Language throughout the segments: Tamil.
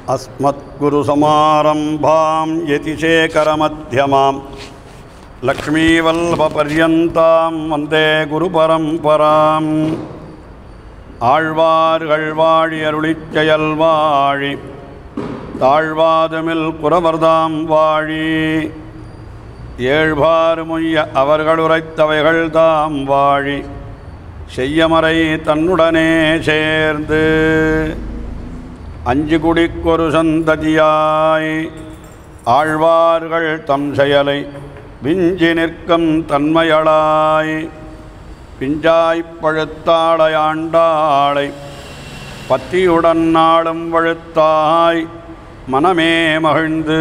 अस्मद्गुरुसमारम्भां यतिशेखरमध्यमां லக்ஷ்மீவல்லபர்யந்தாம் வந்தே குருபரம்பராம் ஆழ்வார்கள் வாழி அருளிச் செயல் வாழி தாழ்வாதுமில் குறவர்தாம் வாழி ஏழ்பாறு முய்ய அவர்கள் உரைத்தவைகள் தாம் வாழி செய்யமறை தன்னுடனே சேர்ந்து அஞ்சு குடிக்கொரு சந்ததியாய் ஆழ்வார்கள் தம் செயலை விஞ்சி நிற்கும் தன்மையளாய் பிஞ்சாய்ப் பழுத்தாளையாண்டாளை பத்தியுடன் நாளும் வழுத்தாய் மனமே மகிழ்ந்து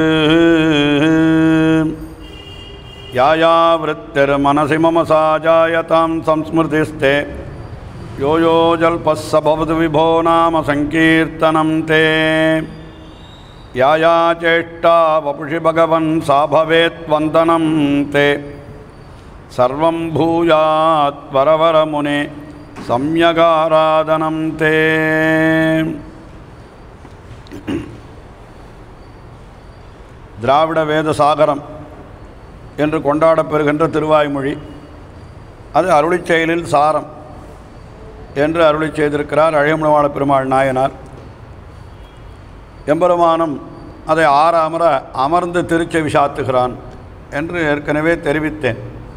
யாயா விருத்திர் மனசி மம சாஜாயதாம் சம்ஸ்மிருதிஸ்தே யோ யோ ஜல்பஸ்ஸ பவது விபோ நாம சங்கீர்த்தனம் தே या या चेष्टा वपुषि भगवन् सा भवेत् वन्दनं ते सर्वं भूयात् वरवरमुने सम्यगाराधनं ते திராவிட வேத சாகரம் என்று கொண்டாடப்பெறுகின்ற திருவாய்மொழி அது அருளிச் செயலில் சாரம் என்று அருளிச் செய்திருக்கிறார் அழகுமணவாள பெருமாள் நாயனார் எம்பெருமானும் அதை ஆறாமற அமர்ந்து திருச்செவி சாத்துகிறான் என்று ஏற்கனவே தெரிவித்தேன்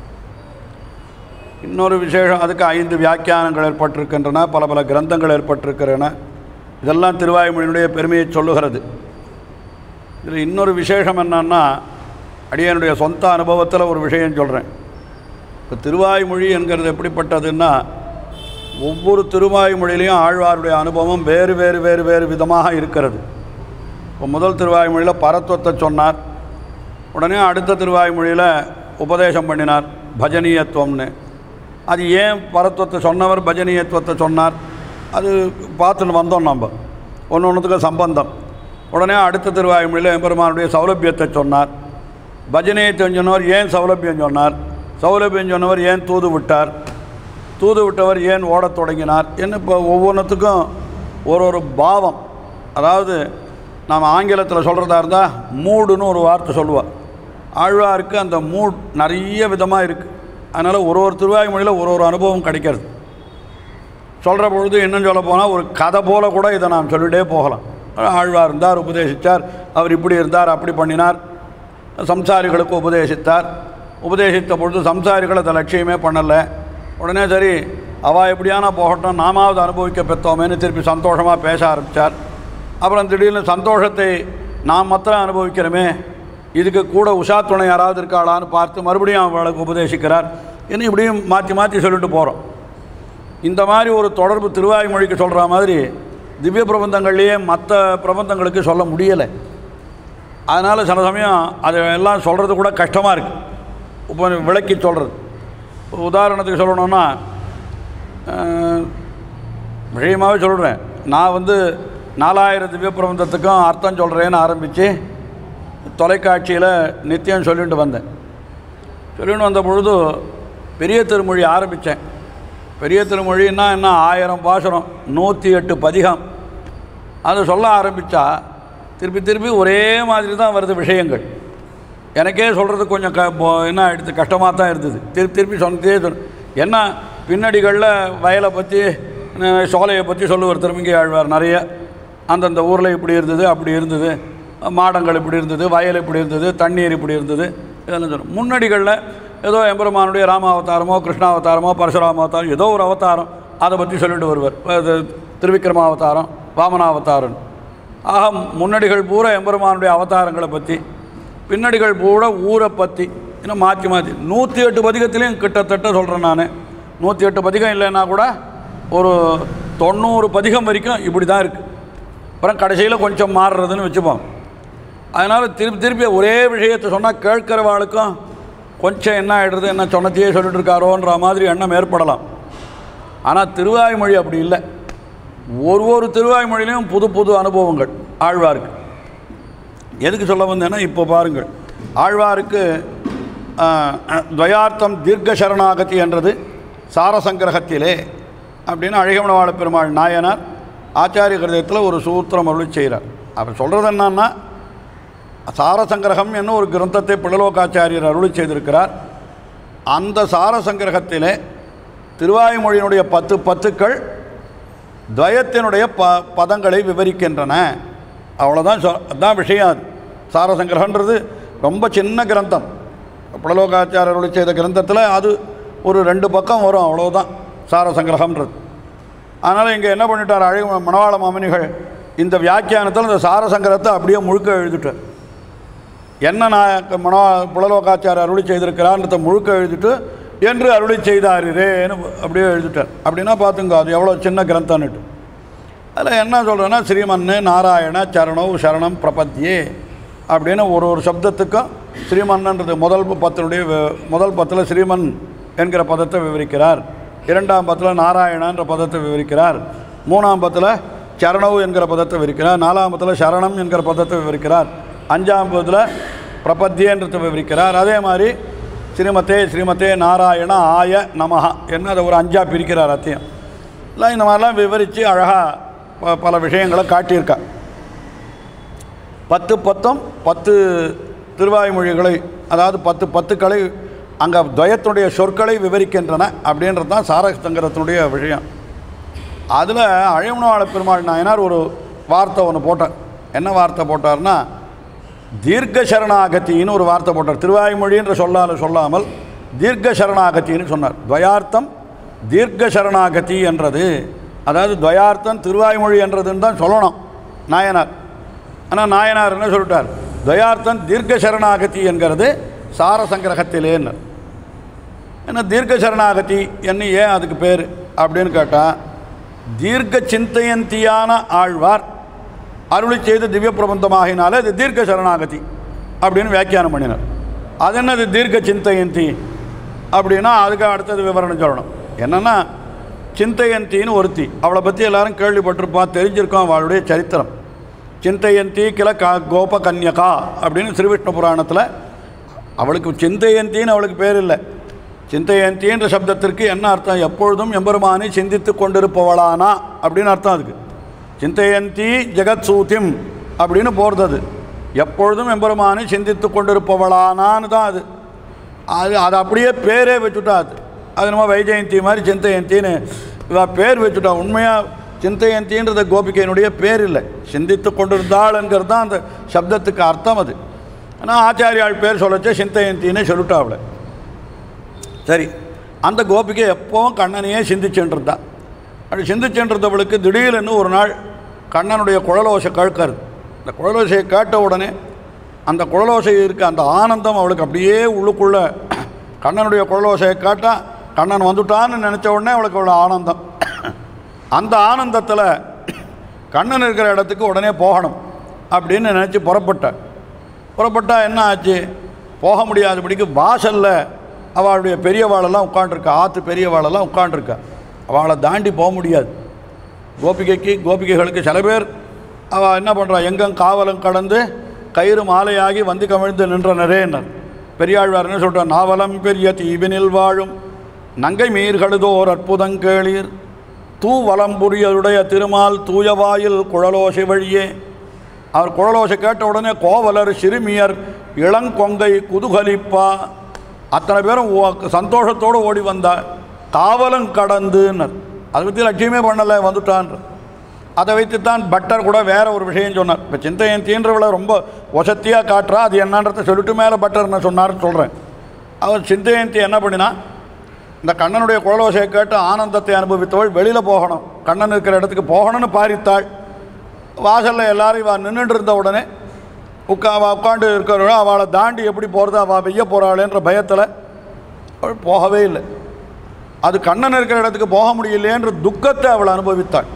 இன்னொரு விசேஷம் அதுக்கு ஐந்து வியாக்கியானங்கள் ஏற்பட்டிருக்கின்றன பல பல கிரந்தங்கள் ஏற்பட்டிருக்கின்றன இதெல்லாம் திருவாய்மொழியினுடைய பெருமையை சொல்லுகிறது இதில் இன்னொரு விசேஷம் என்னன்னா அடியனுடைய சொந்த அனுபவத்தில் ஒரு விஷயம் சொல்கிறேன் இப்போ திருவாய்மொழி என்கிறது எப்படிப்பட்டதுன்னா ஒவ்வொரு திருவாய்மொழியிலையும் ஆழ்வாருடைய அனுபவம் வேறு வேறு வேறு வேறு விதமாக இருக்கிறது இப்போ முதல் திருவாய்மொழியில் பரத்துவத்தை சொன்னார் உடனே அடுத்த திருவாய்மொழியில் உபதேசம் பண்ணினார் பஜனீயத்துவம்னு அது ஏன் பரத்துவத்தை சொன்னவர் பஜனீயத்துவத்தை சொன்னார் அது பார்த்துன்னு வந்தோம் நம்ம ஒன்று ஒன்றுத்துக்கு சம்பந்தம் உடனே அடுத்த திருவாய்மொழியில் எம்பெருமானுடைய சௌலபியத்தை சொன்னார் பஜனையை சொன்னவர் ஏன் சௌலபியம் சொன்னார் சௌலபியம் சொன்னவர் ஏன் தூது விட்டார் தூது விட்டவர் ஏன் ஓடத் தொடங்கினார் என்ன இப்போ ஒவ்வொன்றுத்துக்கும் ஒரு ஒரு பாவம் அதாவது நாம் ஆங்கிலத்தில் சொல்கிறதா இருந்தால் மூடுன்னு ஒரு வார்த்தை சொல்லுவாள் ஆழ்வாருக்கு அந்த மூட் நிறைய விதமாக இருக்குது அதனால் ஒரு ஒரு திருவாய்மொழியில் ஒரு ஒரு அனுபவம் கிடைக்கிறது சொல்கிற பொழுது இன்னும் சொல்ல போனால் ஒரு கதை போல கூட இதை நாம் சொல்லிகிட்டே போகலாம் ஆழ்வார் இருந்தார் உபதேசித்தார் அவர் இப்படி இருந்தார் அப்படி பண்ணினார் சம்சாரிகளுக்கு உபதேசித்தார் உபதேசித்த பொழுது சம்சாரிகள் அதை லட்சியமே பண்ணலை உடனே சரி அவள் எப்படியானா போகட்டும் நாமாவது அனுபவிக்க பெற்றோமேன்னு திருப்பி சந்தோஷமாக பேச ஆரம்பித்தார் அப்புறம் திடீர்னு சந்தோஷத்தை நாம் மாத்திரம் அனுபவிக்கிறோமே இதுக்கு கூட உஷா துணை யாராவது இருக்காளான்னு பார்த்து மறுபடியும் அவளுக்கு உபதேசிக்கிறார் இன்னும் இப்படியும் மாற்றி மாற்றி சொல்லிட்டு போகிறோம் இந்த மாதிரி ஒரு தொடர்பு திருவாய்மொழிக்கு சொல்கிற மாதிரி திவ்ய பிரபந்தங்கள்லேயே மற்ற பிரபந்தங்களுக்கு சொல்ல முடியலை அதனால் சில சமயம் அதை எல்லாம் சொல்கிறது கூட கஷ்டமாக இருக்குது இப்போ விளக்கி சொல்கிறது உதாரணத்துக்கு சொல்லணுன்னா விஷயமாகவே சொல்கிறேன் நான் வந்து நாலாயிரம் திவ்ய பிரபந்தத்துக்கும் அர்த்தம் சொல்கிறேன்னு ஆரம்பித்து தொலைக்காட்சியில் நித்தியம் சொல்லிட்டு வந்தேன் சொல்லிட்டு வந்த பொழுது பெரிய திருமொழி ஆரம்பித்தேன் பெரிய திருமொழின்னா என்ன ஆயிரம் பாசுரம் நூற்றி எட்டு பதிகம் அதை சொல்ல ஆரம்பித்தா திருப்பி திருப்பி ஒரே மாதிரி தான் வருது விஷயங்கள் எனக்கே சொல்கிறது கொஞ்சம் க என்ன ஆகிடுது கஷ்டமாக தான் இருந்தது திருப்பி திருப்பி சொன்னதே சொல் என்ன பின்னடிகளில் வயலை பற்றி சோலையை பற்றி சொல்லுவார் திருமங்கி ஆழ்வார் நிறைய அந்தந்த ஊரில் இப்படி இருந்தது அப்படி இருந்தது மாடங்கள் இப்படி இருந்தது வயல் இப்படி இருந்தது தண்ணீர் இப்படி இருந்தது இதெல்லாம் சொல்லும் முன்னடிகளில் ஏதோ எம்பெருமானுடைய ராமாவதாரமோ கிருஷ்ணாவதாரமோ பரசுராம அவதாரம் ஏதோ ஒரு அவதாரம் அதை பற்றி சொல்லிட்டு வருவார் அது திருவிக்ரமாவதாரம் வாமனாவதாரம் ஆக முன்னடிகள் பூரா எம்பெருமானுடைய அவதாரங்களை பற்றி பின்னடிகள் பூரா ஊரை பற்றி இன்னும் மாற்றி மாற்றி நூற்றி எட்டு பதிகத்திலையும் கிட்டத்தட்ட சொல்கிறேன் நான் நூற்றி எட்டு பதிகம் இல்லைன்னா கூட ஒரு தொண்ணூறு பதிகம் வரைக்கும் இப்படி தான் இருக்குது அப்புறம் கடைசியில் கொஞ்சம் மாறுறதுன்னு வச்சுப்போம் அதனால் திருப்பி திருப்பி ஒரே விஷயத்தை சொன்னால் கேட்குறவாளுக்கும் கொஞ்சம் என்ன ஆகிடுறது என்ன சொன்னத்தையே சொல்லிட்டு இருக்காரோன்ற மாதிரி எண்ணம் ஏற்படலாம் ஆனால் திருவாய்மொழி அப்படி இல்லை ஒரு ஒரு திருவாய்மொழியிலையும் புது புது அனுபவங்கள் ஆழ்வாருக்கு எதுக்கு சொல்ல வந்தேன்னா இப்போ பாருங்கள் ஆழ்வாருக்கு துவயார்த்தம் தீர்க்க சரணாகதி என்றது சாரசங்கிரகத்திலே அப்படின்னு அழகமணவாள பெருமாள் நாயனார் ஆச்சாரிய கிருதயத்தில் ஒரு சூத்திரம் அருளி செய்கிறார் அவர் சொல்கிறது என்னன்னா சாரசங்கிரகம் என்ன ஒரு கிரந்தத்தை பிள்ளலோகாச்சாரியர் அருளி செய்திருக்கிறார் அந்த சாரசங்கிரகத்திலே திருவாய்மொழியினுடைய பத்து பத்துக்கள் துவயத்தினுடைய ப பதங்களை விவரிக்கின்றன அவ்வளோதான் சொ அதுதான் விஷயம் அது சாரசங்கிரகன்றது ரொம்ப சின்ன கிரந்தம் புலலோகாச்சாரருளி செய்த கிரந்தத்தில் அது ஒரு ரெண்டு பக்கம் வரும் அவ்வளோதான் சாரசங்கிரகம்ன்றது அதனால் இங்கே என்ன பண்ணிட்டார் அழகு மணவாள மாமனிகள் இந்த வியாக்கியானத்தில் இந்த சாரசங்கிரகத்தை அப்படியே முழுக்க எழுதிட்டார் என்ன நான் மனோ புலலோகாச்சார அருளி செய்திருக்கிறான்றத முழுக்க எழுதிட்டு என்று அருளி செய்தாரிரேன்னு அப்படியே எழுதிட்டார் அப்படின்னா பார்த்துங்க அது எவ்வளோ சின்ன கிரந்தம்னுட்டு அதில் என்ன சொல்கிறேன்னா ஸ்ரீமன்னு நாராயண சரணம் சரணம் பிரபத்தியே அப்படின்னு ஒரு ஒரு சப்தத்துக்கும் ஸ்ரீமன்னன்றது முதல் பத்தினுடைய வி- முதல் பத்தில் ஸ்ரீமன் என்கிற பதத்தை விவரிக்கிறார் இரண்டாம் பத்தில் நாராயணன்ற பதத்தை விவரிக்கிறார் மூணாம் பத்தில் சரணவு என்கிற பதத்தை விவரிக்கிறார் நாலாம் பத்தில் சரணம் என்கிற பதத்தை விவரிக்கிறார் அஞ்சாம் பதத்தில் பிரபத்தியன்றதை விவரிக்கிறார் அதே மாதிரி ஸ்ரீமதே ஸ்ரீமதே நாராயண ஆய நமஹா என்ன அதை ஒரு அஞ்சா பிரிக்கிறார் அத்தியம் எல்லாம் இந்த மாதிரிலாம் விவரித்து அழகாக பல விஷயங்களை காட்டியிருக்கா பத்து பத்தும் பத்து திருவாய்மொழிகளை அதாவது பத்து பத்துக்களை அங்கே துவயத்துடைய சொற்களை விவரிக்கின்றன அப்படின்றது தான் சாரசங்கரத்தினுடைய விஷயம் அதில் அழகுணவாள பெருமாள் நாயனார் ஒரு வார்த்தை ஒன்று போட்டார் என்ன வார்த்தை போட்டார்னா தீர்க்க சரணாகத்தின்னு ஒரு வார்த்தை போட்டார் திருவாய்மொழின்ற சொல்லால் சொல்லாமல் தீர்க்க சரணாகத்தின்னு சொன்னார் துவயார்த்தம் தீர்க்க சரணாகதி என்றது அதாவது துவயார்த்தம் திருவாய்மொழி என்றதுன்னு தான் சொல்லணும் நாயனார் ஆனால் நாயனார் என்ன சொல்லிட்டார் துவயார்த்தம் தீர்க்க சரணாகதி என்கிறது சாரசங்கிரகத்திலேன்னு ஏன்னா தீர்க்க சரணாகதி என்ன ஏன் அதுக்கு பேர் அப்படின்னு கேட்டால் தீர்க்க சிந்தையந்தியான ஆழ்வார் அருளி செய்த திவ்ய பிரபந்தமாகினாலே இது தீர்க்க சரணாகதி அப்படின்னு வியாக்கியானம் பண்ணினார் அது என்னது தீர்க்க சிந்தையந்தி அப்படின்னா அதுக்கு அடுத்தது விவரணம் சொல்லணும் என்னென்னா சிந்தையந்தின்னு ஒருத்தி அவளை பற்றி எல்லாரும் கேள்விப்பட்டிருப்பா தெரிஞ்சிருக்கோம் அவளுடைய சரித்திரம் சிந்தையந்தி கில கா கோப கன்யகா அப்படின்னு ஸ்ரீவிஷ்ணு புராணத்தில் அவளுக்கு சிந்தையந்தின்னு அவளுக்கு பேர் இல்லை சிந்தையந்தின்ற சப்தத்திற்கு என்ன அர்த்தம் எப்பொழுதும் எம்பெருமானை சிந்தித்து கொண்டிருப்பவளானா அப்படின்னு அர்த்தம் அதுக்கு சிந்தையந்தி ஜெகத் சூத்திம் அப்படின்னு போகிறது அது எப்பொழுதும் எம்பெருமானை சிந்தித்து கொண்டிருப்பவளானான்னு தான் அது அது அது அப்படியே பேரே வச்சுட்டா அது அது நம்ம வைஜெயந்தி மாதிரி சிந்தையந்தின்னு இவ பேர் வச்சுட்டா உண்மையாக சிந்தையந்தின்றது கோபிகையினுடைய பேர் இல்லை சிந்தித்து கொண்டிருந்தாள்ங்கிறது தான் அந்த சப்தத்துக்கு அர்த்தம் அது ஆனால் ஆச்சாரியாள் பேர் சொல்லச்சே சிந்தையந்தின்னு சொல்லிட்டா அவளை சரி அந்த கோபிகை எப்பவும் கண்ணனையே சிந்திச்சுன்றிருந்தா அப்படி சிந்திச்சுன்றதவளுக்கு திடீர்னு ஒரு நாள் கண்ணனுடைய குழலோசை கேட்கறது இந்த குழலோசையை கேட்ட உடனே அந்த குழலோசை இருக்க அந்த ஆனந்தம் அவளுக்கு அப்படியே உள்ளுக்குள்ள கண்ணனுடைய குழலோசையை கேட்டால் கண்ணன் வந்துட்டான்னு நினச்ச உடனே அவளுக்கு அவ்வளோ ஆனந்தம் அந்த ஆனந்தத்தில் கண்ணன் இருக்கிற இடத்துக்கு உடனே போகணும் அப்படின்னு நினச்சி புறப்பட்டாள் புறப்பட்டா என்ன ஆச்சு போக முடியாதபடிக்கு வாசலில் அவளுடைய பெரியவாளெல்லாம் உட்காண்டிருக்கா ஆற்று பெரியவாளெல்லாம் உட்காண்டிருக்கா அவளை தாண்டி போக முடியாது கோபிகைக்கு கோபிகைகளுக்கு சில பேர் அவள் என்ன பண்ணுறா எங்கும் காவலும் கடந்து கயிறு மாலையாகி வந்து கமிழ்ந்து நின்றனரேன்னர் பெரியாழ்வார் என்ன சொல்கிறார் நாவலம் பெரிய தீவினில் வாழும் நங்கை மீர்களுதோர் அற்புதங்கேளீர் தூவலம்புரியருடைய திருமால் தூயவாயில் குழலோசை வழியே அவர் குழலோசை கேட்ட உடனே கோவலர் சிறுமியர் இளங்கொங்கை குதுகலிப்பா அத்தனை பேரும் ஓ- சந்தோஷத்தோடு ஓடி வந்தா காவலும் கடந்துன்னர் அதை பற்றி லட்சியமே பண்ணலை வந்துட்டான்ற அதை வைத்துத்தான் பட்டர் கூட வேற ஒரு விஷயம் சொன்னார் இப்போ சிந்தையந்தின்றவளை ரொம்ப வசத்தியாக காட்டுறா அது என்னன்றதை சொல்லிட்டு மேலே பட்டர் என்ன சொன்னார்னு சொல்கிறேன் அவர் சிந்தையந்தி என்ன பண்ணினா இந்த கண்ணனுடைய குழலோசையை கேட்டு ஆனந்தத்தை அனுபவித்தவள் வெளியில் போகணும் கண்ணன் இருக்கிற இடத்துக்கு போகணும்னு பாரித்தாள் வாசலில் எல்லாரும் இவள் நின்றுட்டு இருந்த உடனே உட்கா அவள் உட்காந்து இருக்கிறவள அவளை தாண்டி எப்படி போகிறது அவள் வெய்ய போகிறாளேன்ற பயத்தில் அவள் போகவே இல்லை அது கண்ணன் இருக்கிற இடத்துக்கு போக முடியலையேன்ற துக்கத்தை அவள் அனுபவித்தாள்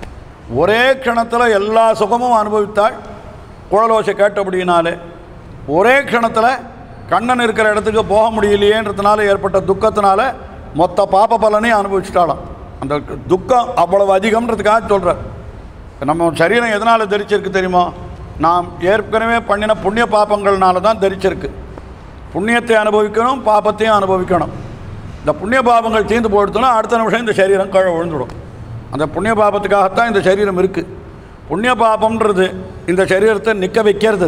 ஒரே க்ஷணத்தில் எல்லா சுகமும் அனுபவித்தாள் குழலோசை கேட்டபடியினாலே ஒரே க்ஷணத்தில் கண்ணன் இருக்கிற இடத்துக்கு போக முடியலையேன்றதுனால ஏற்பட்ட துக்கத்தினால மொத்த பாப பலனையும் அனுபவிச்சிட்டாளாம் அந்த துக்கம் அவ்வளவு அதிகம்ன்றதுக்காக சொல்கிறார் நம்ம சரீரம் எதனால் தரிச்சிருக்கு தெரியுமா நாம் ஏற்கனவே பண்ணின புண்ணிய பாபங்கள்னால தான் தரிச்சிருக்கு புண்ணியத்தை அனுபவிக்கணும் பாபத்தையும் அனுபவிக்கணும் இந்த புண்ணிய பாபங்கள் தீர்ந்து போயிடுத்தோன்னா அடுத்த நிமிஷம் இந்த சரீரம் கீழே விழுந்துடும் அந்த புண்ணிய பாபத்துக்காகத்தான் இந்த சரீரம் இருக்குது புண்ணிய பாபம்ன்றது இந்த சரீரத்தை நிற்க வைக்கிறது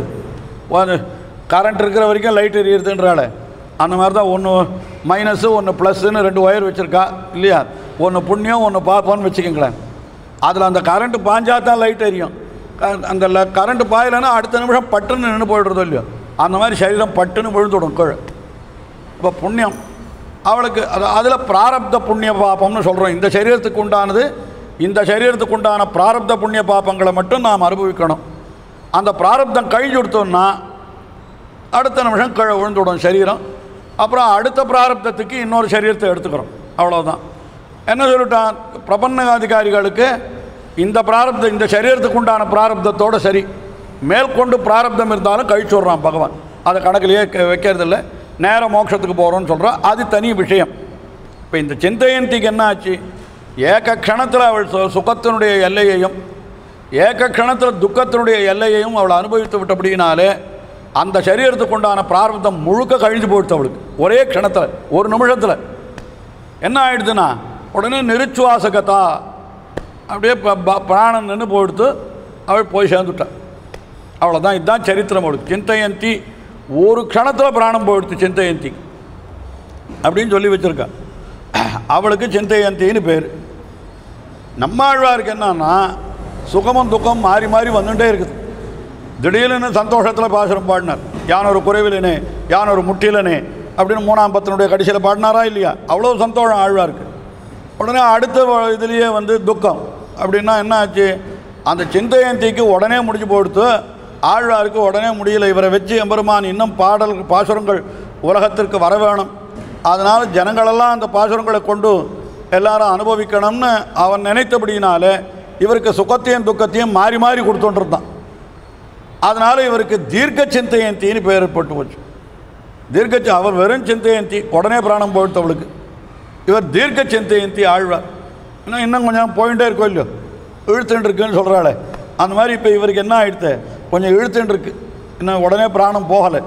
கரண்ட் இருக்கிற வரைக்கும் லைட் எரியுறதுன்றால அந்த மாதிரி தான் ஒன்று மைனஸு ஒன்று ப்ளஸ்ஸுன்னு ரெண்டு ஒயர் வச்சுருக்கா இல்லையா ஒன்று புண்ணியம் ஒன்று பாப்போன்னு வச்சுக்கோங்களேன் அதில் அந்த கரண்ட்டு பாஞ்சா தான் லைட் எரியும் க- அந்த ல கரண்ட்டு பாயலைன்னா அடுத்த நிமிஷம் பட்டுன்னு நின்று போயிடுறதோ இல்லையோ அந்த மாதிரி சரீரம் பட்டுன்னு விழுந்துடும் கீழே இப்போ புண்ணியம் அவளுக்கு அது அதில் பிராரப்த புண்ணிய பாபம்னு சொல்கிறோம் இந்த சரீரத்துக்கு உண்டானது இந்த சரீரத்துக்கு உண்டான பிராரப்த புண்ணிய பாபங்களை மட்டும் நாம் அனுபவிக்கணும் அந்த பிராரப்தம் கழிஞ்சு கொடுத்தோம்னா அடுத்த நிமிஷம் கீழே விழுந்துவிடும் சரீரம் அப்புறம் அடுத்த பிராரப்தத்துக்கு இன்னொரு சரீரத்தை எடுத்துக்கிறோம் அவ்வளவுதான் என்ன சொல்லிட்டான் பிரபன்னகாதிகாரிகளுக்கு இந்த பிராரப்தம் இந்த சரீரத்துக்கு உண்டான பிராரப்தத்தோட சரி மேற்கொண்டு பிராரப்தம் இருந்தாலும் கழிச்சு விட்றான் பகவான் அதை கணக்கிலேயே க- வைக்கிறதில்ல நேர மோட்சத்துக்கு போகிறோன்னு சொல்கிறான் அது தனி விஷயம் இப்போ இந்த சிந்தையந்திக்கு என்ன ஆச்சு ஏக க்ஷணத்தில் அவள் சு- சுகத்தினுடைய எல்லையையும் ஏக க்ஷணத்தில் துக்கத்தினுடைய எல்லையையும் அவள் அனுபவித்து விட்டபடினாலே அந்த சரீரத்துக்கு உண்டான பிராரப்தம் முழுக்க கழிஞ்சு போயிடுத்து அவளுக்கு ஒரே க்ஷணத்தில் ஒரு நிமிஷத்தில் என்ன ஆயிடுதுன்னா உடனே நிருச்சுவாசகதா அப்படியே ப- ப- பிராணன் நின்று போயிடுத்து அவள் போய் சேர்ந்துட்டாள் அவ்வளோதான் இதுதான் சரித்திரம் அவளுக்கு சிந்தையந்தி ஒரு க்ஷணத்தில் பிராணம் போயிடுத்து சிந்தையந்தி அப்படின்னு சொல்லி வச்சுருக்கா அவளுக்கு சிந்தையந்தின்னு பேர் நம்மாழ்வாருக்கு என்னன்னா சுகமும் துக்கம் மாறி மாறி வந்துட்டே இருக்குது திடீர்னு சந்தோஷத்தில் பாசுரம் பாடினார் யான் ஒரு குறைவிலனே யான் ஒரு முட்டிலனே அப்படின்னு மூணாம் பத்தினுடைய கடைசியில் பாடினாரா இல்லையா அவ்வளோ சந்தோஷம் ஆழ்வாருக்கு உடனே அடுத்த வ- இதுலேயே வந்து துக்கம் அப்படின்னா என்ன ஆச்சு அந்த சிந்தையந்திக்கு உடனே முடிஞ்சு போடுத்து ஆழ்வாருக்கு உடனே முடியல இவரை வச்சு எம்பெருமான் இன்னும் பாடல் பாசுரங்கள் உலகத்திற்கு வர வேணும் அதனால் ஜனங்களெல்லாம் அந்த பாசுரங்களை கொண்டு எல்லாரும் அனுபவிக்கணும்னு அவன் நினைத்தபடியினால இவருக்கு சுகத்தையும் துக்கத்தையும் மாறி மாறி கொடுத்துட்டுருந்தான் அதனால் இவருக்கு தீர்க்க சிந்தையந்தின்னு பேர் ஏற்பட்டு போச்சு தீர்க்க சி- அவர் வெறும் சிந்தையந்தி உடனே பிராணம் போயிடுத்து அவளுக்கு இவர் தீர்க்க சிந்தையந்தி ஆழ்வார் இன்னும் இன்னும் கொஞ்சம் போயிட்டே இருக்கோ இல்லையோ இழுத்துட்டு இருக்குன்னு சொல்கிறாளே அந்த மாதிரி இப்போ இவருக்கு என்ன ஆயிடுத்து கொஞ்சம் இழுத்துட்டு இருக்கு இன்னும் உடனே பிராணம் போகலை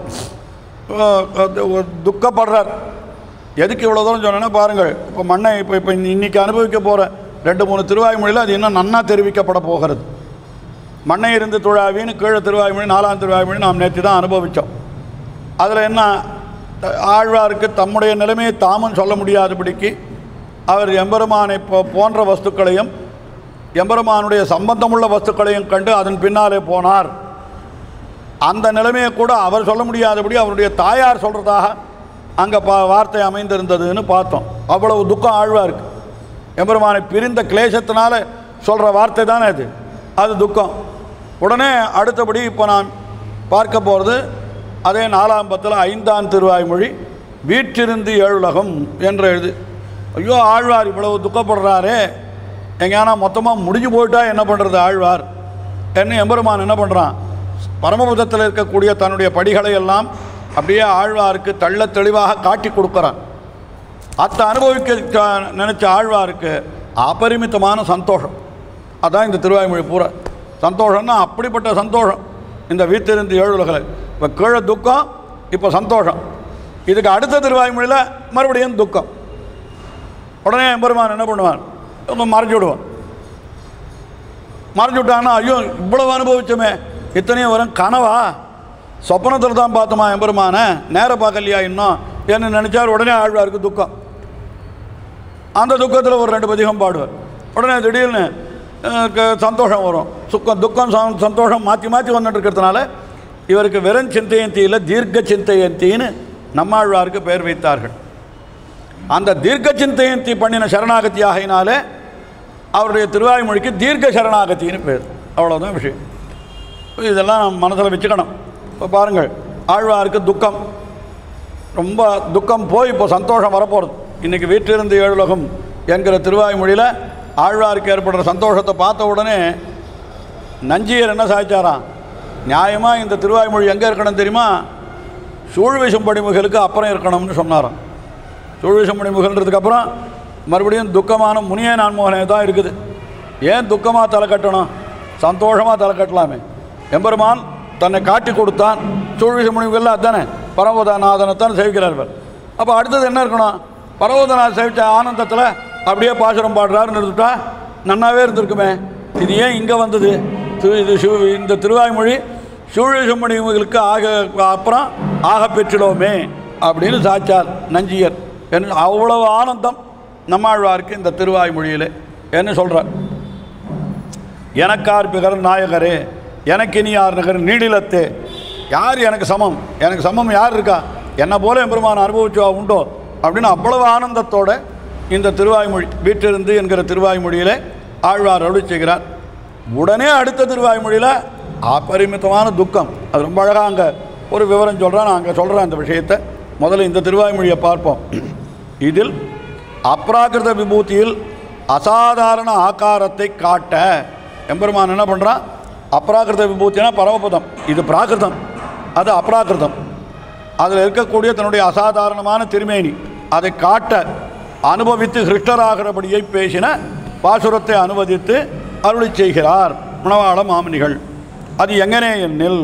துக்கப்படுறார் எதுக்கு இவ்வளோ தூரம் சொன்னேன்னா பாருங்கள் இப்போ மண்ணை இப்போ இப்போ இன்னைக்கு அனுபவிக்க போகிற ரெண்டு மூணு திருவாய்மொழியில் அது இன்னும் நன்னா தெரிவிக்கப்பட போகிறது மண்ணை இருந்து துழாவின்னு கீழே திருவாய்மொழி நாலாம் திருவாய்மொழி நாம் நேற்று தான் அனுபவித்தோம் அதில் என்ன த- ஆழ்வாருக்கு தம்முடைய நிலைமையை தாமும் சொல்ல முடியாதபடிக்கு அவர் எம்பெருமானை போ போன்ற வஸ்துக்களையும் எம்பெருமானுடைய சம்பந்தமுள்ள வஸ்துக்களையும் கண்டு அதன் பின்னாலே போனார் அந்த நிலைமையை கூட அவர் சொல்ல முடியாதபடி அவருடைய தாயார் சொல்கிறதாக அங்கே பா வார்த்தை அமைந்திருந்ததுன்னு பார்த்தோம் அவ்வளவு துக்கம் ஆழ்வாருக்கு எம்பெருமானை பிரிந்த கிளேசத்தினால சொல்கிற வார்த்தை தானே அது அது துக்கம் உடனே அடுத்தபடி இப்போ நான் பார்க்க போகிறது அதே நாலாம் பத்தில் ஐந்தாம் திருவாய்மொழி வீற்றிருந்து ஏழுலகம் என்று எழுது ஐயோ ஆழ்வார் இவ்வளவு துக்கப்படுறாரே எங்கேனா மொத்தமாக முடிஞ்சு போயிட்டா என்ன பண்ணுறது ஆழ்வார் என்ன எம்பெருமான் என்ன பண்ணுறான் பரமபதத்தில் இருக்கக்கூடிய தன்னுடைய படிகளை எல்லாம் அப்படியே ஆழ்வாருக்கு தெள்ள தெளிவாக காட்டி கொடுக்குறான் அத்தை அனுபவிக்க க- நினைச்ச ஆழ்வாருக்கு அபரிமிதமான சந்தோஷம் அதான் இந்த திருவாய்மொழி பூரா சந்தோஷம்னா அப்படிப்பட்ட சந்தோஷம் இந்த வீட்டிலிருந்து ஏழுலகளை இப்போ கீழே துக்கம் இப்போ சந்தோஷம் இதுக்கு அடுத்த திருவாய்மொழியில் மறுபடியும் துக்கம் உடனே எம்பெருமான் என்ன பண்ணுவான் இவங்க மறைஞ்சு விடுவான் மறைஞ்சு விட்டான்னா ஐயோ இவ்வளவு அனுபவிச்சோமே இத்தனையும் வரும் கனவா சொப்பனத்தில் தான் பார்த்தோமா எம்பெருமான நேர பார்க்கலையா இன்னும் என்ன நினச்சார் உடனே ஆழ்வாருக்கு துக்கம் அந்த துக்கத்தில் ஒரு ரெண்டு பதிகம் பாடுவார் உடனே திடீர்னு அஹ், க- சந்தோஷம் வரும் சுக்கம் துக்கம் சந்~ சந்தோஷம் மாற்றி மாற்றி வந்துட்டு இருக்கிறதுனால இவருக்கு வெறும் சிந்தையந்தியில் தீர்க்க சிந்தையந்தின்னு நம்மாழ்வாருக்கு பெயர் வைத்தார்கள் அந்த தீர்க்க சிந்தையந்தி பண்ணின சரணாகதி ஆகையினாலே அவருடைய திருவாய்மொழிக்கு தீர்க்க சரணாகத்தின்னு பேர் அவ்வளோதான் விஷயம் இதெல்லாம் நம்ம மனசில் வச்சுக்கணும் இப்போ பாருங்கள் ஆழ்வாருக்கு துக்கம் ரொம்ப துக்கம் போய் இப்போ சந்தோஷம் வரப்போகிறது இன்றைக்கி வீட்டிலிருந்து ஏழுலகம் என்கிற திருவாய்மொழியில் ஆழ்வாருக்கு ஏற்படுற சந்தோஷத்தை பார்த்த உடனே நஞ்சியர் என்ன சாதிச்சாராம் நியாயமாக இந்த திருவாய்மொழி எங்கே இருக்கணும் தெரியுமா சூழ்விசும் படிமுகளுக்கு அப்புறம் இருக்கணும்னு சொன்னாராம் சூழ்விசும் படிமுகன்றதுக்கு அப்புறம் மறுபடியும் துக்கமான முனிய நான்மோகனே தான் இருக்குது ஏன் துக்கமாக தலை கட்டணும் சந்தோஷமாக தலை கட்டலாமே எம்பெருமான் தன்னை காட்டி கொடுத்தான் சூழ்விச முடிவுகளில் அதானே பரமபதநாதனைத்தான் சேவிக்கிறார் இவர் அப்போ அடுத்தது என்ன இருக்கணும் பரமபதநாத சேவிச்ச ஆனந்தத்தில் அப்படியே பாசுரம் பாடுறாரு நிறுத்துட்டா நன்னாவே இருந்திருக்குமே இது ஏன் இங்கே வந்தது திரு- இது சிவ இந்த திருவாய்மொழி சூழசம்பணிகளுக்கு ஆக அப்புறம் ஆக பெற்றிடோமே அப்படின்னு சாச்சார் நஞ்சியர் என்று அவ்வளவு ஆனந்தம் நம்மாழ்வாருக்கு இந்த திருவாய்மொழியிலே என்ன சொல்கிறார் எனக்கார் பிகர் நாயகரே எனக்கு இனியார் நகர் நீடிலத்தே யார் எனக்கு சமம் எனக்கு சமம் யார் இருக்கா என்னை போல எம்பெருமான் அனுபவிச்சுவா உண்டோ அப்படின்னு அவ்வளவு ஆனந்தத்தோட இந்த திருவாய்மொழி வீட்டிலிருந்து என்கிற திருவாய்மொழியிலே ஆழ்வார் அருளி செய்கிறார் உடனே அடுத்த திருவாய்மொழியில் அபரிமிதமான துக்கம் அது ரொம்ப அழகாக அங்கே ஒரு விவரம் சொல்கிறேன் நான் அங்கே சொல்கிறேன் அந்த விஷயத்தை முதல்ல இந்த திருவாய்மொழியை பார்ப்போம் இதில் அப்ராகிருத விபூதியில் அசாதாரண ஆகாரத்தை காட்ட எம்பெருமான் என்ன பண்ணுறான் அப்ராகிருத விபூத்தினா பரமபதம் இது பிராகிருதம் அது அப்ராகிருதம் அதில் இருக்கக்கூடிய தன்னுடைய அசாதாரணமான திருமேனி அதை காட்ட அனுபவித்து ஹிருஷ்டராகிறபடியை பேசின பாசுரத்தை அனுவதித்து அருளி செய்கிறார் மணவாள மாமனிகள் அது எங்கனே என்னில்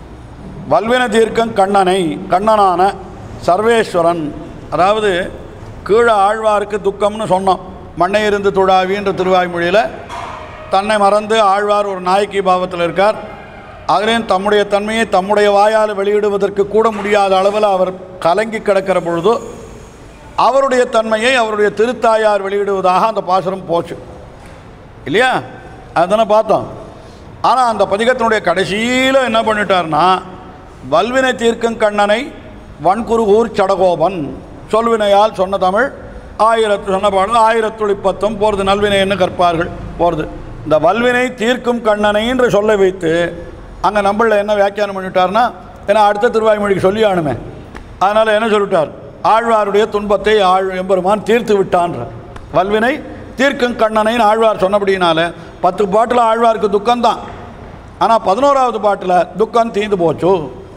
வல்வின தீர்க்கம் கண்ணனை கண்ணனான சர்வேஸ்வரன் அதாவது கீழே ஆழ்வாருக்கு துக்கம்னு சொன்னோம் மண்ணை இருந்து துழாவின்ற திருவாய்மொழியில் தன்னை மறந்து ஆழ்வார் ஒரு நாயக்கி பாவத்தில் இருக்கார் அதிலையும் தம்முடைய தன்மையை தம்முடைய வாயால் வெளியிடுவதற்கு கூட முடியாத அளவில் அவர் கலங்கி கிடக்கிற பொழுது அவருடைய தன்மையை அவருடைய திருத்தாயார் வெளியிடுவதாக அந்த பாசுரம் போச்சு இல்லையா அதுதானே பார்த்தோம் ஆனால் அந்த பதிகத்தினுடைய கடைசியில் என்ன பண்ணிட்டார்னா வல்வினை தீர்க்கும் கண்ணனை வன்குருகூர் சடகோபன் சொல்வினையால் சொன்ன தமிழ் ஆயிரத்து சொன்ன பாடல் ஆயிரத்துளி பத்தும் போகிறது நல்வினைன்னு கற்பார்கள் போகிறது இந்த வல்வினை தீர்க்கும் கண்ணனை என்று சொல்ல வைத்து அங்கே நம்மளில் என்ன வியாக்கியானம் பண்ணிட்டார்னா ஏன்னா அடுத்த திருவாய்மொழிக்கு சொல்லி ஆணுமே அதனால் என்ன சொல்லிட்டார் ஆழ்வாருடைய துன்பத்தை ஆழ் எம்பெருமான் தீர்த்து விட்டான்ற வல்வினை தீர்க்கும் கண்ணனைன்னு ஆழ்வார் சொன்னபடினால பத்து பாட்டில் ஆழ்வாருக்கு துக்கம்தான் ஆனால் பதினோராவது பாட்டில் துக்கம் தீர்ந்து போச்சு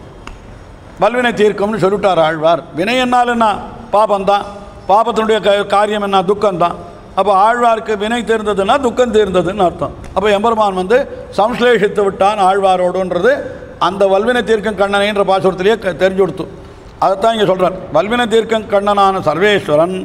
வல்வினை தீர்க்கும்னு சொல்லிட்டார் ஆழ்வார் வினை என்னால் என்ன பாபம்தான் பாபத்தினுடைய க காரியம் என்ன துக்கம்தான் அப்போ ஆழ்வாருக்கு வினை தீர்ந்ததுன்னா துக்கம் தீர்ந்ததுன்னு அர்த்தம் அப்போ எம்பெருமான் வந்து சம்ஸ்லேஷித்து விட்டான் ஆழ்வாரோடுன்றது அந்த வல்வினை தீர்க்கம் கண்ணனைன்ற பாசுரத்திலேயே க- தெரிஞ்சு கொடுத்து அதைத்தான் இங்கே சொல்கிறார் வல்வினை தீர்க்கம் கண்ணனான சர்வேஸ்வரன்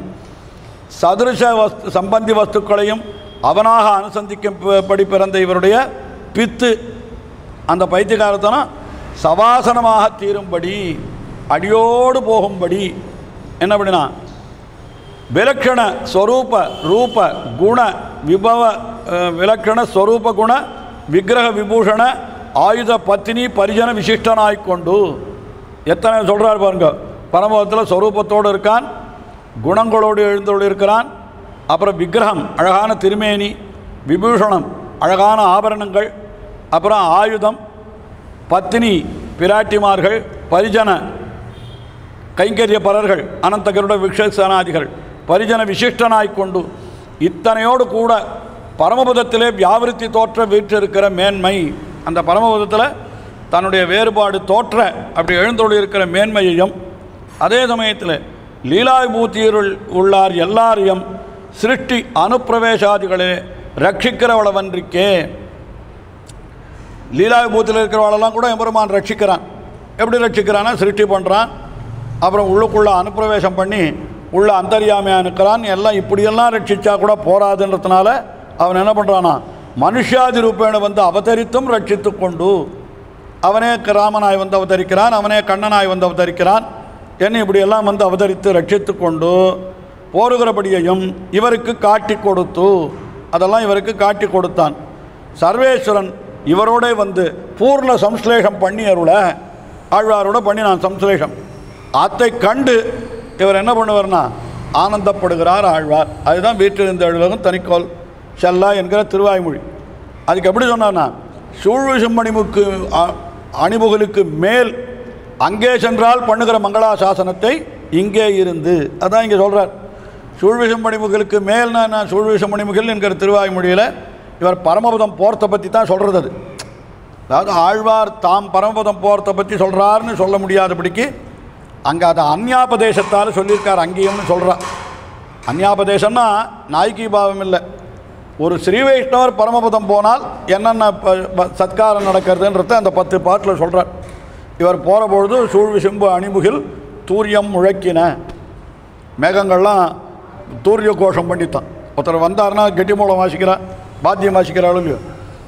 சதுருஷ வஸ்து சம்பந்தி வஸ்துக்களையும் அவனாக அனுசந்திக்கப்படி பிறந்த இவருடைய பித்து அந்த பைத்தியகாரத்தனம் சவாசனமாக தீரும்படி அடியோடு போகும்படி என்ன அப்படின்னா விலக்ஷண ஸ்வரூப ரூப குண விபவ அஹ், விலக்ஷண ஸ்வரூப குண விக்கிரக விபூஷண ஆயுத பத்தினி பரிஜன விசிஷ்டனாய்க் கொண்டு எத்தனை சொல்கிறார் பாருங்க பரமபதத்தில் ஸ்வரூபத்தோடு இருக்கான் குணங்களோடு எழுந்தோடு இருக்கிறான் அப்புறம் விக்கிரகம் அழகான திருமேனி விபூஷணம் அழகான ஆபரணங்கள் அப்புறம் ஆயுதம் பத்தினி பிராட்டிமார்கள் பரிஜன கைங்கரிய பரர்கள் அனந்தகருட விக்ஷசனாதிகள் பரிஜன விசிஷ்டனாய்க் கொண்டு இத்தனையோடு கூட பரமபதத்திலே வியாவிருத்தி தோற்ற வீற்றிருக்கிற மேன்மை அந்த பரமபதத்தில் தன்னுடைய வேறுபாடு தோற்ற அப்படி எழுந்தொழி இருக்கிற மேன்மையையும் அதே சமயத்தில் லீலாவிபூத்தியருள் உள்ளார் எல்லாரையும் சிருஷ்டி அனுப்பிரவேசாதிகளே ரட்சிக்கிறவளவன்றிக்கே லீலாவிபூத்தில் இருக்கிறவாளெல்லாம் கூட எம்பெருமான் ரட்சிக்கிறான் எப்படி ரட்சிக்கிறான்னா சிருஷ்டி பண்ணுறான் அப்புறம் உள்ளுக்குள்ளே அனுப்பிரவேசம் பண்ணி உள்ள அந்தரியாமையாக நிற்கிறான் எல்லாம் இப்படியெல்லாம் ரட்சிச்சா கூட போராதுன்றதுனால அவன் என்ன பண்ணுறானா மனுஷாதி ரூபேண வந்து அவதரித்தும் ரட்சித்து கொண்டு அவனே ராமனாய் வந்து அவதரிக்கிறான் அவனே கண்ணனாய் வந்து அவதரிக்கிறான் என்ன இப்படியெல்லாம் வந்து அவதரித்து ரட்சித்து கொண்டு போருகிறபடியையும் இவருக்கு காட்டி கொடுத்து அதெல்லாம் இவருக்கு காட்டி கொடுத்தான் சர்வேஸ்வரன் இவரோட வந்து பூர்ண சம்ஸ்லேஷம் பண்ணி அருள ஆழ்வாரோட பண்ணி நான் சம்ஸ்லேஷம் அதை கண்டு இவர் என்ன பண்ணுவார்னா ஆனந்தப்படுகிறார் ஆழ்வார் அதுதான் வீட்டிலிருந்து எழுவதும் தனிக்கோல் செல்லா என்கிற திருவாய்மொழி அதுக்கு எப்படி சொன்னார்னா சூழ்விசுமணிமுக்கு அ- அணிமுகலுக்கு மேல் அங்கே சென்றால் பண்ணுகிற மங்களாசாசனத்தை இங்கே இருந்து அதான் இங்கே சொல்கிறார் சூழ்விஷம் மணிமுகலுக்கு மேல்னா நான் சூழ்விஷம் மணிமுகல் என்கிற திருவாய்மொழியில் இவர் பரமபதம் போர்த்தை பற்றி தான் சொல்கிறது அது அதாவது ஆழ்வார் தாம் பரமபதம் போர்த்தை பற்றி சொல்கிறாருன்னு சொல்ல முடியாதபடிக்கு அங்கே அதை அந்யாபதேசத்தால் சொல்லியிருக்கார் அங்கேயும்னு சொல்கிறார் அந்யாபதேசம்னா நாய்க்கி பாவம் இல்லை ஒரு ஸ்ரீ வைஷ்ணவர் பரமபதம் போனால் என்னென்ன ப- ப- சத்காரம் நடக்கிறதுன்றத அந்த பத்து பாட்டில் சொல்கிறார் இவர் போகிற பொழுது சூழ் விசும்பு அணிமுகில் தூரியம் முழக்கின மேகங்கள்லாம் தூரிய கோஷம் பண்ணித்தான் ஒருத்தர் வந்தாருன்னா கெட்டி மூலம் வாசிக்கிறா பாத்தியம் வாசிக்கிறாள் இல்லையோ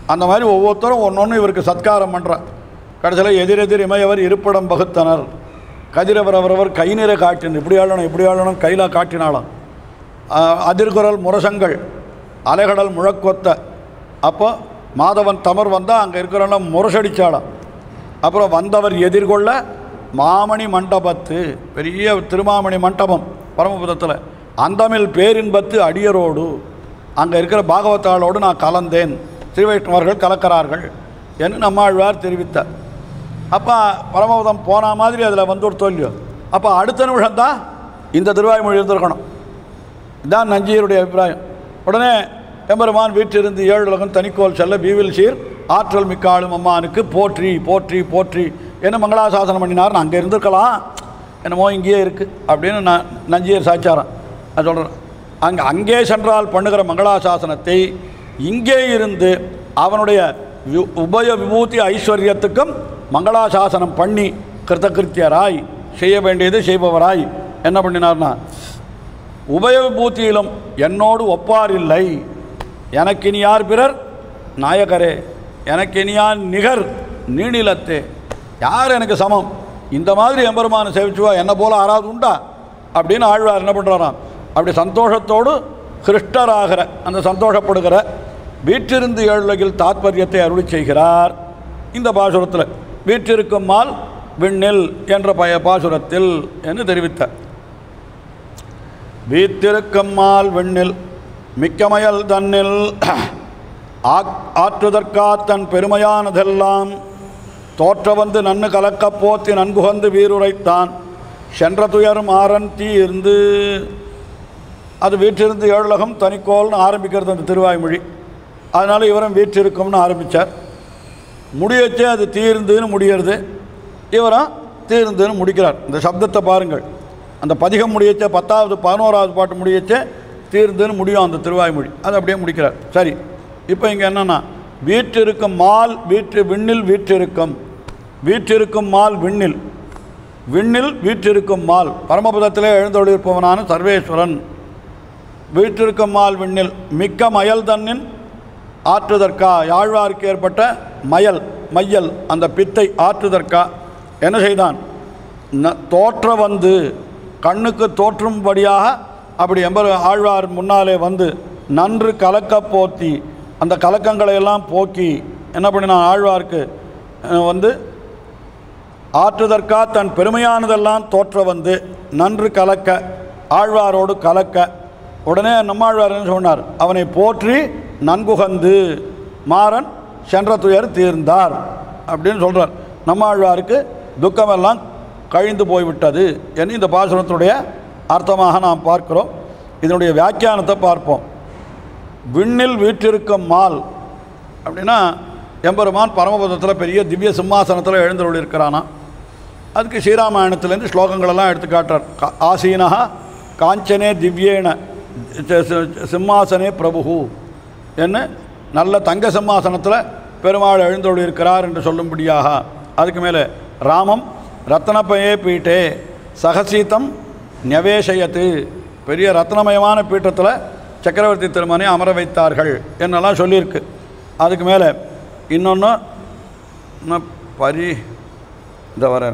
அந்த மாதிரி ஒவ்வொருத்தரும் ஒன்று ஒன்று இவருக்கு சத்காரம் பண்ணுறான் கடைசியில் எதிரெதிர் இமையவர் இருப்பிடம் வகுத்தனர் கதிரவர் அவரவர் கை நிற காட்டின் இப்படி ஆளணும் இப்படி ஆளணும் கையில் காட்டினாலும் ஆஹ், அதிர்குரல் முரசங்கள் அலைகடல் முழக்கொத்த அப்போ மாதவன் தமர் வந்தால் அங்கே இருக்கிறவன முரசடிச்சாளாம் அப்புறம் வந்தவர் எதிர்கொள்ள மாமணி மண்டபத்து பெரிய திருமாமணி மண்டபம் பரமபுரத்தில் அந்தமில் பேரின்பத்து அடியரோடு அங்கே இருக்கிற பாகவத்தாளோடு நான் கலந்தேன் ஸ்ரீவைஷ்ணவர்கள் கலக்கிறார்கள் என்று நம்மாழ்வார் தெரிவித்தார் அப்போ பரமபதம் போன மாதிரி அதில் வந்து ஒரு தோல்வியோ அப்போ அடுத்த நிமிஷம் தான் இந்த திருவாய்மொழி இருந்திருக்கணும் இதான் நஞ்சியருடைய அபிப்பிராயம் உடனே எம்பெருமான் வீட்டிலிருந்து ஏழு உலகம் தனிக்கோல் செல்ல பீவில் சீர் ஆற்றல் மிக்காளும் அம்மானுக்கு போற்றி போற்றி போற்றி என்ன மங்களாசாசனம் பண்ணினார் அங்கே இருந்திருக்கலாம் என்னமோ இங்கேயே இருக்குது அப்படின்னு நான் நஞ்சியர் சாச்சாரம் நான் சொல்கிறேன் அங்கே அங்கே சென்றால் பண்ணுகிற மங்களாசாசனத்தை இங்கே இருந்து அவனுடைய வி- உபய விபூதி ஐஸ்வர்யத்துக்கும் மங்களாசாசனம் பண்ணி கிருத்தகிருத்தியராய் செய்ய வேண்டியது செய்பவராய் என்ன பண்ணினார்னா உபயவிபூத்தியிலும் என்னோடு ஒப்பாரில்லை எனக்கு இனி யார் பிறர் நாயகரே எனக்கு இனியான் நிகர் நீணிலத்தே யார் எனக்கு சமம் இந்த மாதிரி எம்பெருமானை சேவிச்சுவா என்ன போல ஆறாவது உண்டா அப்படின்னு ஆழ்வார் என்ன பண்ணுறாராம் அப்படி சந்தோஷத்தோடு கிருஷ்டராகிற அந்த சந்தோஷப்படுகிற வீற்றிருந்து ஏழுலகில் தாத்பரியத்தை அருளி செய்கிறார் இந்த பாசுரத்தில் வீற்றிருக்கும் மால் விண்ணில் என்ற பய பாசுரத்தில் என்று தெரிவித்தார் வீத்திருக்கம்மால் வெண்ணில் மிக்கமயல் தன்னில் ஆக்- ஆற்றுதற்கா தன் பெருமையானதெல்லாம் தோற்ற வந்து நன்னு கலக்கப் போத்தி நன்குகந்து வீருரைத்தான் சென்ற துயர் மாறன் தீர்ந்து அது வீற்றிருந்து ஏழுலகம் தனிக்கோல்னு ஆரம்பிக்கிறது அந்த திருவாய்மொழி அதனால் இவரும் வீற்றிருக்கும்னு ஆரம்பித்தார் முடியச்சே அது தீர்ந்துன்னு முடியறது இவரும் தீர்ந்துன்னு முடிக்கிறார் இந்த சப்தத்தை பாருங்கள் அந்த பதிகம் முடியச்சே பத்தாவது பதினோராவது பாட்டு முடியச்சே தீர்ந்துன்னு முடியும் அந்த திருவாய்மொழி அது அப்படியே முடிக்கிறார் சரி இப்போ இங்கே என்னென்னா வீற்றிருக்கும் மால் வீற்று விண்ணில் வீற்றிருக்கும் வீற்றிருக்கும் மால் விண்ணில் விண்ணில் வீற்றிருக்கும் மால் பரமபதத்திலே எழுந்தொழிருப்பவனான சர்வேஸ்வரன் வீற்றிருக்கும் மால் விண்ணில் மிக்க மயல் தன்னின் ஆற்றுதற்கா யாழ்வாருக்கு ஏற்பட்ட மயல் மையல் அந்த பித்தை ஆற்றுதற்கா என்ன செய்தான் ந- தோற்ற வந்து கண்ணுக்கு தோற்றும்படியாக அப்படி எம்பர் ஆழ்வார் முன்னாலே வந்து நன்று கலக்க போத்தி அந்த கலக்கங்களை எல்லாம் போக்கி என்ன பண்ணினான் ஆழ்வார்க்கு அஹ், வந்து ஆற்றுதற்கா தன் பெருமையானதெல்லாம் தோற்ற வந்து நன்று கலக்க ஆழ்வாரோடு கலக்க உடனே நம்மாழ்வார் என்ன சொன்னார் அவனை போற்றி நன்குகந்து மாறன் சென்ற துயர் தீர்ந்தார் அப்படின்னு சொல்கிறார் நம்மாழ்வாருக்கு துக்கமெல்லாம் கழிந்து போய்விட்டது என்று இந்த பாசுரத்தினுடைய அர்த்தமாக நாம் பார்க்கிறோம் இதனுடைய வியாக்கியானத்தை பார்ப்போம் விண்ணில் வீற்றிருக்கும் மால் அப்படின்னா எம்பெருமான் பரமபதத்தில் பெரிய திவ்ய சிம்மாசனத்தில் எழுந்தருள் இருக்கிறானா அதுக்கு ஸ்ரீராமாயணத்துலேருந்து ஸ்லோகங்களெல்லாம் எடுத்து காட்டுறார் கா- ஆசீனஹா காஞ்சனே திவ்யேன சி- சி- சிம்மாசனே பிரபு என்ன நல்ல தங்க சிம்மாசனத்தில் பெருமாள் எழுந்தருள் இருக்கிறார் என்று சொல்லும்படியாக அதுக்கு மேலே ராமம் ரத்னப்பயே பீட்டே சகசீதம் நவேஷயத்து பெரிய ரத்னமயமான பீட்டத்தில் சக்கரவர்த்தி திருமணி அமர வைத்தார்கள் என்னெல்லாம் சொல்லியிருக்கு அதுக்கு மேலே இன்னொன்று இன்னும் பரி இந்த வர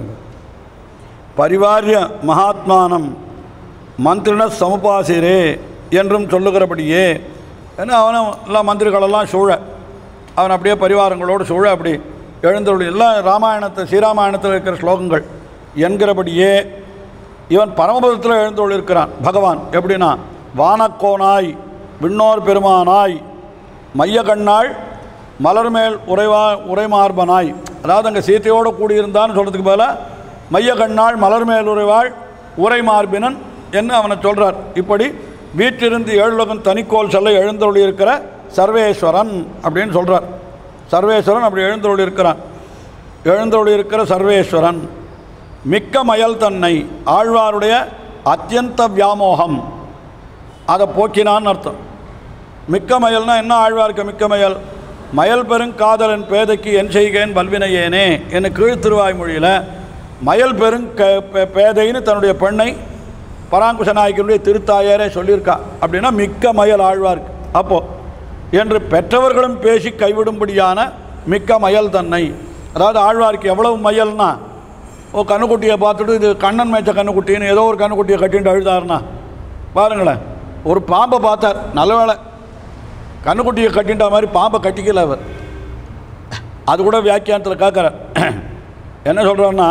பரிவாரிய மகாத்மானம் மந்திரின சமுபாசிரே என்றும் சொல்லுகிறபடியே ஏன்னா அவனும் எல்லாம் மந்திரிகளெல்லாம் சூழ அவன் அப்படியே பரிவாரங்களோடு சூழ அப்படி எழுந்தருளி எல்லாம் ராமாயணத்தை ஸ்ரீராமாயணத்தில் இருக்கிற ஸ்லோகங்கள் என்கிறபடியே இவன் பரமபதத்தில் எழுந்தருள் இருக்கிறான் பகவான் எப்படின்னா வானக்கோனாய் விண்ணோர் பெருமானாய் மைய கண்ணாள் மலர்மேல் உறைவா உரைமார்பனாய் அதாவது அங்கே சீத்தையோடு கூடியிருந்தான்னு சொல்கிறதுக்கு பதிலாக மைய கண்ணாள் மலர்மேல் உறைவாள் உரைமார்பினன் என்று அவனை சொல்கிறார் இப்படி வீட்டிலிருந்து ஏழுலகம் தனிக்கோல் செல்ல எழுந்தருளி இருக்கிற சர்வேஸ்வரன் அப்படின்னு சொல்கிறார் சர்வேஸ்வரன் அப்படி எழுந்தருளி இருக்கிறான் எழுந்தருளி இருக்கிற சர்வேஸ்வரன் மிக்க மயல் தன்னை ஆழ்வாருடைய அத்தியந்த வியாமோகம் அதை போக்கினான்னு அர்த்தம் மிக்க மயல்னா என்ன ஆழ்வார்க்கு மிக்க மயல் மயல் பெருங்காதலன் பேதைக்கு என் செய்கேன் வல்வினையேனே என்று கீழ் திருவாய்மொழியில் மயல் பெருங் க- பே- பேதைன்னு தன்னுடைய பெண்ணை பராங்குஷ நாயக்கனுடைய திருத்தாயாரே சொல்லியிருக்கா அப்படின்னா மிக்க மயல் ஆழ்வார்க்கு அப்போது என்று பெற்றவர்களும் பேசி கைவிடும்படியான மிக்க மயல் தன்னை அதாவது ஆழ்வாருக்கு எவ்வளவு மயல்னா ஓ கண்ணுக்குட்டியை பார்த்துட்டு இது கண்ணன் மேய்ச்ச கண்ணுக்குட்டின்னு ஏதோ ஒரு கண்ணுக்குட்டியை கட்டிட்டு அழுதாருன்னா பாருங்களேன் ஒரு பாம்பை பார்த்தார் நல்ல வேளை கண்ணுக்குட்டியை கட்டின்ற மாதிரி பாம்பை கட்டிக்கல அவர் அது கூட வியாக்கியானத்தில் கேட்குறார் என்ன சொல்கிறாருன்னா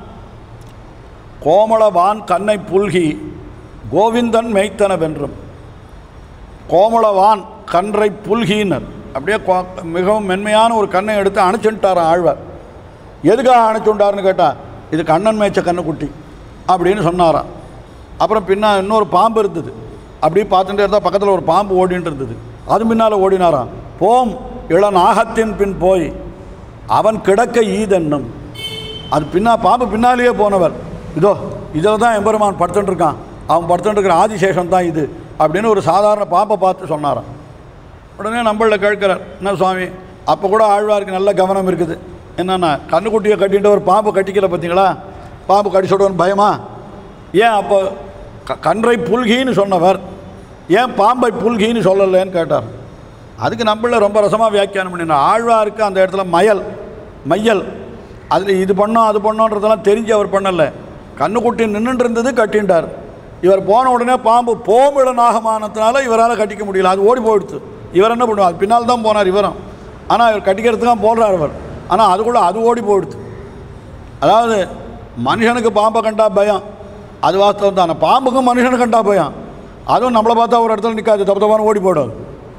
கோமளவான் கண்ணை புல்கி கோவிந்தன் மெய்த்தன வென்றும் கோமளவான் கன்றை புல்கினர் அப்படியே கோ- மிகவும் மென்மையான ஒரு கண்ணை எடுத்து அணைச்சுட்டாராம் ஆழ்வார் எதுக்காக அணைச்சுட்டார்னு கேட்டால் இது கண்ணன் மேய்ச்ச கண்ணுக்குட்டி அப்படின்னு சொன்னாராம் அப்புறம் பின்னா இன்னொரு பாம்பு இருந்தது அப்படி பார்த்துட்டே இருந்தால் பக்கத்தில் ஒரு பாம்பு ஓடிட்டு இருந்தது அது பின்னால் ஓடினாராம் போம் இளநாகத்தின் பின் போய் அவன் கிடக்க ஈதென்னும் அது பின்னா பாம்பு பின்னாலேயே போனவர் இதோ இதில் தான் எம்பெருமான் படுத்துட்டு இருக்கான் அவன் படுத்துட்டு இருக்கிற ஆதிசேஷன் தான் இது அப்படின்னு ஒரு சாதாரண பாம்பை பார்த்து சொன்னாராம் உடனே நம்மள கேட்கிறார் என்ன சுவாமி அப்போ கூட ஆழ்வாருக்கு நல்ல கவனம் இருக்குது என்னென்னா கண்ணுக்குட்டியை கட்டிட்டு ஒரு பாம்பு கட்டிக்கல பார்த்தீங்களா பாம்பு கடிச்சுடுவோன்னு பயமா ஏன் அப்போ க கன்றை புல்கின்னு சொன்னவர் ஏன் பாம்பை புல்கின்னு சொல்லலைன்னு கேட்டார் அதுக்கு நம்மள ரொம்ப ரசமாக வியாக்கியானம் பண்ணினார் ஆழ்வாருக்கு அந்த இடத்துல மயல் மையல் அதில் இது பண்ணோம் அது பண்ணோன்றதெல்லாம் தெரிஞ்சு அவர் பண்ணலை கண்ணுக்குட்டி நின்றுட்டு இருந்தது கட்டின்றார் இவர் போன உடனே பாம்பு போமிட நாகமானத்தினால இவரால் கட்டிக்க முடியல அது ஓடி போயிடுச்சு இவர் என்ன பண்ணுவார் பின்னால் தான் போனார் இவரும் ஆனால் இவர் கட்டிக்கிறதுக்கு தான் போடுறார் அவர் ஆனால் அதுக்குள்ளே அது ஓடி போயிடுச்சு அதாவது மனுஷனுக்கு பாம்பை கண்டா பயம் அது வாஸ்தவம் தான் ஆனால் பாம்புக்கும் மனுஷனுக்கு கண்டா பயம் அதுவும் நம்மளை பார்த்தா ஒரு இடத்துல நிற்காது தப்பு தப்பான ஓடி போயிடும்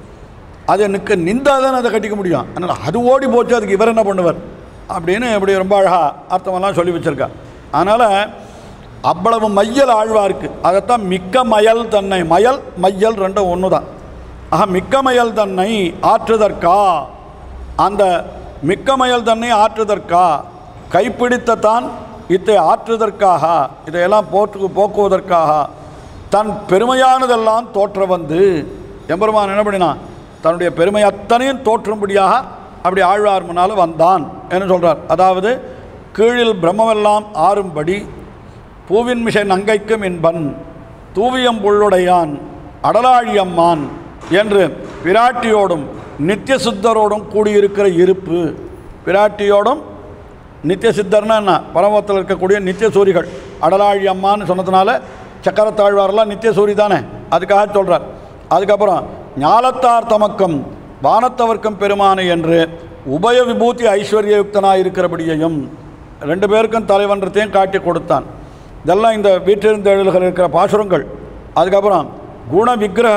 அது நிற்க நின்றால் தானே அதை கட்டிக்க முடியும் அதனால் அது ஓடி போச்சு அதுக்கு இவர் என்ன பண்ணுவார் அப்படின்னு இப்படி ரொம்ப அழகாக அர்த்தமெல்லாம் சொல்லி வச்சுருக்கா அதனால் அவ்வளவு மையல் ஆழ்வாருக்கு அதைத்தான் மிக்க மயல் தன்னை மயல் மையல் ரெண்டும் ஒன்று தான் ஆக மிக்க மயல் தன்னை ஆற்றுதற்கா அந்த மிக்க மயல் தன்னை ஆற்றுதற்கா கைப்பிடித்த தான் இத்தை ஆற்றுதற்காக இதையெல்லாம் போற்று போக்குவதற்காக தன் பெருமையானதெல்லாம் தோற்ற வந்து எம்பெருமான் என்ன பண்ணினான் தன்னுடைய பெருமை அத்தனையும் தோற்றும்படியாக அப்படி ஆழ்வார் முன்னால் வந்தான் என்று சொல்கிறார் அதாவது கீழில் பிரம்மமெல்லாம் ஆறும்படி பூவின் மிசை நங்கைக்கும் என்பன் தூவியம் புள்ளுடையான் அடலாழியம்மான் என்று பிராட்டியோடும் நித்திய சித்தரோடும் கூடியிருக்கிற இருப்பு பிராட்டியோடும் நித்திய சித்தர்னா என்ன பரமத்தில் இருக்கக்கூடிய நித்திய சூரிகள் அடலாழி அம்மான்னு சொன்னதுனால சக்கரத்தாழ்வாரெல்லாம் நித்திய சூரி தானே அதுக்காக சொல்கிறார் அதுக்கப்புறம் ஞாலத்தார் தமக்கும் வானத்தவர்க்கும் பெருமானை என்று உபய விபூதி ஐஸ்வர்யயுக்தனாக இருக்கிறபடியையும் ரெண்டு பேருக்கும் தலைவன்றத்தையும் காட்டி கொடுத்தான் இதெல்லாம் இந்த வீற்றிருந்தெழுகள் இருக்கிற பாசுரங்கள் அதுக்கப்புறம் குண விக்கிரக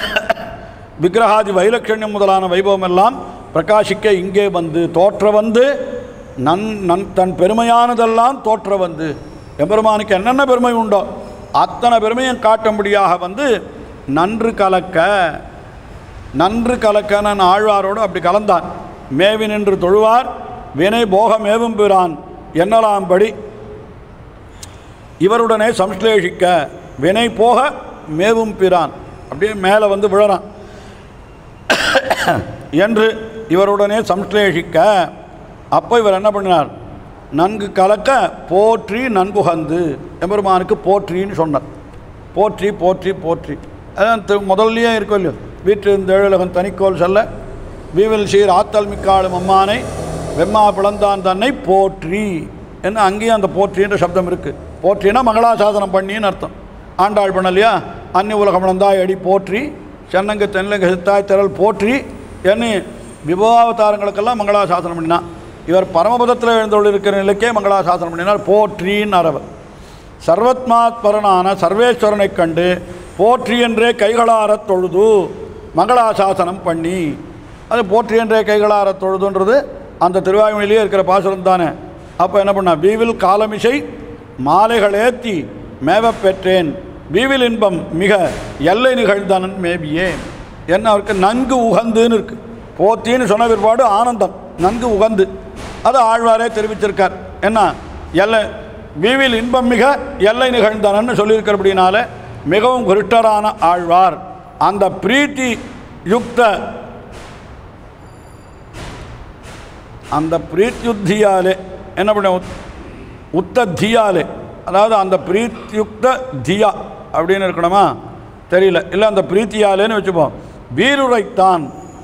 விக்கிரகாதி வைலட்சண்யம் முதலான வைபவம் எல்லாம் பிரகாசிக்க இங்கே வந்து தோற்ற வந்து நன் நன் தன் பெருமையானதெல்லாம் தோற்ற வந்து எம்பெருமானுக்கு என்னென்ன பெருமை உண்டோ அத்தனை பெருமையும் காட்டும்படியாக வந்து நன்று கலக்க நன்று கலக்க நான் ஆழ்வாரோடு அப்படி கலந்தான் மேவி நின்று தொழுவார் வினை போக மேவும் பிறான் என்னலாம்படி இவருடனே சம்ஸ்லேஷிக்க வினை போக மேவும் பிறான் அப்படியே மேலே வந்து விழறான் என்று இவருடனே சம்ஸ்லேஷிக்க அப்போ இவர் என்ன பண்ணினார் நன்கு கலக்க போற்றி நன்குகந்து எம்பெருமானுக்கு போற்றின்னு சொன்னார் போற்றி போற்றி போற்றி அதான் திரு- முதல்லயே இருக்கும் இல்லையோ வீற்றிருந்த ஏழுலகம் தனிக்கோல் செல்ல வீவில் சீர் ஆத்தல் மிக்காளும் அம்மானை வெம்மா பிளந்தான் தன்னை போற்றி என்று அங்கேயும் அந்த போற்றின்ற சப்தம் இருக்குது போற்றினா மங்களாசாசனம் பண்ணின்னு அர்த்தம் ஆண்டாள் பண்ணலையா அன்னி உலகம் இழந்தாய் அடி போற்றி சென்னங்க தென்னங்க சித்தாய் திரள் போற்றி என்று விபவாவதாரங்களுக்கெல்லாம் மங்களாசாசனம் பண்ணினான் இவர் பரமபதத்தில் எழுந்தொழிருக்கிற நிலைக்கே மங்களாசாசனம் பண்ணினார் போற்றின்னு அரவர் சர்வத்மாத்பரனான சர்வேஸ்வரனைக் கண்டு போற்றி என்றே கைகளாரத் தொழுது மங்களாசாசனம் பண்ணி அது போற்றி என்றே கைகளாரத் தொழுதுன்றது அந்த திருவாயுமொழியிலே இருக்கிற பாசுரம் தானே அப்போ என்ன பண்ண வீவில் காலமிசை மாலைகள் ஏத்தி மேவப் பெற்றேன் வீவில் இன்பம் மிக எல்லை நிகழ்ந்தனன் மேபியே என்ன அவருக்கு நன்கு உகந்துன்னு இருக்கு போத்தின்னு சொன்ன பிற்பாடு ஆனந்தம் நன்கு உகந்து அது ஆழ்வாரே தெரிவிச்சிருக்கார் என்ன எல்லை வீவில் இன்பம் மிக எல்லை நிகழ்ந்தனன்னு சொல்லியிருக்கிறபடினால மிகவும் குருட்டரான ஆழ்வார் அந்த பிரீத்தி யுக்த அந்த பிரீத்யுத்தியாலே என்ன பண்ண உத்- உத்த தியாலே அதாவது அந்த பிரீத்யுக்த தியா அப்படின்னு இருக்கணுமா தெரியல இல்லை அந்த பிரீத்தியாலேன்னு வச்சுப்போம் வீருரைத்தான்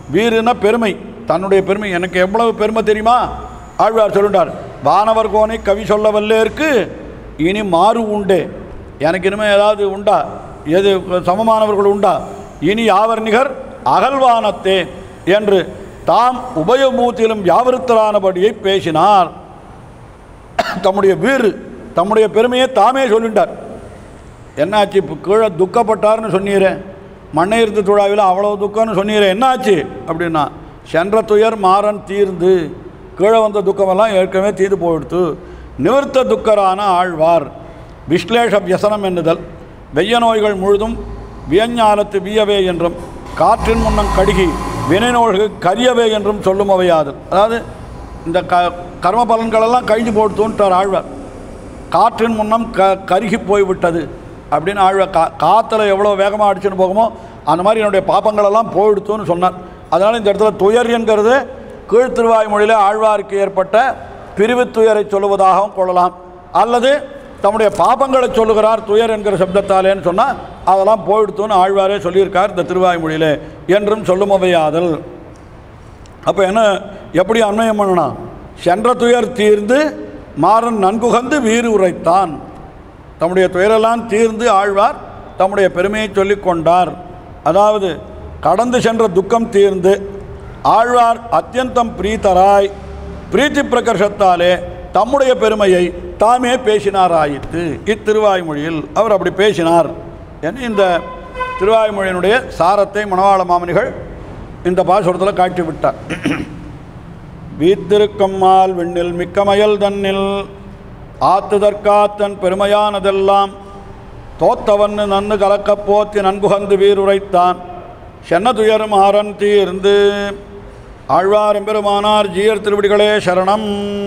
வீறுனா பெருமை தன்னுடைய பெருமை எனக்கு எவ்வளவு பெருமை தெரியுமா ஆழ்வார் சொல்லுண்டார் வானவர் கோனை கவி சொல்ல வல்லேருக்கு இனி மாறு உண்டே எனக்கு இனிமேல் ஏதாவது உண்டா எது சமமானவர்கள் உண்டா இனி யாவர் நிகர் அகல்வானத்தே என்று தாம் உபயமூத்திலும் வியாபருத்தரானபடியை பேசினார் தம்முடைய வீறு தம்முடைய பெருமையை தாமே சொல்லிட்டார் என்னாச்சு இப்போ கீழே துக்கப்பட்டார்னு சொன்னீரே மண்ணை இருந்து துழாவில் அவ்வளோ துக்கம்னு சொன்னீரே என்னாச்சு அப்படின்னா சென்ற துயர் மாறன் தீர்ந்து கீழே வந்த துக்கமெல்லாம் ஏற்கனவே தீர்ந்து போயிடுத்து நிவர்த்த துக்கரான ஆழ்வார் விஸ்லேஷ வியசனம் என்னுதல் வெய்ய நோய்கள் முழுதும் வியஞ்ஞாலத்து வியவே என்றும் காற்றின் முன்னம் கடுகி வினை நோய்கள் கரியவே என்றும் சொல்லும் அவையாது அதாவது இந்த க கர்ம பலன்களெல்லாம் கழிஞ்சு போட்டுன்ட்டார் ஆழ்வார் காற்றின் முன்னம் க கருகி போய்விட்டது அப்படின்னு ஆழ்வ கா காற்றுல எவ்வளோ வேகமாக அடிச்சுன்னு போகுமோ அந்த மாதிரி என்னுடைய பாப்பங்களெல்லாம் போயிடுத்துன்னு சொன்னார் அதனால் இந்த இடத்துல துயர் என்கிறது கீழ்த்திருவாய் மொழியில் ஆழ்வாருக்கு ஏற்பட்ட பிரிவு துயரை சொல்லுவதாகவும் கொள்ளலாம் அல்லது தம்முடைய பாப்பங்களை சொல்லுகிறார் துயர் என்கிற சப்தத்தாலேன்னு சொன்னால் அதெல்லாம் போயிடுத்துன்னு ஆழ்வாரே சொல்லியிருக்கார் இந்த திருவாய்மொழியிலே என்றும் சொல்லுமவையாதல் அப்போ என்ன எப்படி அன்மயம் பண்ணணும் சென்ற துயர் தீர்ந்து மாறன் நன்குகந்து வீறு உரைத்தான் தம்முடைய துயரெல்லாம் தீர்ந்து ஆழ்வார் தம்முடைய பெருமையை சொல்லிக் கொண்டார் அதாவது கடந்து சென்ற துக்கம் தீர்ந்து ஆழ்வார் அத்தியந்தம் பிரீத்தராய் பிரீத்தி பிரகர்ஷத்தாலே தம்முடைய பெருமையை தாமே பேசினாராயிற்று இத்திருவாய்மொழியில் அவர் அப்படி பேசினார் என்று இந்த திருவாய்மொழியினுடைய சாரத்தை மணவாள மாமனிகள் இந்த பாசுரத்தில் காட்டி விட்டார் வீத்திருக்கம்மால் விண்ணில் மிக்கமயல் தன்னில் ஆத்துதற்காத்தன் பெருமையானதெல்லாம் தோத்தவன்னு நன்னு கலக்கப் போத்தி நன்குகந்து வீருரைத்தான் சென்ன துயரும் ஆரன் தீர்ந்து ஆழ்வார் எம்பெருமானார் ஜீயர் திருவடிகளே சரணம்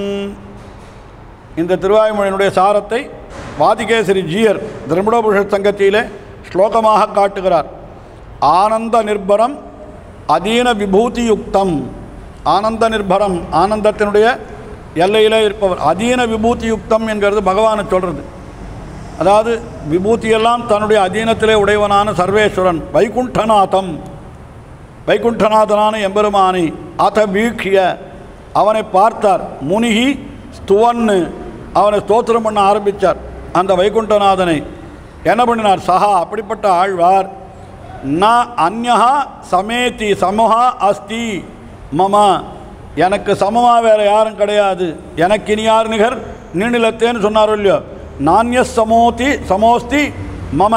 இந்த திருவாய்மொழியினுடைய சாரத்தை வாதிகேசரி ஜீயர் திருமணபுருஷ சங்கத்திலே ஸ்லோகமாக காட்டுகிறார் ஆனந்த நிர்பரம் அதீன விபூதி யுக்தம் ஆனந்த நிர்பரம் ஆனந்தத்தினுடைய எல்லையிலே இருப்பவர் அதீன விபூதி யுக்தம் என்கிறது பகவானை சொல்கிறது அதாவது விபூதியெல்லாம் தன்னுடைய அதீனத்திலே உடையவனான சர்வேஸ்வரன் வைகுண்டநாதம் வைகுண்டநாதனான எம்பெருமானை அத வீக்ஷிய அவனை பார்த்தார் முனிகி ஸ்துவன்னு அவனை ஸ்தோத்திரம் பண்ண ஆரம்பித்தார் அந்த வைகுண்டநாதனை என்ன பண்ணினார் சஹா அப்படிப்பட்ட ஆழ்வார் ந அந்யா சமேதி சமூகா அஸ்தி மம எனக்கு சமமா வேற யாரும் கிடையாது எனக்கு இனி யார் நிகர் நீநிலத்தேன்னு சொன்னாரோ இல்லையோ நானிய சமோதி சமோஸ்தி மம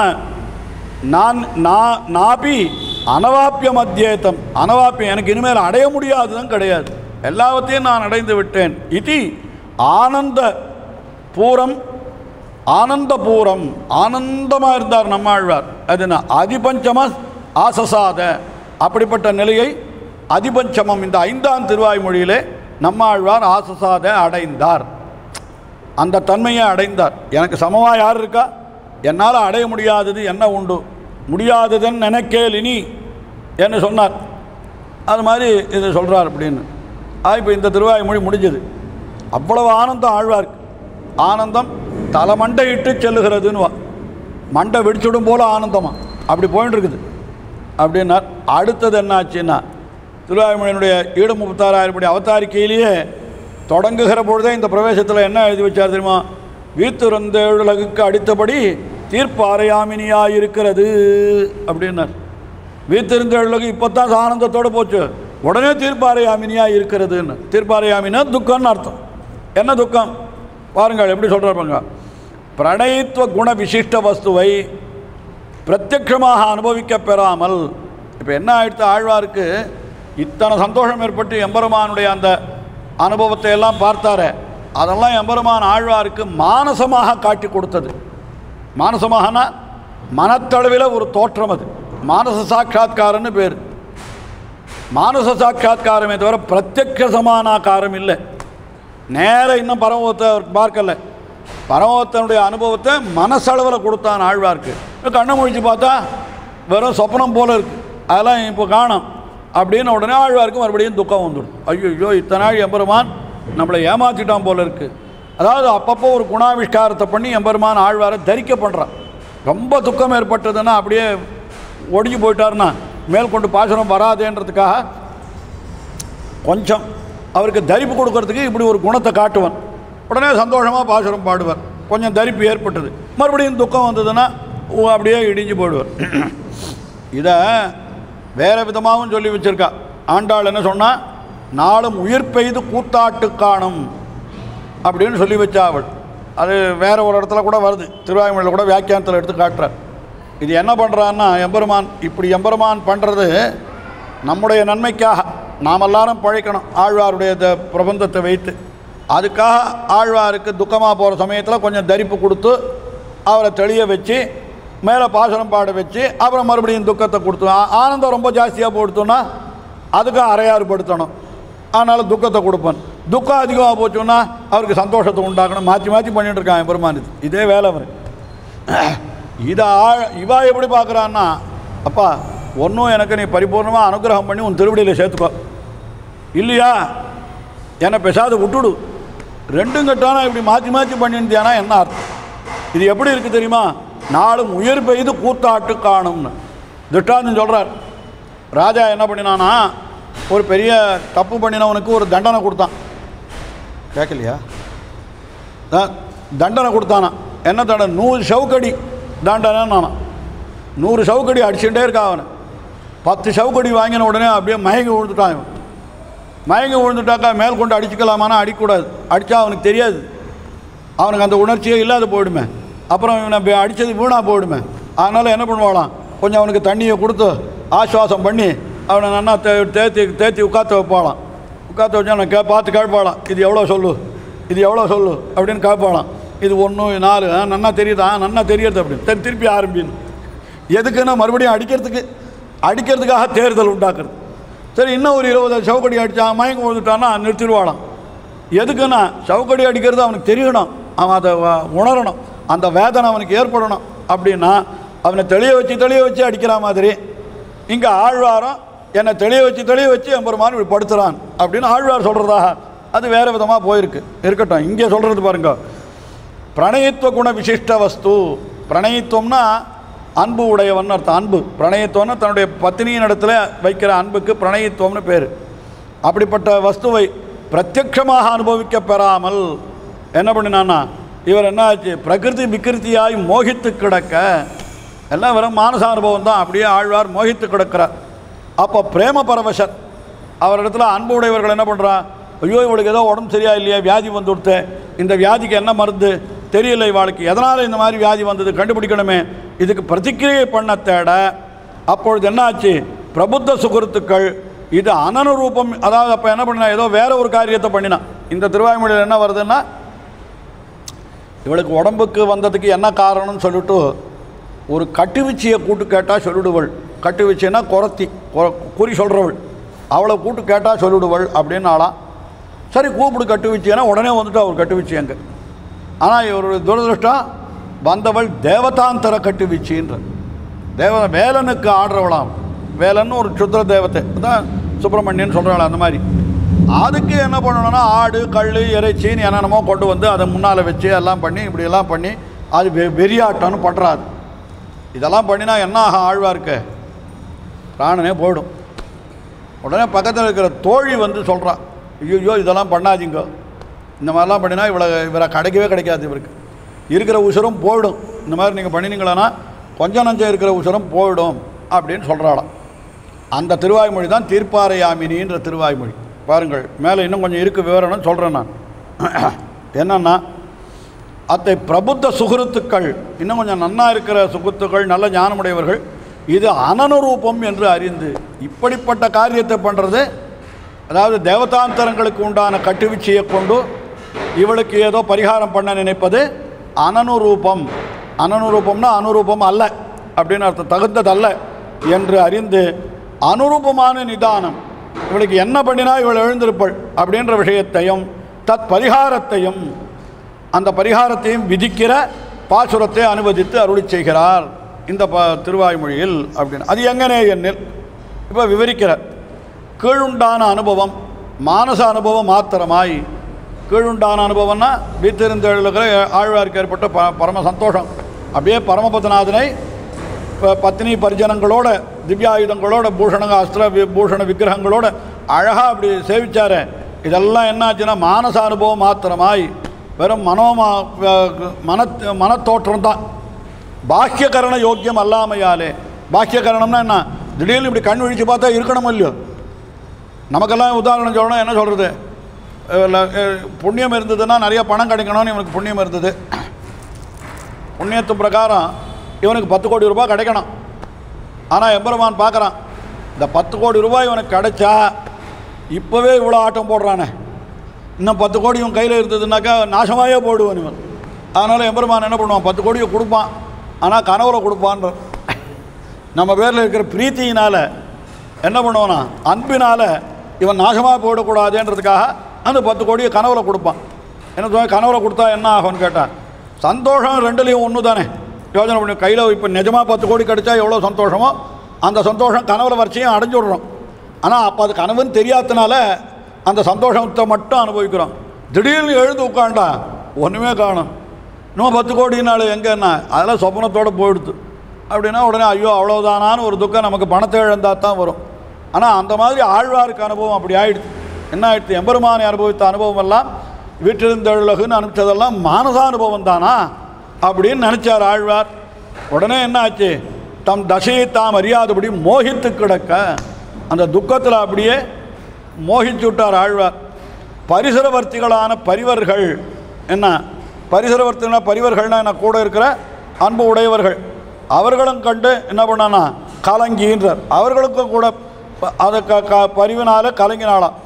நான் நான் நாபி அனவாப்பிய மத்தியேத்தம் அனவாப்பியம் எனக்கு இனிமேல் அடைய முடியாதுதான் கிடையாது எல்லாவற்றையும் நான் அடைந்து விட்டேன் இது ஆனந்த பூரம் ஆனந்தபூரம் ஆனந்தமாக இருந்தார் நம்மாழ்வார் அது என்ன அதிபஞ்சம ஆசசாத அப்படிப்பட்ட நிலையை அதிபஞ்சமம் இந்த ஐந்தாம் திருவாய்மொழியிலே நம்மாழ்வார் ஆசசாத அடைந்தார் அந்த தன்மையை அடைந்தார் எனக்கு சமமாக யார் இருக்கா என்னால் அடைய முடியாதது என்ன உண்டு முடியாததுன்னு நினைக்கேல் இனி என்று சொன்னார் அது மாதிரி இது சொல்கிறார் அப்படின்னு ஆ இப்போ இந்த திருவாய்மொழி முடிஞ்சது அவ்வளவு ஆனந்தம் ஆழ்வார்க்கு ஆனந்தம் தலைமண்டை இட்டு செல்லுகிறதுன்னு வா. மண்டை வெடிச்சுடும் போல ஆனந்தமா அப்படி போயிட்டு இருக்குது அப்படின்னார் அடுத்தது என்னாச்சுன்னா திருவாய்மொழியினுடைய ஈடு முப்பத்தாறாயிரப்படி அவதாரிக்கையிலேயே தொடங்குகிற பொழுதே இந்த பிரவேசத்தில் என்ன எழுதி வச்சார் தெரியுமா வீத்துறந்தேழுலகுக்கு அடித்தபடி தீர்ப்பாறையாமினியாக இருக்கிறது அப்படின்னார் வீத்திருந்தேழுலகு இப்போ தான் ஆனந்தத்தோடு போச்சு உடனே தீர்ப்பாறையாமினியாக இருக்கிறதுன்னு தீர்ப்பாறையாமினா துக்கம்னு அர்த்தம் என்ன துக்கம் பாருங்கள் எப்படி சொல்கிறார் பாருங்க பிரணயித்துவ குண விசிஷ்ட வஸ்துவை பிரத்யக்ஷமாக அனுபவிக்க பெறாமல் இப்போ என்ன ஆயிடுத்து ஆழ்வாருக்கு இத்தனை சந்தோஷம் ஏற்பட்டு எம்பெருமானுடைய அந்த அனுபவத்தை எல்லாம் பார்த்தாரே அதெல்லாம் எம்பெருமான் ஆழ்வாருக்கு மானசமாக காட்டி கொடுத்தது மானசமாகனா மனத்தளவில் ஒரு தோற்றம் அது மானச சாட்சா்காரன்னு பேர் மானச சாட்சா்காரமே தவிர பிரத்யக்ஷ சமானாக்காரம் இல்லை நேர இன்னும் பரமத்தை அவர் பார்க்கல பரமத்தனுடைய அனுபவத்தை மனசளவில் கொடுத்தான் ஆழ்வார்க்கு கண்ணை முழிச்சு பார்த்தா வெறும் சொப்பனம் போல இருக்கு அதெல்லாம் இப்போ காணும் அப்படின்னு உடனே ஆழ்வாருக்கு மறுபடியும் துக்கம் வந்துடும் ஐயோ இத்தனை நாள் எம்பெருமான் நம்மளை ஏமாற்றிட்டான் போல இருக்கு அதாவது அப்பப்போ ஒரு குணாவிஷ்காரத்தை பண்ணி எம்பெருமான் ஆழ்வாரை தரிக்க பண்ணுறான் ரொம்ப துக்கம் ஏற்பட்டதுன்னா அப்படியே ஒடிஞ்சு போயிட்டாருன்னா மேல் கொண்டு பாசனம் வராதேன்றதுக்காக கொஞ்சம் அவருக்கு தரிப்பு கொடுக்கறதுக்கு இப்படி ஒரு குணத்தை காட்டுவன் உடனே சந்தோஷமாக பாசுரம் பாடுவார் கொஞ்சம் தரிப்பு ஏற்பட்டது மறுபடியும் துக்கம் வந்ததுன்னா ஓ, அப்படியே இடிஞ்சு போயிடுவார் இதை வேறு விதமாகவும் சொல்லி வச்சிருக்கா ஆண்டாள் என்ன சொன்னா நாளும் உயிர் பெய்து கூத்தாட்டு காணும் அப்படின்னு சொல்லி வச்சா அவள் அது வேற ஒரு இடத்துல கூட வருது திருவாயுமொழியில் கூட வியாக்கியானத்தில் எடுத்து காட்டுறார் இது என்ன பண்ணுறான்னா எம்பெருமான் இப்படி எம்பெருமான் பண்ணுறது நம்முடைய நன்மைக்காக நாம் எல்லாரும் பழைக்கணும் ஆழ்வாருடைய த- பிரபந்தத்தை வைத்து அதுக்காக ஆழ்வாருக்கு துக்கமாக போகிற சமயத்தில் கொஞ்சம் தரிப்பு கொடுத்து அவரை தெளிய வச்சு மேலே பாசனம் பாட வச்சு அப்புறம் மறுபடியும் துக்கத்தை கொடுத்து ஆ- ஆனந்தம் ரொம்ப ஜாஸ்தியாக போடுத்தோன்னா அதுக்கு அரையாறுபடுத்தணும் அதனால் துக்கத்தை கொடுப்பேன் துக்கம் அதிகமாக போச்சுன்னா அவருக்கு சந்தோஷத்தை உண்டாக்கணும் மாற்றி மாற்றி பண்ணிட்டு இருக்கான் பெருமான் இது இதே வேலை அவர் இதை ஆழ இவா எப்படி பார்க்குறான்னா அப்பா ஒன்றும் எனக்கு நீ பரிபூர்ணமாக அனுகிரகம் பண்ணி உன் திருவடியில் சேர்த்துக்கோ இல்லையா என்னை பெசாத விட்டுடு ரெண்டும் கட்டானா இப்படி மாற்றி மாற்றி பண்ணியிருந்தியானா என்ன அர்த்தம் இது எப்படி இருக்குது தெரியுமா நாளும் உயிர் பெய்து கூத்தாட்டு காணும்னு திட்டாந்தம் சொல்கிறார் ராஜா என்ன பண்ணினானா ஒரு பெரிய தப்பு பண்ணினவனுக்கு ஒரு தண்டனை கொடுத்தான் கேட்கலையா த- தண்டனை கொடுத்தானா என்ன தண்டனை நூறு சவுக்கடி தண்டனை நானா நூறு சவுக்கடி அடிச்சுட்டே இருக்கா அவனை பத்து சவுக்கடி வாங்கின உடனே அப்படியே மயங்கி விழுந்துட்டான் இவன் மயங்கி விழுந்துட்டாக்கா மேல் கொண்டு அடிச்சுக்கலாமானா அடிக்கக்கூடாது அடித்தா அவனுக்கு தெரியாது அவனுக்கு அந்த உணர்ச்சியே இல்லாத போயிடுமே அப்புறம் இவனை இப்படி அடித்தது வீணாக போயிடுமே அதனால் என்ன பண்ணுவாளாம் கொஞ்சம் அவனுக்கு தண்ணியை கொடுத்து ஆஸ்வாசம் பண்ணி அவனை நல்லா தே தேத்தி தேத்தி உட்காத்த வைப்பாளாம் உட்காத்த வச்சு அவனை கே பார்த்து கேட்பாளாம் இது எவ்வளோ சொல்லு இது எவ்வளோ சொல்லு அப்படின்னு கேட்பாளாம் இது ஒன்று நாலு ஆ, நன்னா தெரியுதா ஆ, நன்னா தெரியுது அப்படின்னு சரி திருப்பி ஆரம்பின்னு எதுக்குன்னா மறுபடியும் அடிக்கிறதுக்கு அடிக்கிறதுக்காக தேர்தல் உண்டாக்குறது சரி இன்னும் ஒரு இருபது சவுக்கடி அடித்தான் மயக்கம் விழுந்துட்டான்னா நிறுத்திடுவாளாம் எதுக்குன்னா சவுக்கடி அடிக்கிறது அவனுக்கு தெரியணும் அவன் அதை வ- உணரணும் அந்த வேதனை அவனுக்கு ஏற்படணும் அப்படின்னா அவனை தெளிய வச்சு தெளிய வச்சு அடிக்கிற மாதிரி இங்கே ஆழ்வாரம் என்னை தெளிய வச்சு தெளிய வச்சு எம்பெருமான் இப்படி படுத்துறான் அப்படின்னு ஆழ்வார் சொல்கிறதாக அது வேறு விதமாக போயிருக்கு இருக்கட்டும் இங்கே சொல்கிறது பாருங்க பிரணயத்துவ குண விசிஷ்ட வஸ்து பிரணயத்துவம்னா அன்பு உடையவன் அர்த்தம் அன்பு பிரணயத்துவம்னா தன்னுடைய பத்தினியின் இடத்துல வைக்கிற அன்புக்கு பிரணயத்துவம்னு பேர் அப்படிப்பட்ட வஸ்துவை பிரத்யக்ஷமாக அனுபவிக்க பெறாமல் என்ன பண்ணினான்னா இவர் என்ன ஆச்சு பிரகிருதி விகிருத்தியாய் மோகித்து கிடக்க எல்லாம் வெறும் மானச அனுபவம் தான் அப்படியே ஆழ்வார் மோகித்து கிடக்கிறார் அப்போ பிரேம பரவசர் அவரிடத்துல அன்பு உடையவர்கள் என்ன பண்ணுறா ஐயோ இவளுக்கு ஏதோ உடம்பு சரியா இல்லையா வியாதி வந்து கொடுத்து இந்த வியாதிக்கு என்ன மருந்து தெரியல இவாளுக்கு எதனால் இந்த மாதிரி வியாதி வந்தது கண்டுபிடிக்கணுமே இதுக்கு பிரதிக்கிரியை பண்ண தேட அப்பொழுது என்னாச்சு பிரபுத்த சுகிருத்துக்கள் இது அனனுரூபம் அதாவது அப்போ என்ன பண்ணினா ஏதோ வேற ஒரு காரியத்தை பண்ணினான் இந்த திருவாய்மொழியில் என்ன வருதுன்னா இவளுக்கு உடம்புக்கு வந்ததுக்கு என்ன காரணம்னு சொல்லிட்டு ஒரு கட்டுவீச்சியை கூட்டு கேட்டால் சொல்லிடுவள் கட்டுவீச்சின்னா குரத்தி கொ- குறி சொல்கிறவள் அவளை கூட்டு கேட்டால் சொல்லிடுவள் அப்படின்னு ஆளாம் சரி கூப்பிடு கட்டுவீச்சின்னா உடனே வந்துட்டு அவர் கட்டுவீச்சி அங்கே ஆனால் இவருடைய துரதிருஷ்டம் வந்தவள் தேவதாந்தர கட்டுவீச்சின்ற தேவ வேலனுக்கு ஆடுறவளாம் வேலன்னு ஒரு சுத்திர தேவதை அதான் சுப்பிரமணியன் சொல்கிறாள் அந்த மாதிரி அதுக்கு என்ன பண்ணணும்னா ஆடு கல் இறைச்சின்னு என்னென்னமோ கொண்டு வந்து அதை முன்னால் வச்சு எல்லாம் பண்ணி இப்படியெல்லாம் பண்ணி அது வெ வெறியாட்டம்னு பண்ணுறாரு இதெல்லாம் பண்ணினா என்ன ஆகும் ஆழ்வார்க்கு பிராணனே போயிடும் உடனே பக்கத்தில் இருக்கிற தோழி வந்து சொல்கிறா ஐயோ இதெல்லாம் பண்ணாதீங்க இந்த மாதிரிலாம் பண்ணினா இவளை இவரை கிடைக்கவே கிடைக்காது இவருக்கு இருக்கிற உசுரும் போயிடும் இந்த மாதிரி நீங்கள் பண்ணினீங்களா கொஞ்சம் நஞ்சம் இருக்கிற உசுரும் போயிடும் அப்படின்னு சொல்கிறாளாம் அந்த திருவாய்மொழி தான் தீர்ப்பாரையாமினின்ற திருவாய்மொழி பாருங்கள் மேலே இன்னும் கொஞ்சம் இருக்கு விவரணம் சொல்கிறேன் நான் என்னன்னா அத்தை பிரபுத்த சுகிருத்துக்கள் இன்னும் கொஞ்சம் நன்னா இருக்கிற சுகுத்துக்கள் நல்ல ஞானமுடையவர்கள் இது அனனுரூபம் என்று அறிந்து இப்படிப்பட்ட காரியத்தை பண்ணுறது அதாவது தேவதாந்தரங்களுக்கு உண்டான கட்டுவீச்சியை கொண்டு இவளுக்கு ஏதோ பரிகாரம் பண்ண நினைப்பது அனனுரூபம் அனனுரூபம்னா அனுரூபம் அல்ல அப்படின்னு அர்த்தம் தகுந்ததல்ல என்று அறிந்து அனுரூபமான நிதானம் இவளுக்கு என்ன பண்ணினா இவள் எழுந்திருப்பள் அப்படின்ற விஷயத்தையும் தத் பரிகாரத்தையும் அந்த பரிகாரத்தையும் விதிக்கிற பாசுரத்தை அனுவதித்து அருளி செய்கிறார் இந்த ப திருவாய்மொழியில் அப்படின்னு அது எங்கனே என்னில் இப்போ விவரிக்கிறார் கீழுண்டான அனுபவம் மானச அனுபவம் மாத்திரமாய் கீழுண்டான அனுபவம்னா வீத்திருந்தெழுகிற ஆழ்வாருக்கு ஏற்பட்ட ப பரம சந்தோஷம் அப்படியே பரமபதநாதனை இப்போ பத்னி பரிஜனங்களோட திவ்யாயுதங்களோட பூஷண அஸ்திர வி- பூஷண விக்கிரகங்களோட அழகாக அப்படி சேவிச்சாரு இதெல்லாம் என்ன ஆச்சுன்னா மானச அனுபவம் மாத்திரமாய் வெறும் மனோமா மன மனத்தோற்றம் தான் பாக்கியகரண யோக்கியம் அல்லாமையாலே பாக்கியகரணம்னா என்ன திடீர்னு இப்படி கண் விழிச்சு பார்த்தா இருக்கணும் இல்லையோ நமக்கெல்லாம் உதாரணம் சொல்லணும் என்ன சொல்கிறது புண்ணியம் இருந்ததுன்னா நிறைய பணம் கிடைக்கணும்னு இவனுக்கு புண்ணியம் இருந்தது புண்ணியத்து பிரகாரம் இவனுக்கு பத்து கோடி ரூபாய் கிடைக்கணும் ஆனால் எம்பெருமான் பார்க்குறான் இந்த பத்து கோடி ரூபாய் இவனுக்கு கிடைச்சா இப்போவே இவ்வளோ ஆட்டம் போடுறானே இன்னும் பத்து கோடி இவன் கையில் இருந்ததுனாக்கா நாசமாயே போடுவான் இவன் அதனால் எம்பெருமான் என்ன பண்ணுவான் பத்து கோடியை கொடுப்பான் ஆனால் கனவுல கொடுப்பான்ற நம்ம பேரில் இருக்கிற பிரீத்தியினால் என்ன பண்ணுவானா அன்பினால் இவன் நாசமாக போயிடக்கூடாதுன்றதுக்காக அந்த பத்து கோடியை கனவுல கொடுப்பான் என்ன சொல்ல கனவுல கொடுத்தா என்ன ஆகும்னு கேட்டான் சந்தோஷம் ரெண்டுலேயும் ஒன்று தானே யோசனை பண்ணி கையில் இப்போ நிஜமாக பத்து கோடி கிடைச்சா எவ்வளோ சந்தோஷமோ அந்த சந்தோஷம் கனவுல வரிசையும் அடைஞ்சு விடுறோம் ஆனால் அப்போ அது கனவுன்னு தெரியாதனால அந்த சந்தோஷத்தை மட்டும் அனுபவிக்கிறோம் திடீர்னு எழுந்து உட்காண்டா ஒன்றுமே காணும் இன்னும் பத்து கோடினால எங்கன்னா அதெல்லாம் சொப்பனத்தோடு போயிடுது அப்படின்னா உடனே ஐயோ அவ்வளோதானான்னு ஒரு துக்கம் நமக்கு பணத்தை இழந்தால் தான் வரும் ஆனால் அந்த மாதிரி ஆழ்வாருக்கு அனுபவம் அப்படி ஆயிடுது என்ன ஆயிடுச்சு எம்பெருமானை அனுபவித்த அனுபவம் எல்லாம் வீட்டிலிருந்தழுகுன்னு அனுப்பிச்சதெல்லாம் மானசானுபவம் தானா அப்படின்னு நினச்சார் ஆழ்வார் உடனே என்ன ஆச்சு தம் தசையை தாம் அறியாதபடி மோகித்து கிடக்க அந்த துக்கத்தில் அப்படியே மோகிச்சு விட்டார் ஆழ்வார் பரிசரவர்த்திகளான பரிவர்கள் என்ன பரிசரவர்த்தினா பரிவர்கள்னா என்ன கூட இருக்கிற அன்பு உடையவர்கள் அவர்களும் கண்டு என்ன பண்ணானா கலங்கின்றார் அவர்களுக்கும் கூட ப- அதை க க பரிவினால கலங்கினாளாம்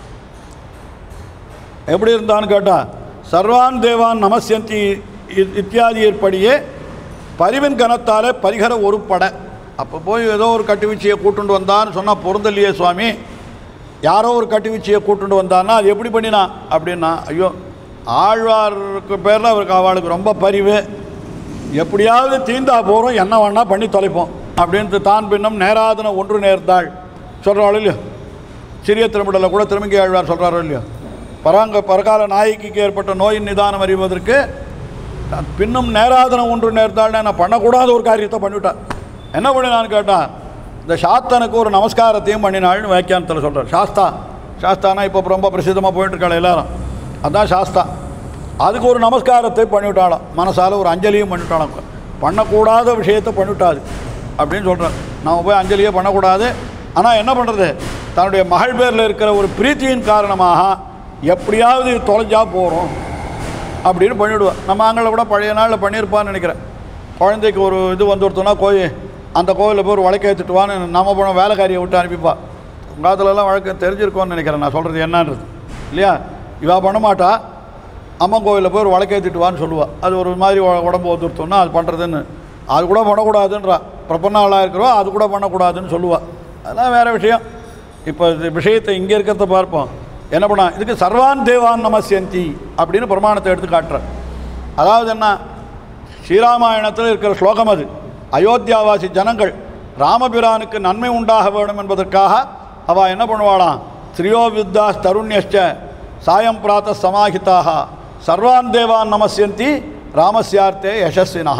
எப்படி இருந்தான்னு கேட்டால் சர்வான் தேவான் நமசியந்தி இ- இத்தியாதி ஏற்படியே பரிவின் கனத்தாலே பரிகர ஒரு பட அப்போ போய் ஏதோ ஒரு கட்டுவீச்சியை கூட்டுண்டு வந்தான்னு சொன்னால் பொருந்தல்லையே சுவாமி யாரோ ஒரு கட்டுவீச்சியை கூட்டுண்டு வந்தான்னா அது எப்படி பண்ணினா அப்படின்னா ஐயோ ஆழ்வாருக்கு பேரில் அவருக்கு அவளுக்கு ரொம்ப பரிவு எப்படியாவது தீந்தா போகிறோம் என்ன வேணா பண்ணி தொலைப்போம் அப்படின்ட்டு தான் பின்னம் நேராதன ஒன்று நேர்ந்தாள் சொல்கிறாள் இல்லையோ சிறிய திருமடலில் கூட திருமங்கி ஆழ்வார் சொல்கிறாரோ இல்லையோ பராங்க பரகால நாயகிக்கு ஏற்பட்ட நோயின் நிதானம் அறிவதற்கு தான் பின்னும் நேராதனம் ஒன்று நேர்ந்தாள்னு நான் பண்ணக்கூடாத ஒரு காரியத்தை பண்ணிவிட்டான் என்ன பண்ணினான்னு கேட்டான் இந்த சாத்தனுக்கு ஒரு நமஸ்காரத்தையும் பண்ணினாள்னு வியாக்கியானத்தில் சொல்கிறார் சாஸ்தா சாஸ்தானா இப்போ ரொம்ப பிரசித்தமாக போயிட்டு இருக்காள் எல்லாரும் அதான் சாஸ்தா அதுக்கு ஒரு நமஸ்காரத்தை பண்ணிவிட்டாளாம் மனசால ஒரு அஞ்சலியும் பண்ணிவிட்டாளாம் பண்ணக்கூடாத விஷயத்தை பண்ணிவிட்டாது அப்படின்னு சொல்கிறார் நம்ம போய் அஞ்சலியே பண்ணக்கூடாது ஆனால் என்ன பண்ணுறது தன்னுடைய மகள் பேரில் இருக்கிற ஒரு பிரீத்தியின் காரணமாக எப்படியாவது இது தொலைஞ்சா போகிறோம் அப்படின்னு பண்ணிவிடுவா நம்ம ஆங்களை கூட பழைய நாளில் பண்ணியிருப்பான்னு நினைக்கிறேன் குழந்தைக்கு ஒரு இது வந்துடுத்தோன்னா கோயில் அந்த கோவிலில் போய் ஒரு வழக்கு ஏற்றுட்டு வான்னு நம்ம போன வேலைக்காரியை விட்டு அனுப்பிப்பா உங்காத்துலலாம் வழக்கு தெரிஞ்சிருக்கோன்னு நினைக்கிறேன் நான் சொல்கிறது என்னன்றது இல்லையா இவா பண்ண மாட்டா அம்மன் கோவிலில் போய் ஒரு வழக்கு ஏற்றிட்டு வான்னு சொல்லுவா அது ஒரு மாதிரி உ- உடம்பு வந்துடுத்தோன்னா அது பண்ணுறதுன்னு அது கூட பண்ணக்கூடாதுன்றா பிரபன்னாளாக இருக்கிறோம் அது கூட பண்ணக்கூடாதுன்னு சொல்லுவா அதெல்லாம் வேறு விஷயம் இப்போ இந்த விஷயத்தை இங்கே இருக்கிறத பார்ப்போம் என்ன பண்ணா இதுக்கு சர்வான் தேவான் நமசியந்தி அப்படின்னு பிரமாணத்தை எடுத்து காட்டுறேன் அதாவது என்ன ஸ்ரீராமாயணத்தில் இருக்கிற ஸ்லோகம் அது அயோத்தியாவாசி ஜனங்கள் ராமபிரானுக்கு நன்மை உண்டாக வேண்டும் என்பதற்காக அவ என்ன பண்ணுவாளாம் ஸ்ரீயோ வித்தா தருண்யஷ்ட சாயம் பிராத்த சமாஹிதாக சர்வான் தேவான் நமசியந்தி ராமஸ்யார்த்தே யசஸ்வினா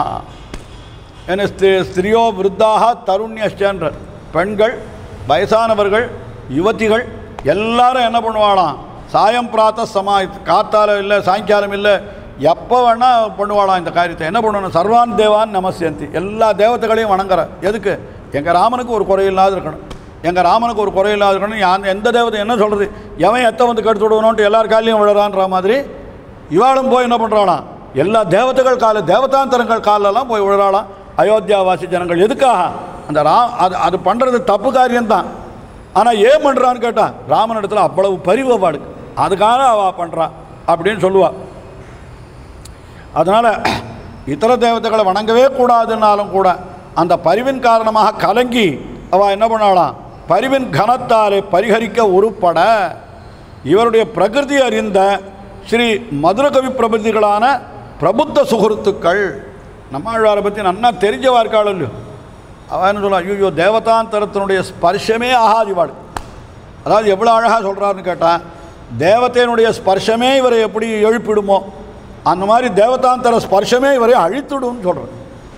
என ஸ்திரீ- ஸ்திரியோ விருத்தாக தருண்யஷ்டன்ற பெண்கள் வயசானவர்கள் யுவதிகள் எல்லாரும் என்ன பண்ணுவாளாம் சாயம் பிராத்த சமா காத்தால இல்லை சாயங்காலம் இல்லை எப்போ வேணால் பண்ணுவாளாம் இந்த காரியத்தை என்ன பண்ணணும் சர்வான் தேவான் நமசியந்தி எல்லா தேவதைகளையும் வணங்குற எதுக்கு எங்கள் ராமனுக்கு ஒரு குறையில்லாத இருக்கணும் எங்கள் ராமனுக்கு ஒரு குறையில்லாத இருக்கணும் யா- எந்த தேவதை என்ன சொல்கிறது எவன் எத்தை வந்து கெடுத்து விடுவணுன்ட்டு எல்லார் காலையும் விழறான்ற மாதிரி இவாளும் போய் என்ன பண்ணுறாளாம் எல்லா தேவதைகள் கால தேவதாந்தரங்கள் காலெல்லாம் போய் விழுறாளாம் அயோத்தியாவாசி ஜனங்கள் எதுக்காக அந்த ரா அது அது பண்ணுறது தப்பு காரியம்தான் ஆனால் ஏன் பண்ணுறான்னு கேட்டா ராமனிடத்தில் அவ்வளவு பரிவு அவளுக்கு அதுக்காக அவள் பண்ணுறா அப்படின்னு சொல்லுவா அதனால் இதர தேவதைகளை வணங்கவே கூடாதுன்னாலும் கூட அந்த பரிவின் காரணமாக கலங்கி அவள் என்ன பண்ணாளாம் பரிவின் கனத்தாலே பரிகரிக்க உருப்பட இவருடைய பிரகிருதி அறிந்த ஸ்ரீ மதுரகவி பிரபதிகளான பிரபுத்த சுகுருத்துக்கள் நம்மாழ்வாரை பற்றி நன்னா தெரிஞ்சவா இருக்காள் இல்லையோ அவன் என்ன சொல்லுவா ஐயோ தேவதாந்தரத்தினுடைய ஸ்பர்ஷமே ஆகாது இவாள் அதாவது எவ்வளோ அழகாக சொல்கிறாருன்னு கேட்டால் தேவதையினுடைய ஸ்பர்ஷமே இவரை எப்படி எழுப்பிடுமோ அந்த மாதிரி தேவதாந்தர ஸ்பர்ஷமே இவரை அழித்துடும்னு சொல்கிறேன்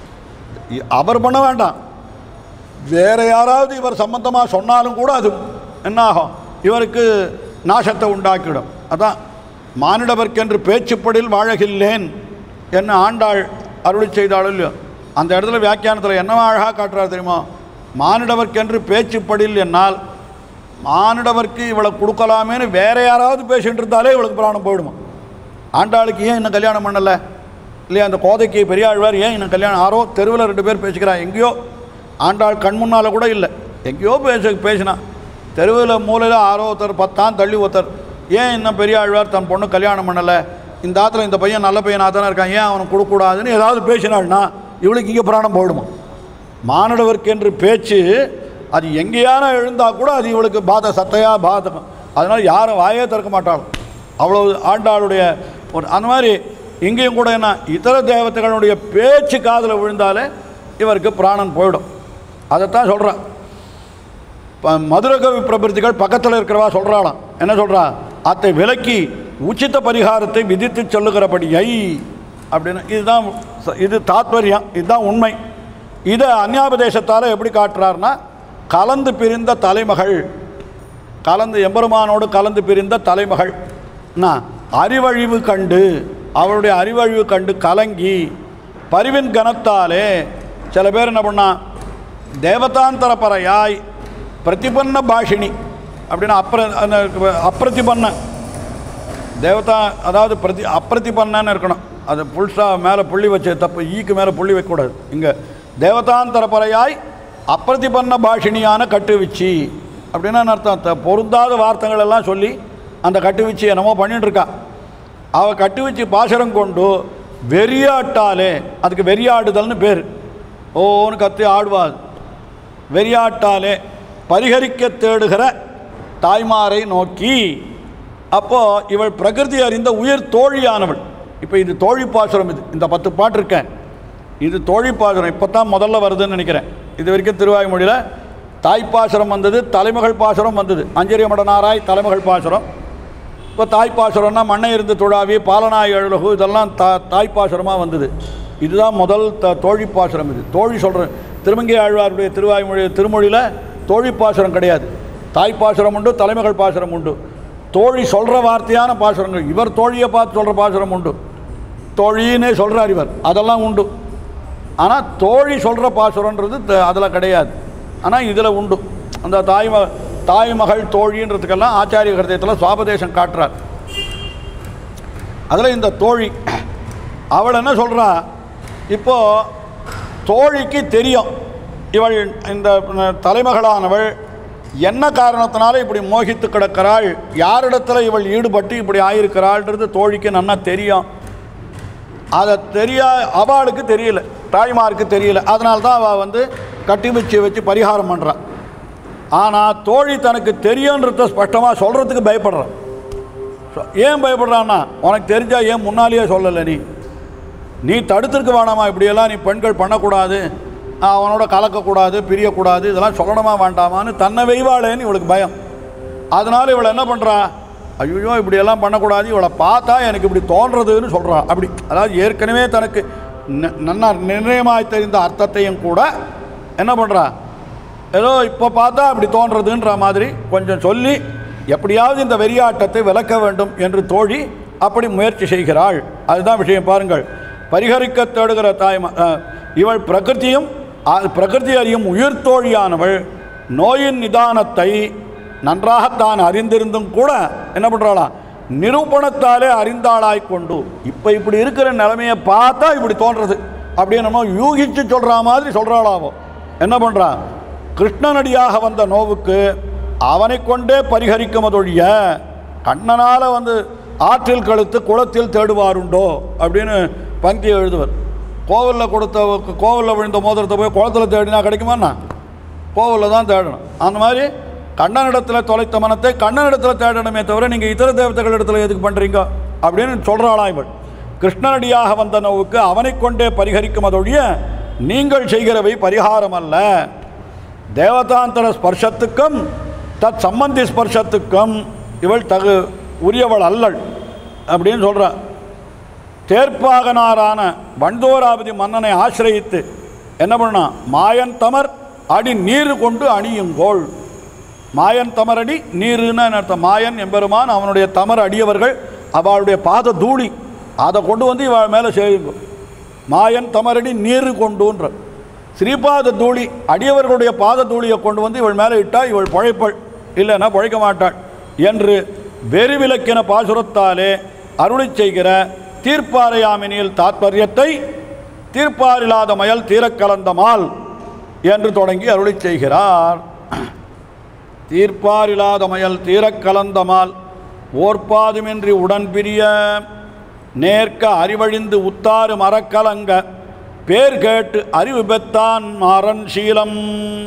அவர் பண்ண வேண்டாம் வேற யாராவது இவர் சம்பந்தமாக சொன்னாலும் கூட அது என்ன ஆகும் இவருக்கு நாசத்தை உண்டாக்கிடும் அதான் மானிடவர்க்கென்று பேச்சுப்படில் வாழகில்லேன் என்ன ஆண்டாள் அருளி செய்தாள் இல்லையோ அந்த இடத்துல வியாக்கியானத்தில் என்ன அழகாக காட்டுறார் தெரியுமா மானிடவர்க்கென்று பேச்சுப்படில் என்னால் மானிடவர்க்கு இவளை கொடுக்கலாமேன்னு வேற யாராவது பேசிட்டு இருந்தாலே இவளுக்கு பிராணம் போயிடுமா ஆண்டாளுக்கு ஏன் இன்னும் கல்யாணம் பண்ணலை இல்லையா அந்த கோதைக்கு பெரியாழ்வார் ஏன் இன்னும் கல்யாணம் யாரோ தெருவில் ரெண்டு பேர் பேசிக்கிறா எங்கேயோ ஆண்டாள் கண் முன்னால் கூட இல்லை எங்கேயோ பேச பேசினா தெருவில் மூலையில் ஆரோ ஒருத்தர் பத்தாம் தள்ளி ஒருத்தர் ஏன் இன்னும் பெரியாழ்வார் தன் பொண்ணு கல்யாணம் பண்ணலை இந்த ஆத்துல இந்த பையன் நல்ல பையனாக தானே இருக்கான் ஏன் அவனுக்கு கொடுக்கக்கூடாதுன்னு ஏதாவது பேசினாள்னா இவளுக்கு இங்கே பிராணம் போயிடுமா மானுடவர்க்கென்று பேச்சு அது எங்கேயான எழுந்தால் கூட அது இவளுக்கு பாத சத்தையா பாதகம் அதனால் யாரும் வாயே திறக்க மாட்டாள் அவ்வளோ ஆண்டாளுடைய ஒரு அந்த மாதிரி இங்கேயும் கூட என்ன இதர தேவதைகளுடைய பேச்சு காதில் விழுந்தாலே இவருக்கு பிராணன் போயிடும் அதைத்தான் சொல்கிறான் இப்போ மதுரகவி பிரபுத்திகள் பக்கத்தில் இருக்கிறவா சொல்கிறாளாம் என்ன சொல்கிறா அத்தை விலக்கி உச்சித பரிகாரத்தை விதித்து சொல்லுகிறபடியை அப்படின்னு இதுதான் ச- இது தாத்பரியம் இதுதான் உண்மை இதை அந்யாபதேசத்தால் எப்படி காட்டுறாருன்னா கலந்து பிரிந்த தலைமகள் கலந்து எம்பெருமானோடு கலந்து பிரிந்த தலைமகள் என்ன அறிவழிவு கண்டு அவளுடைய அறிவழிவு கண்டு கலங்கி பரிவின் கனத்தாலே சில பேர் என்ன பண்ணா தேவதாந்தர பறையாய் பிரதிபன்ன பாஷினி அப்படின்னா அப்ர அந்த அப்பிரதிபன்ன தேவதா அதாவது பிரதி அப்பிரதிபன்னன்னு இருக்கணும் அது புல்சா மேலே புள்ளி வச்சு தப்பு ஈக்கு மேலே புள்ளி வைக்கக்கூடாது இங்கே தேவதாந்தர பறையாய் அப்பிரதிபன்ன பாஷினியான கட்டுவிச்சி அப்படின்னா என்ன அர்த்தம் த- பொருந்தாத வார்த்தைகள் எல்லாம் சொல்லி அந்த கட்டுவிச்சி என்னமோ பண்ணிட்டு இருக்கா அவள் கட்டுவிச்சி பாசரம் கொண்டு வெறியாட்டாலே அதுக்கு வெறியாடுதல்னு பேர் ஓன்னு கத்தி ஆடுவாள் வெறியாட்டாலே பரிகரிக்க தேடுகிற தாய்மாரை நோக்கி அப்போ இவள் பிரகிருதி அறிந்த உயிர் தோழியானவள் இப்போ இது தோழி பாசுரம் இது இந்த பத்து பாட்டு இருக்கேன் இது தோழி பாசுரம் இப்போ தான் முதல்ல வருதுன்னு நினைக்கிறேன் இது வரைக்கும் திருவாய்மொழியில் தாய்ப்பாசுரம் வந்தது தலைமகள் பாசுரம் வந்தது அஞ்சரிய மடனாராய் தலைமகள் பாசுரம் இப்போ தாய்ப்பாசுரம்னா மண்ணை இருந்து துழாவி பாலனாய் அழுகு இதெல்லாம் தா தாய்ப்பாசுரமாக வந்தது இதுதான் முதல் த தோழி பாசுரம் இது தோழி சொல்கிறேன் திருமங்கை ஆழ்வாருடைய திருவாய்மொழி திருமொழியில் தோழி பாசுரம் கிடையாது தாய்ப்பாசுரம் உண்டு தலைமகள் பாசுரம் உண்டு தோழி சொல்கிற வார்த்தையான பாசுரங்கள் இவர் தோழியை பார்த்து சொல்கிற பாசுரம் உண்டு தோழின்னே சொல்கிறார் இவர் அதெல்லாம் உண்டு ஆனால் தோழி சொல்கிற பாசுரன்றது அதில் கிடையாது ஆனால் இதில் உண்டு அந்த தாய்ம தாய்மகள் தோழின்றதுக்கெல்லாம் ஆச்சாரிய கிருதயத்தில் சுவாபதேசம் காட்டுறார் அதில் இந்த தோழி அவள் என்ன சொல்கிறா இப்போது தோழிக்கு தெரியும் இவள் இந்த தலைமகளானவள் என்ன காரணத்தினால இப்படி மோகித்து கிடக்கிறாள் யாரிடத்துல இவள் ஈடுபட்டு இப்படி ஆயிருக்கிறாள்ன்றது தோழிக்கு நன்னா தெரியும் அதை தெரியா அவளுக்கு தெரியல தாய்மாருக்கு தெரியல அதனால தான் அவள் வந்து கட்டி வச்சு வச்சு பரிகாரம் பண்ணுறான் ஆனால் தோழி தனக்கு தெரியுன்றத ஸ்பஷ்டமாக சொல்கிறதுக்கு பயப்படுறான் சொ- ஏன் பயப்படுறான்னா உனக்கு தெரிஞ்சா ஏன் முன்னாலேயே சொல்லலை நீ நீ தடுத்திருக்க வேணாமா இப்படியெல்லாம் நீ பெண்கள் பண்ணக்கூடாது அவனோட கலக்கக்கூடாது பிரியக்கூடாது இதெல்லாம் சொல்லணுமா வேண்டாமான்னு தன்னை வெய்வாளேன்னு இவளுக்கு பயம் அதனால் இவளை என்ன பண்ணுறா ஐயோ இப்படியெல்லாம் பண்ணக்கூடாது இவளை பார்த்தா எனக்கு இப்படி தோன்றதுன்னு சொல்கிறா அப்படி அதாவது ஏற்கனவே தனக்கு ந- நன்னா நிர்ணயமாய் தெரிந்த அர்த்தத்தையும் கூட என்ன பண்ணுறா ஏதோ இப்போ பார்த்தா அப்படி தோன்றதுன்ற மாதிரி கொஞ்சம் சொல்லி எப்படியாவது இந்த வெறியாட்டத்தை விளக்க வேண்டும் என்று தோழி அப்படி முயற்சி செய்கிறாள் அதுதான் விஷயம் பாருங்கள் பரிகரிக்க தேடுகிற தாய்மா அஹ், இவள் பிரகிருதியும் அ- பிரகிருதி அறியும் உயிர் தோழியானவள் நோயின் நிதானத்தை நன்றாக தான் அறிந்திருந்தும் கூட என்ன பண்ணுறாளாம் நிரூபணத்தாலே அறிந்தாளாய் கொண்டு இப்போ இப்படி இருக்கிற நிலைமையை பார்த்தா இப்படி தோன்றது அப்படியே நம்ம யூகிச்சு சொல்கிற மாதிரி சொல்கிறாளாவோ என்ன பண்ணுறா கிருஷ்ணனடியாக வந்த நோவுக்கு அவனை கொண்டே பரிகரிக்குமதொழிய கண்ணனால் வந்து ஆற்றில் கழுத்து குளத்தில் தேடுவாருண்டோ அப்படின்னு பங்கி எழுதுவர் கோவிலில் கொடுத்த கோவிலில் விழுந்த மோதிரத்தை போய் குளத்தில் தேடினா கிடைக்குமாண்ணா கோவிலில் தான் தேடணும் அந்த மாதிரி கண்ணனிடத்தில் தொலைத்த மனத்தை கண்ணனிடத்தில் தேடணுமே தவிர நீங்கள் இதர தேவதைகள் இடத்துல எதுக்கு பண்ணுறீங்க அப்படின்னு சொல்கிறாளா இவள் கிருஷ்ணனடியாக வந்த நோவுக்கு அவனை கொண்டே பரிகரிக்கும் அதொழிய நீங்கள் செய்கிறவை பரிகாரம் அல்ல தேவதாந்தர ஸ்பர்ஷத்துக்கும் தத் சம்பந்தி ஸ்பர்ஷத்துக்கும் இவள் தகு உரியவள் அல்லள் அப்படின்னு சொல்கிறா தேர்ப்பாகனாரான வண்டோராபதி மன்னனை ஆசிரயித்து என்ன பண்ணா மாயன் தமர் அடி நீர் கொண்டு அணியுங்கோள் மாயன் தமரடி நீருன்னு அர்த்தம் மாயன் எம்பெருமான் அவனுடைய தமர் அடியவர்கள் அவளுடைய பாத தூளி அதை கொண்டு வந்து இவள் மேலே செய்யுங்க மாயன் தமரடி நீர் கொண்டுன்ற ஸ்ரீபாத தூளி அடியவர்களுடைய பாத தூளியை கொண்டு வந்து இவள் மேலே இட்டால் இவள் பழைப்பள் இல்லைன்னா பழைக்க மாட்டாள் என்று வெறிவிலக்கின பாசுரத்தாலே அருளிச் செய்கிற தீர்ப்பாரையாமினியில் தாத்பரியத்தை தீர்ப்பாரில்லாத மயல் தீரக்கலந்த மால் என்று தொடங்கி அருளிச் செய்கிறார் தீர்ப்பாரில்லாத மயல் தீரக்கலந்த மால் ஓர்பாதுமின்றி உடன் பிரிய நேர்க்க அறிவழிந்து உத்தாறு மரக்கலங்க பேர் கேட்டு அறிவு பெத்தான் மாறன் சீலம்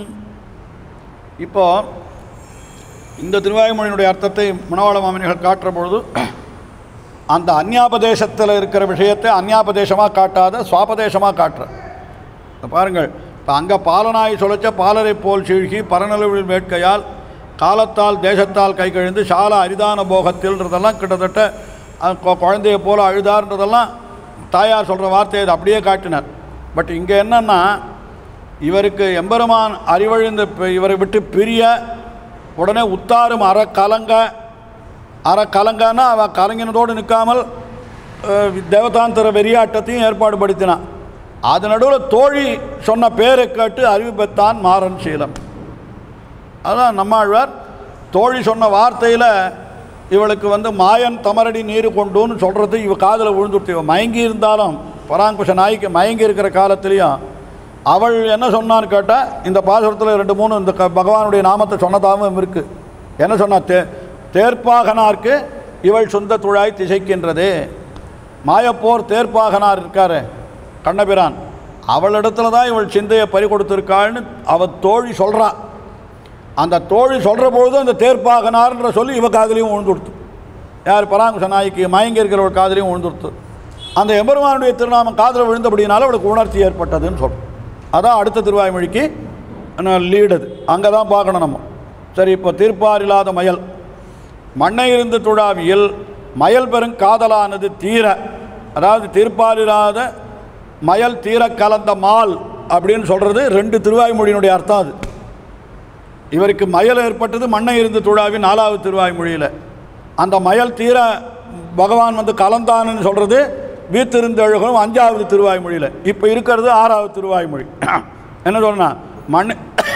இப்போ இந்த திருவாய்மொழியினுடைய அர்த்தத்தை மணவாள மாமனிகள் காட்டுற பொழுது அந்த அந்யாபதேசத்தில் இருக்கிற விஷயத்தை அந்யாபதேசமாக காட்டாத சுவாபதேசமாக காட்டுற இப்ப பாருங்கள் இப்போ அங்கே பாலனாய் சுழச்ச பாலரை போல் சீழ்கி பரநலவில் வேட்கையால் காலத்தால் தேசத்தால் கை கழிந்து சால அரிதான போகத்தில்ன்றதெல்லாம் கிட்டத்தட்ட அஹ், கொ- குழந்தையை போல அழுதார்ன்றதெல்லாம் தாயார் சொல்கிற வார்த்தையை இது அப்படியே காட்டினார் பட் இங்கே என்னன்னா இவருக்கு எம்பெருமான் அறிவழிந்து பி- இவரை விட்டு பிரிய உடனே உத்தாரும் அற கலங்க அற கலங்கன்னா அவன் கலங்கினதோடு நிற்காமல் அஹ், தேவதாந்திர வெறியாட்டத்தையும் ஏற்பாடு படுத்தினான் அது நடுவில் தோழி சொன்ன பேரை கேட்டு அறிவு பெற்றான் மாறன் சீலம் அதான் நம்மாழ்வார் தோழி சொன்ன வார்த்தையில் இவளுக்கு வந்து மாயன் தமரடி நீர் கொண்டுன்னு சொல்கிறது இவ காதில் விழுந்துட்டு இவ மயங்கி இருந்தாலும் பராங்குஷ நாய்க்கு மயங்கி இருக்கிற காலத்துலேயும் அவள் என்ன சொன்னான்னு கேட்டால் இந்த பாசுரத்தில் ரெண்டு மூணு இந்த க- பகவானுடைய நாமத்தை சொன்னதாகவும் இருக்குது என்ன சொன்னா தே தேர்ப்பாகனார்க்கு இவள் சொந்த துழாய் திசைக்கின்றது மாயப்போர் தேர்ப்பாகனார் இருக்காரு கண்ணபிரான் அவளிடத்துல தான் இவள் சிந்தையை பறி கொடுத்துருக்காள்னு அவ தோழி சொல்றா அந்த தோழி சொல்கிற பொழுது அந்த தேர்ப்பாகனார்ன்ற சொல்லி இவ காதலையும் விழுந்துடுத்து யார் பராங்குஷ நாய்க்கு மயங்கி இருக்கிறவள் காதலையும் விழுந்துடுத்து அந்த எம்பெருமானுடைய திருநாமம் காதில் விழுந்தபடினால அவளுக்கு உணர்ச்சி ஏற்பட்டதுன்னு சொல்கிறோம் அதான் அடுத்த திருவாய்மொழிக்கு லீடது அங்கே தான் பார்க்கணும் நம்ம சரி இப்போ தீர்ப்பாரில்லாத மயல் மண்ணை இருந்து துழாவியில் மயல் பெரும் காதலானது தீர அதாவது தீர்ப்பாரில்லாத மயல் தீர கலந்த மால் அப்படின்னு சொல்கிறது ரெண்டு திருவாய்மொழியினுடைய அர்த்தம் அது இவருக்கு மயல் ஏற்பட்டது மண்ணை இருந்து துழாவி நாலாவது திருவாய்மொழியில் அந்த மயல் தீர பகவான் வந்து கலந்தான்னு சொல்கிறது வீத்திருந்தெழுகளும் அஞ்சாவது திருவாய்மொழியில் இப்போ இருக்கிறது ஆறாவது திருவாய்மொழி என்ன சொல்றேன்னா மண்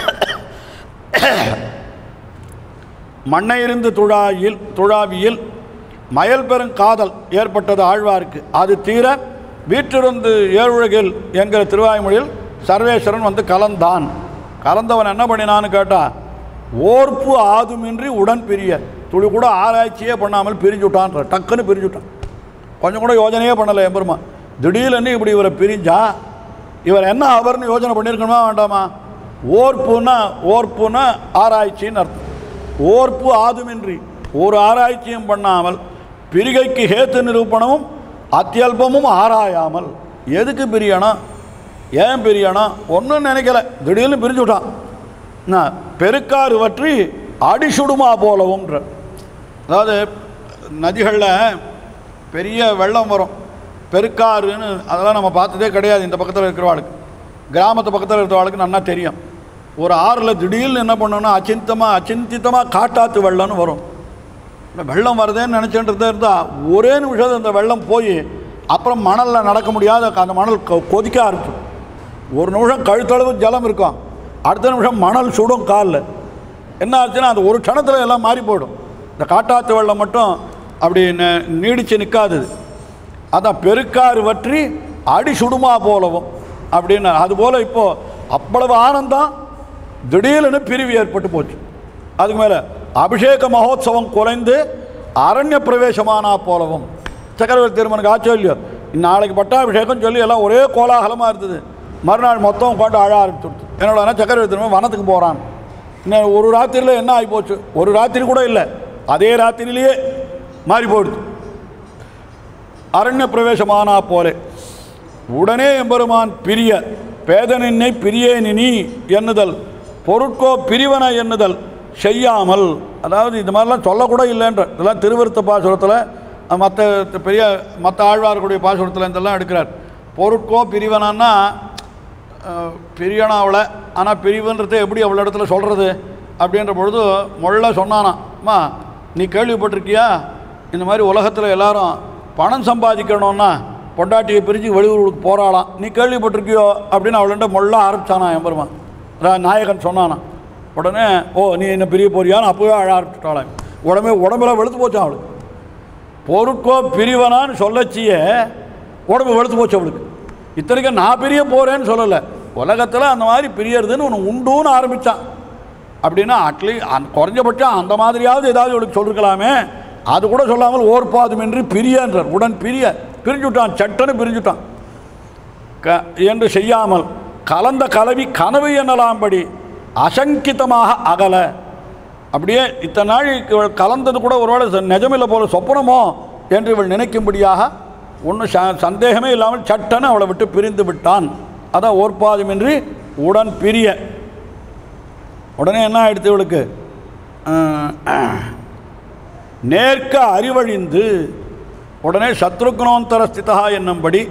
மண்ணை இருந்து துழாயில் துழாவியில் மயல் பெரும் காதல் ஏற்பட்டது ஆழ்வாருக்கு அது தீர வீற்றிருந்து ஏழுலகில் என்கிற திருவாய்மொழியில் சர்வேஸ்வரன் வந்து கலந்தான் கலந்தவன் என்ன பண்ணினான்னு கேட்டா ஓர்ப்பு ஆதுமின்றி உடன் பிரிய துளி கூட ஆராய்ச்சியே பண்ணாமல் பிரிஞ்சுட்டான்ற டக்குன்னு பிரிஞ்சுட்டான் கொஞ்சம் கூட யோஜனையே பண்ணலை எம்பெருமா திடீர்னு இப்படி இவரை பிரிஞ்சா இவர் என்ன அவர்னு யோசனை பண்ணியிருக்கணுமா வேண்டாமா ஓர்ப்புன்னா ஓர்ப்புன்னா ஆராய்ச்சின்னு அர்த்தம் ஓர்ப்பு ஆதுமின்றி ஒரு ஆராய்ச்சியும் பண்ணாமல் பிரிகைக்கு ஹேத்து நிரூபணமும் அத்தியல்பமும் ஆராயாமல் எதுக்கு பிரியணும் ஏன் பிரியணும் ஒன்றும் நினைக்கல திடீர்னு பிரிஞ்சு விட்டான் நான் பெருக்காறு வற்றி அடிசுடுமா போலவும்ன்ற அதாவது நதிகளில் பெரிய வெள்ளம் வரும் பெருக்காறுன்னு அதெல்லாம் நம்ம பார்த்ததே கிடையாது இந்த பக்கத்தில் இருக்கிறவாளுக்கு கிராமத்து பக்கத்தில் இருக்கிறவாளுக்கு நல்லா தெரியும் ஒரு ஆறில் திடீர்னு என்ன பண்ணணும்னா அச்சிந்தமாக அச்சிந்தித்தமாக காட்டாத்து வெள்ளம்னு வரும் இந்த வெள்ளம் வருதேன்னு நினச்சிட்டு இருந்தால் ஒரே நிமிஷம் இந்த வெள்ளம் போய் அப்புறம் மணலில் நடக்க முடியாத அந்த மணல் கொ- கொதிக்க ஆரம்பிக்கும் ஒரு நிமிஷம் கழுத்தளவு ஜலம் இருக்கும் அடுத்த நிமிஷம் மணல் சுடும் காலில் என்ன ஆச்சுன்னா அந்த ஒரு க்ஷணத்தில் எல்லாம் மாறி போயிடும் இந்த காட்டாத்து வெள்ளம் மட்டும் அப்படி ந- நீடிச்சு நிற்காது அதான் பெருக்காறு வற்றி அடி சுடுமா போலவும் அப்படின்னு அதுபோல் இப்போது அவ்வளவு ஆனந்தம் திடீர்னு பிரிவு ஏற்பட்டு போச்சு அதுக்கு மேலே அபிஷேக மகோத்சவம் குறைந்து அரண்ய பிரவேசமானா போலவும் சக்கரவர்த்தி திருமனுக்கு ஆச்சோ இல்லையோ நாளைக்கு பட்டாபிஷேகம் சொல்லி எல்லாம் ஒரே கோலாகலமாக இருந்தது மறுநாள் மொத்தம் உட்காந்து அழ ஆரம்பிச்சுடுது என்னோட சக்கரவர்த்தி திருமன் வனத்துக்கு போகிறான் இன்னும் ஒரு ராத்திரியில் என்ன ஆகி போச்சு ஒரு ராத்திரி கூட இல்லை அதே ராத்திரியிலேயே மாறி போயிடுது அரண்ய பிரவேசமானா போலே உடனே எம்பெருமான் பிரிய பேதனின்னை பிரியேனினி எண்ணுதல் பொருட்கோ பிரிவன எண்ணுதல் செய்யாமல் அதாவது இது மாதிரிலாம் சொல்லக்கூட இல்லைன்ற இதெல்லாம் திருவிருத்த பாசுரத்தில் மற்ற பெரிய மற்ற ஆழ்வார்களுடைய பாசுரத்தில் இதெல்லாம் எடுக்கிறார் பொருட்கோ பிரிவனான்னா அஹ், பிரியணும் அவளை ஆனால் பிரிவுன்றது எப்படி அவள இடத்துல சொல்கிறது அப்படின்ற பொழுது மொள்ள சொன்னானாம் அம்மா நீ கேள்விப்பட்டிருக்கியா இந்த மாதிரி உலகத்தில் எல்லாரும் பணம் சம்பாதிக்கணும்னா பொண்டாட்டியை பிரிஞ்சு வெளியூருக்கு போகிறாளாம் நீ கேள்விப்பட்டிருக்கியோ அப்படின்னு அவள்கிட்ட மொள்ள ஆரம்பிச்சானா எம்பெருமான் ரா- நாயகன் சொன்னானாம் உடனே ஓ நீ என்ன பிரிய போறியான்னு அப்போவே அழ ஆரம்பிச்சுட்டாளே உடம்பே உடம்புல வெளுத்து போச்சான் அவளுக்கு பொருட்கோ பிரிவனான்னு சொல்லச்சியே உடம்பு வெளுத்து போச்சு அவளுக்கு இத்தனைக்கும் நான் பிரிய போகிறேன்னு சொல்லலை உலகத்தில் அந்த மாதிரி பிரியறதுன்னு ஒன்று உண்டுன்னு ஆரம்பித்தான் அப்படின்னா அட்லீ அந் குறைஞ்சபட்சம் அந்த மாதிரியாவது ஏதாவது இவளுக்கு சொல்லிருக்கலாமே அது கூட சொல்லாமல் ஓர்பாதுமின்றி பிரியன்றார் உடன் பிரிய பிரிஞ்சுட்டான் சட்டன்னு பிரிஞ்சுட்டான் க என்று செய்யாமல் கலந்த கலவி கனவு எனலாம்படி அசங்கிதமாக அகல அப்படியே இத்தனை நாள் இவள் கலந்தது கூட ஒருவேளை ச- நிஜமில்லை போல சொப்பனமோ என்று இவள் நினைக்கும்படியாக ஒன்றும் ச சந்தேகமே இல்லாமல் சட்டன்னு அவளை விட்டு பிரிந்து விட்டான் அதான் ஓர்பாதுமின்றி உடன் பிரிய உடனே என்ன ஆயிடுத்து இவளுக்கு அஹ், நேர்க்க அறிவழிந்து உடனே சத்ருக்னோந்தர ஸ்திதா என்னும்படி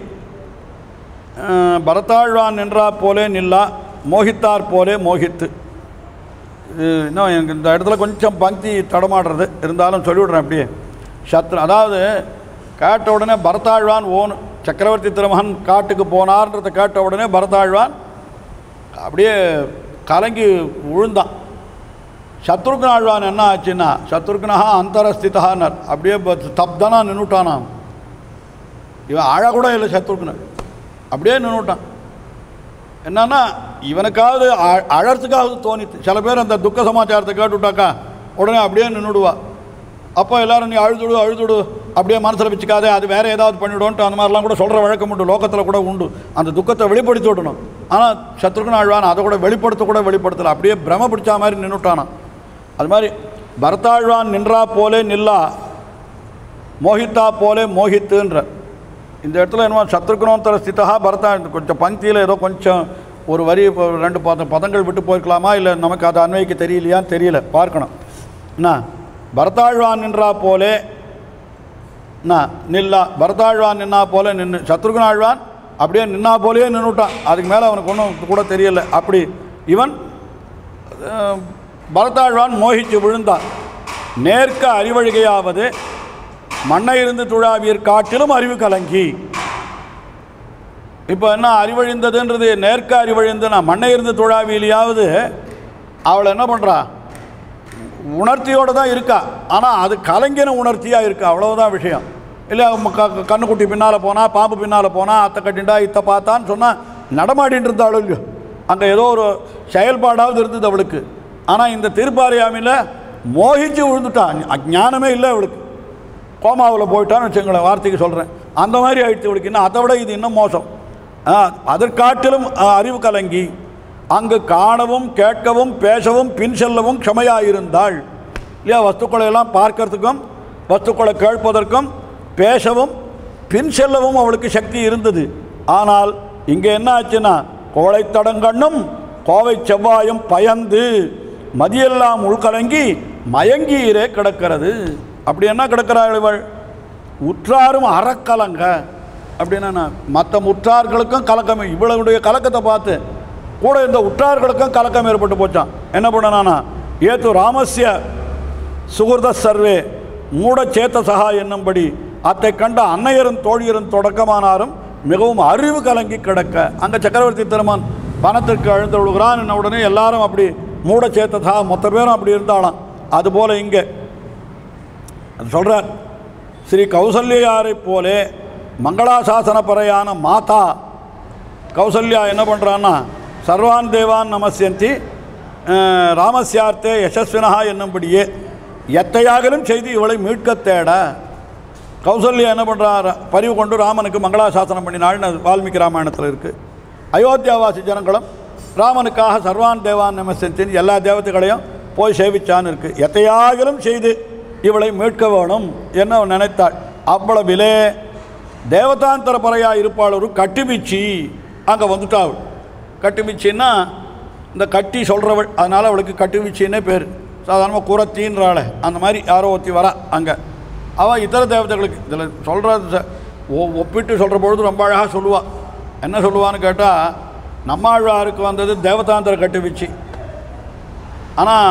அஹ், பரதாழ்வான் நின்றா போலே நில்லா மோகித்தார் போலே மோகித்து இது இன்னும் எனக்கு இந்த இடத்துல கொஞ்சம் பங்கி தடமாடுறது இருந்தாலும் சொல்லிவிடுறேன் அப்படியே சத்ரு அதாவது கேட்ட உடனே பரதாழ்வான் ஓன் சக்கரவர்த்தி திருமகன் காட்டுக்கு போனார்ன்றதை கேட்ட உடனே பரதாழ்வான் அப்படியே கலங்கி விழுந்தான் சத்ருக்ன ஆழ்வான் என்ன ஆச்சுன்னா சத்ருக்னஹா அந்தரஸ்திதான்னார் அப்படியே தப்தனா நின்றுட்டானாம் இவன் அழக்கூட இல்லை சத்ருக்னன் அப்படியே நின்றுட்டான் என்னன்னா இவனுக்காவது அ- அழறதுக்காவது தோணித்து சில பேர் அந்த துக்க சமாச்சாரத்தை கேட்டுவிட்டாக்கா உடனே அப்படியே நின்றுடுவா அப்போ எல்லாரும் நீ அழுதுடு அழுதுடு அப்படியே மனசில் வச்சுக்காதே அது வேற ஏதாவது பண்ணிவிடுவோன்ட்டு அந்த மாதிரிலாம் கூட சொல்கிற வழக்கம் உண்டு லோகத்தில் கூட உண்டு அந்த துக்கத்தை வெளிப்படுத்தி விடணும் ஆனால் சத்ருகுண ஆழ்வான் அதை கூட வெளிப்படுத்த கூட வெளிப்படுத்தலை அப்படியே பிரம பிடிச்ச மாதிரி நின்றுட்டானான் அது மாதிரி பரதாழ்வான் நின்றா போலே நில்லா மோகித்தா போலே மோகித்துன்ற இந்த இடத்துல என்னமோ சத்ருகுணோந்தர ஸ்திதா பரதா கொஞ்சம் பங்கியில் ஏதோ கொஞ்சம் ஒரு வரி இப்போ ரெண்டு பத பதங்கள் விட்டு போயிருக்கலாமா இல்லை நமக்கு அது அன்வைக்கு தெரியலையான்னு தெரியல பார்க்கணும் என்ன பரதாழ்வான் நின்றா போலே என்ன நில்லா பரதாழ்வான் நின்னா போல நின்று சத்ருகுண ஆழ்வான் அப்படியே நின்னா போலயே நின்றுட்டான் அதுக்கு மேலே அவனுக்கு ஒன்றும் கூட தெரியல அப்படி இவன் அஹ், பரதாழ்வான் மோகிச்சு விழுந்தான் நேர்க்க அறிவழிகையாவது மண்ணை இருந்து துழாவியர் காட்டிலும் அறிவு கலங்கி இப்போ என்ன அறிவழிந்ததுன்றது நேர்க்க அறிவழிந்துனா மண்ணை இருந்து துழாவியிலையாவது அவளை என்ன பண்ணுறா உணர்த்தியோடு தான் இருக்கா ஆனால் அது கலைஞன உணர்த்தியாக இருக்கா அவ்வளவுதான் விஷயம் இல்லை க க- கண்ணுக்குட்டி பின்னால் போனால் பாம்பு பின்னால் போனால் அத்தை கட்டிண்டா இத்தை பார்த்தான்னு சொன்னால் நடமாடிட்டு இருந்தாலும் இல்லையோ அங்கே ஏதோ ஒரு செயல்பாடாவது இருந்தது அவளுக்கு ஆனால் இந்த திருப்பாறையாமில் மோகிச்சு விழுந்துட்டான் அஞ்ஞானமே இல்லை அவளுக்கு கோமாவில் போயிட்டான்னு வச்சுங்களேன் வார்த்தைக்கு சொல்கிறேன் அந்த மாதிரி ஆயிடுச்சு இவளுக்கு இன்னும் அதை விட இது இன்னும் மோசம் ஆ, அதற்காட்டிலும் ஆ, அறிவு கலங்கி அங்கு காணவும் கேட்கவும் பேசவும் பின் செல்லவும் க்ஷமையாயிருந்தாள் இல்லையா வஸ்துக்களை எல்லாம் பார்க்கறதுக்கும் வஸ்துக்களை கேட்பதற்கும் பேசவும் பின் செல்லவும் அவளுக்கு சக்தி இருந்தது ஆனால் இங்கே என்ன ஆச்சுன்னா கோழைத்தடங்கண்ணும் கோவை செவ்வாயும் பயந்து மதியெல்லாம் உள்கலங்கி மயங்கீரே கிடக்கிறது அப்படி என்ன கிடக்கிறாள் இவள் உற்றாரும் அறக்கலங்க அப்படின்னா மற்ற உற்றார்களுக்கும் கலக்கம் இவளுடைய கலக்கத்தை பார்த்து கூட இந்த உற்றார்களுக்கும் கலக்கம் ஏற்பட்டு போச்சான் என்ன பண்ணனானா ஏத்து ராமஸ்ய சுகிருத சர்வே மூடச்சேத்தசகா என்னும்படி அத்தை கண்ட அன்னையரும் தோழியரும் தொடக்கமானாரும் மிகவும் அறிவு கலங்கி கிடக்க அங்கே சக்கரவர்த்தி திருமன் பணத்திற்கு அழுந்து விழுகிறான் என்ன உடனே எல்லாரும் அப்படி மூடச்சேத்தசா மொத்த பேரும் அப்படி இருந்தாலாம் அதுபோல் இங்கே அது சொல்கிறார் ஸ்ரீ கௌசல்யாரை போலே மங்களாசாசன பறையான மாதா கௌசல்யா என்ன பண்ணுறான்னா சர்வான் தேவான் நமசியந்தி அஹ், ராமஸ்யார்த்தே யசஸ்வினஹா என்னும்படியே எத்தையாகலும் செய்து இவளை மீட்கத் தேட கௌசல்யா என்ன பண்ணுறார் பரிவு கொண்டு ராமனுக்கு மங்களாசாசனம் பண்ணினாள்னு அது வால்மீகி ராமாயணத்தில் இருக்குது அயோத்தியாவாசி ஜனங்களும் ராமனுக்காக சர்வான் தேவான் நமசியந்தின்னு எல்லா தேவதைகளையும் போய் சேவிச்சான்னு இருக்குது எத்தையாகலும் செய்து இவளை மீட்க வேணும் என்ன அவள் நினைத்தாள் அவ்வளவிலே தேவதாந்தர பறையாக இருப்பாள் ஒரு கட்டுமிச்சி அங்கே வந்துட்டாள் கட்டுமிச்சின்னா இந்த கட்டி சொல்கிறவள் அதனால் அவளுக்கு கட்டுமிச்சின்னே பேர் சாதாரணமாக குரத்தின்றாள் அந்த மாதிரி யாரோ ஒருத்தி வரா அங்கே அவள் இதர தேவதைகளுக்கு இதில் சொல்கிறது ஒப்பிட்டு சொல்கிற பொழுது ரொம்ப அழகாக சொல்லுவாள் என்ன சொல்லுவான்னு கேட்டால் நம்மாழ்வாருக்கு வந்தது தேவதாந்தர கட்டுமிச்சி ஆனால்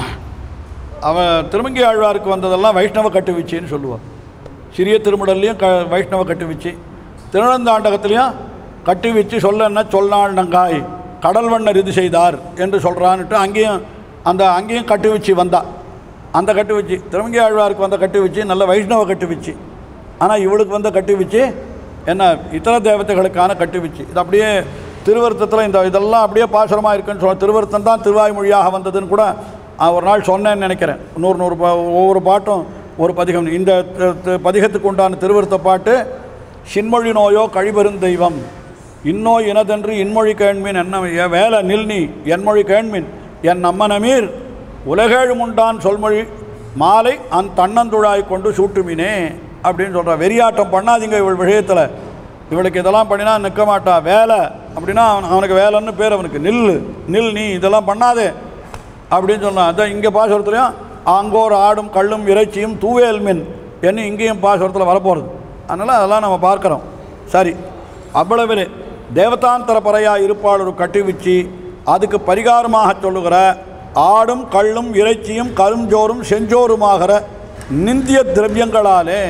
அவன் திருமங்கி ஆழ்வாருக்கு வந்ததெல்லாம் வைஷ்ணவ கட்டுவீச்சுன்னு சொல்லுவான் சிறிய திருமுடல்லையும் க வைஷ்ணவ கட்டுவீச்சு திருநந்தாண்டகத்துலேயும் கட்டுவீச்சு சொல்ல என்ன சொல்லாண்டங்காய் கடல் வண்ணர் இது செய்தார் என்று சொல்கிறான்னுட்டு அங்கேயும் அந்த அங்கேயும் கட்டுவீச்சு வந்தா அந்த கட்டுவீச்சு திருமங்கி ஆழ்வாருக்கு வந்த கட்டுவீச்சு நல்ல வைஷ்ணவ கட்டுவீச்சு ஆனால் இவளுக்கு வந்த கட்டுவீச்சு என்ன இதர தேவதைகளுக்கான கட்டுவீச்சு இது அப்படியே திருவருத்தத்தில் இந்த இதெல்லாம் அப்படியே பாசுரமாக இருக்குன்னு சொல்ல திருவருத்தம் தான் திருவாய்மொழியாக வந்ததுன்னு கூட நான் ஒரு நாள் சொன்னேன்னு நினைக்கிறேன் நூறு நூறு பா ஒவ்வொரு பாட்டும் ஒரு பதிகம் இந்த தி- தி- பதிகத்துக்கு உண்டான திருவருத்த பாட்டு சின்மொழி நோயோ கழிபெருந்தெய்வம் இன்னோ இனதென்று இன்மொழி கேண்மின் என்ன எ- வேலை நில்னி என்மொழி கேண்மின் என் நம்மனமீர் உலகேழும் உண்டான் சொல்மொழி மாலை அந் தன்னந்துழாய் கொண்டு சூட்டுமினே அப்படின்னு சொல்கிறா வெறியாட்டம் பண்ணாதீங்க இவள் விஷயத்தில் இவளுக்கு இதெல்லாம் பண்ணினா நிற்க மாட்டா வேலை அப்படின்னா அவன் அவனுக்கு வேலைன்னு பேர் அவனுக்கு நில்லு நில் நீ இதெல்லாம் பண்ணாதே அப்படின்னு சொன்னான் அதான் இங்கே பாசுரத்துலையும் ஆங்கோர் ஆடும் கள்ளும் இறைச்சியும் தூவேல் மின் என்ன இங்கேயும் பாசுரத்தில் வரப்போகிறது அதனால் அதெல்லாம் நம்ம பார்க்குறோம் சரி அவ்வளவு தேவதாந்தர பறையாக இருப்பாள் ஒரு கட்டுவிச்சு அதுக்கு பரிகாரமாக சொல்லுகிற ஆடும் கள்ளும் இறைச்சியும் கருஞ்சோறும் செஞ்சோறுமாகிற நிந்திய திரவியங்களாலே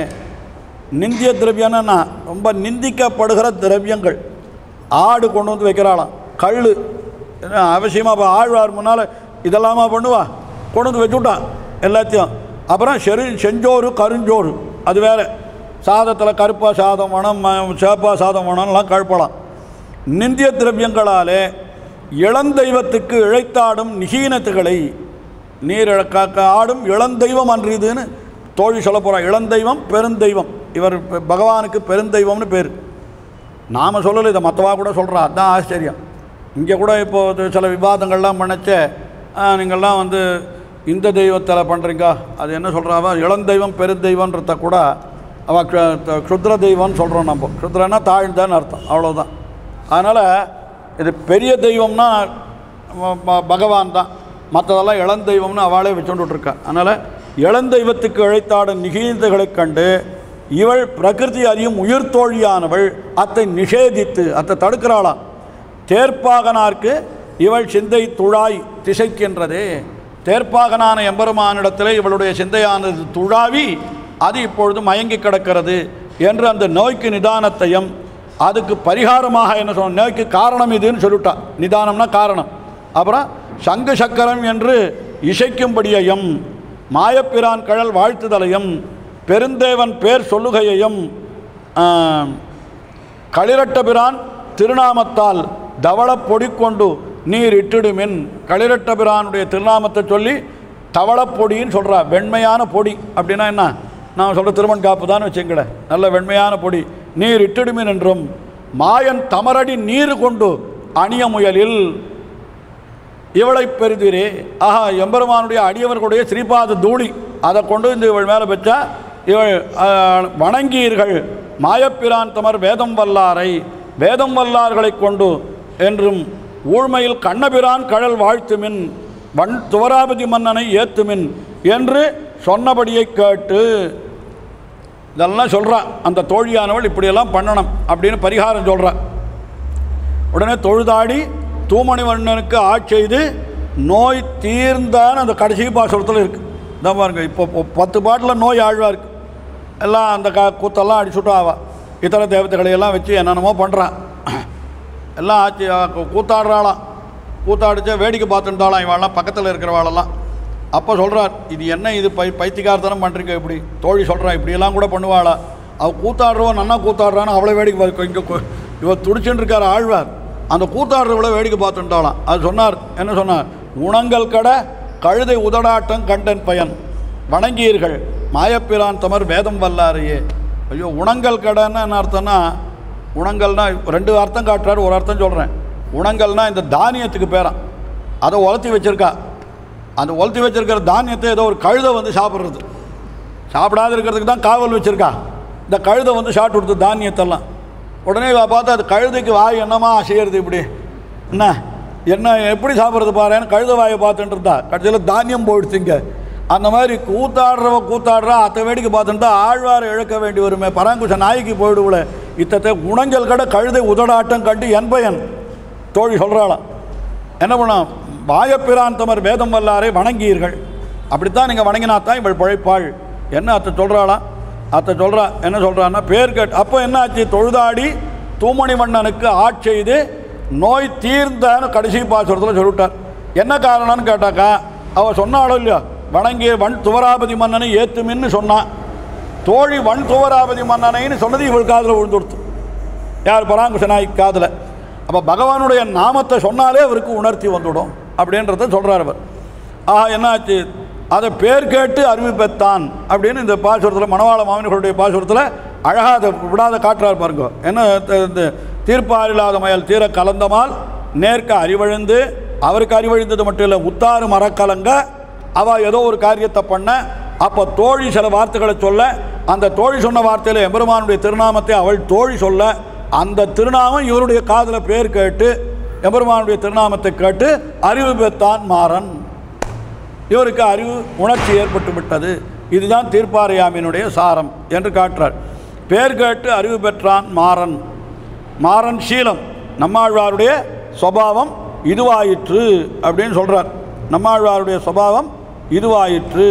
நிந்திய திரவியம்னா ரொம்ப நிந்திக்கப்படுகிற திரவியங்கள் ஆடு கொண்டு வந்து வைக்கிறாளாம் கல் அவசியமாக இப்போ ஆழ்வார் முன்னால் இதெல்லாமா பண்ணுவா கொண்டு வந்து வச்சுட்டான் எல்லாத்தையும் அப்புறம் செரு செஞ்சோறு கருஞ்சோறு அது வேற சாதத்தில் கருப்பா சாதம் வேணும் ம- சேப்பா சாதம் வேணும்லாம் கழுப்பலாம் நிந்திய திரவியங்களாலே இளந்தெய்வத்துக்கு இழைத்தாடும் நிகீனத்துகளை நீர் இழக்காக்க ஆடும் இளந்தெய்வம் அன்று இதுன்னு தோழி சொல்ல போகிறா இளந்தெய்வம் பெருந்தெய்வம் இவர் ப- பகவானுக்கு பெருந்தெய்வம்னு பேர் நாம் சொல்லலை இதை மற்றவா கூட சொல்கிறா அதுதான் ஆச்சரியம் இங்கே கூட இப்போ இது சில விவாதங்கள்லாம் பண்ணச்சே நீங்கள்லாம் வந்து இந்த தெய்வத்தில் பண்ணுறீங்க அது என்ன சொல்கிறாவா இளந்தெய்வம் பெருந்தெய்வன்றத கூட அவள் க்ஷுத்ர தெய்வம்னு சொல்கிறோம் நம்ம க்ஷுத்ரன்னா தாழ்ந்தான்னு அர்த்தம் அவ்வளோதான் அதனால் இது பெரிய தெய்வம்னா ம- ம- பகவான் தான் மற்றதெல்லாம் இளந்தெய்வம்னு அவளே வச்சுட்டு விட்ருக்கா அதனால் இளந்தெய்வத்துக்கு இழைத்தாடும் நிகழ்ந்துகளைக் கண்டு இவள் பிரகிருதி அறியும் உயிர் தோழியானவள் அத்தை நிஷேதித்து அத்தை தடுக்கிறாளாம் தேர்ப்பாகனார்க்கு இவள் சிந்தை துழாய் திசைக்கின்றதே தேர்ப்பாகனான எம்பெருமானிடத்திலே இவளுடைய சிந்தையானது துழாவி அது இப்பொழுது மயங்கி கிடக்கிறது என்று அந்த நோய்க்கு நிதானத்தையும் அதுக்கு பரிகாரமாக என்ன சொன்ன நோய்க்கு காரணம் இதுன்னு சொல்லிட்டா நிதானம்னா காரணம் அப்புறம் சங்கு சக்கரம் என்று இசைக்கும்படியையும் மாயப்பிரான் கழல் வாழ்த்துதலையும் பெருந்தேவன் பேர் சொல்லுகையையும் ஆம், களிரட்டபிரான் திருநாமத்தால் தவளப் பொடி கொண்டு நீர் இட்டிடுமின் களிரட்டபிரானுடைய திருநாமத்தை சொல்லி தவளப் பொடின்னு சொல்கிறா வெண்மையான பொடி அப்படின்னா என்ன நான் சொல்கிற திருமண் காப்பு தான் வச்சுங்களேன் நல்ல வெண்மையான பொடி நீர் இட்டிடுமின் என்றும் மாயன் தமரடி நீர் கொண்டு அணிய முயலில் இவளை பெறுதிரே ஆஹா எம்பெருமானுடைய அடியவர்களுடைய ஸ்ரீபாத தூளி அதை கொண்டு இந்த இவள் மேலே வச்சா இவள் ஆஹ், வணங்கீர்கள் மாயப்பிரான் தமர் வேதம் வல்லாரை வேதம் வல்லார்களைக் கொண்டு என்றும் ஊழ்மையில் கண்ணபிரான் கழல் வாழ்த்துமின் வன் துவராபதி மன்னனை ஏத்துமின் என்று சொன்னபடியை கேட்டு இதெல்லாம் சொல்றா அந்த தோழியானவள் இப்படியெல்லாம் பண்ணணும் அப்படின்னு பரிகாரம் சொல்றா உடனே தொழுதாடி தூமணிவண்ணனுக்கு ஆட்செய்து நோய் தீர்ந்தான்னு அந்த கடைசி பாசுரத்தில் இருக்குது இந்த பாருங்க இப்போ இப்போ பத்து பாட்டில் நோய் ஆழ்வா இருக்கு எல்லாம் அந்த க கூத்தெல்லாம் அடிச்சுட்டா அவ இதர தேவதைகளை எல்லாம் வச்சு என்னென்னமோ பண்ணுறான் எல்லாம் ஆச்சு அவ கூ- கூத்தாடுறாளாம் கூத்தாடிச்சா வேடிக்கை பார்த்துட்டாளாம் இவாளெல்லாம் பக்கத்தில் இருக்கிறவாளெல்லாம் அப்போ சொல்கிறார் இது என்ன இது பை பைத்தியக்காரத்தனம் பண்ணுறீங்க இப்படி தோழி சொல்கிறா இப்படியெல்லாம் கூட பண்ணுவாளா அவள் கூத்தாடுறவன் நன்னா கூத்தாடுறான்னு அவ்வளோ வேடிக்கை பார்க்க இங்கே இவ துடிச்சுன்னு இருக்கார் ஆழ்வார் அந்த கூத்தாடுறவளை வேடிக்கை பார்த்துட்டாளாம் அது சொன்னார் என்ன சொன்னார் உணங்கள் கட கழுதை உதடாட்டம் கண்டன் பயன் வணங்கியீர்கள் மாயப்பிரான் தமர் வேதம் வல்லாரையே ஐயோ உணங்கள் கடைன்னா என்ன அர்த்தம்னா உணங்கள்னா ரெண்டு அர்த்தம் காட்டுறாரு ஒரு அர்த்தம் சொல்கிறேன் உணங்கள்னா இந்த தானியத்துக்கு பேரான் அதை உலர்த்தி வச்சிருக்கா அந்த உலர்த்தி வச்சிருக்கிற தானியத்தை ஏதோ ஒரு கழுதை வந்து சாப்பிட்றது சாப்பிடாத இருக்கிறதுக்கு தான் காவல் வச்சிருக்கா இந்த கழுதை வந்து சாப்பிட்டு கொடுத்து தானியத்தெல்லாம் உடனே இவ பார்த்தா அது கழுதைக்கு வாய் என்னமா செய்யறது இப்படி என்ன என்ன எப்படி சாப்பிட்றது பாருன்னு கழுத வாயை பார்த்துட்டு இருந்தா கடைசியில் தானியம் போயிடுச்சுங்க அந்த மாதிரி கூத்தாடுறவ கூத்தாடுறா அத்தை வேடிக்கை பார்த்துட்டா ஆழ்வாரை இழக்க வேண்டி வருமே பராங்குஷ நாய்க்கு போயிடுவுல இத்தத்தை உணங்கல் கடை கழுதை உதடாட்டம் கண்டு என்பயன் தோழி சொல்கிறாளாம் என்ன பண்ணோம் வாயப்பிராந்தமர் வேதம் வல்லாரை வணங்கீர்கள் அப்படித்தான் நீங்கள் வணங்கினா தான் இவள் பிழைப்பாள் என்ன அத்தை சொல்கிறாளா அத்தை சொல்கிறா என்ன சொல்கிறான்னா பேர் கேட் அப்போ என்ன ஆச்சு தொழுதாடி தூமணி மன்னனுக்கு ஆட்செய்து நோய் தீர்ந்தான்னு கடைசி பாசுரத்தில் சொல்லிவிட்டார் என்ன காரணம்னு கேட்டாக்கா அவள் சொன்னாளோ இல்லையா வணங்கிய வன் துவராபதி மன்னனை ஏத்துமின்னு சொன்னான் தோழி வன் துவராபதி மன்னனைன்னு சொன்னது இவள் காதில் விழுந்துடுத்து யார் பராங்குஷனாய் காதில் அப்போ பகவானுடைய நாமத்தை சொன்னாலே அவருக்கு உணர்த்தி வந்துடும் அப்படின்றத சொல்கிறார் அவர் ஆஹா என்னாச்சு அதை பேர் கேட்டு அறிவிப்பத்தான் அப்படின்னு இந்த பாசுரத்தில் மணவாள மாமனிகளுடைய பாசுரத்தில் அழகாக அதை விடாத காட்டுறார் பாருங்க என்ன த- இந்த தீர்ப்பாரில்லாத மயல் தீர கலந்தமால் நேர்க்க அறிவழிந்து அவருக்கு அறிவழிந்தது மட்டும் இல்லை உத்தாறு மரக்கலங்க அவள் ஏதோ ஒரு காரியத்தை பண்ண அப்போ தோழி சில வார்த்தைகளை சொல்ல அந்த தோழி சொன்ன வார்த்தையில் எம்பெருமானுடைய திருநாமத்தை அவள் தோழி சொல்ல அந்த திருநாமம் இவருடைய காதில் பேர் கேட்டு எம்பெருமானுடைய திருநாமத்தை கேட்டு அறிவு பெற்றான் மாறன் இவருக்கு அறிவு உணர்ச்சி ஏற்பட்டு விட்டது இதுதான் தீர்ப்பாரையாமினுடைய சாரம் என்று காட்டுறார் பேர் கேட்டு அறிவு பெற்றான் மாறன் மாறன் சீலம் நம்மாழ்வாருடைய சுபாவம் இதுவாயிற்று அப்படின்னு சொல்கிறார் நம்மாழ்வாருடைய சுபாவம் இதுவாயிற்று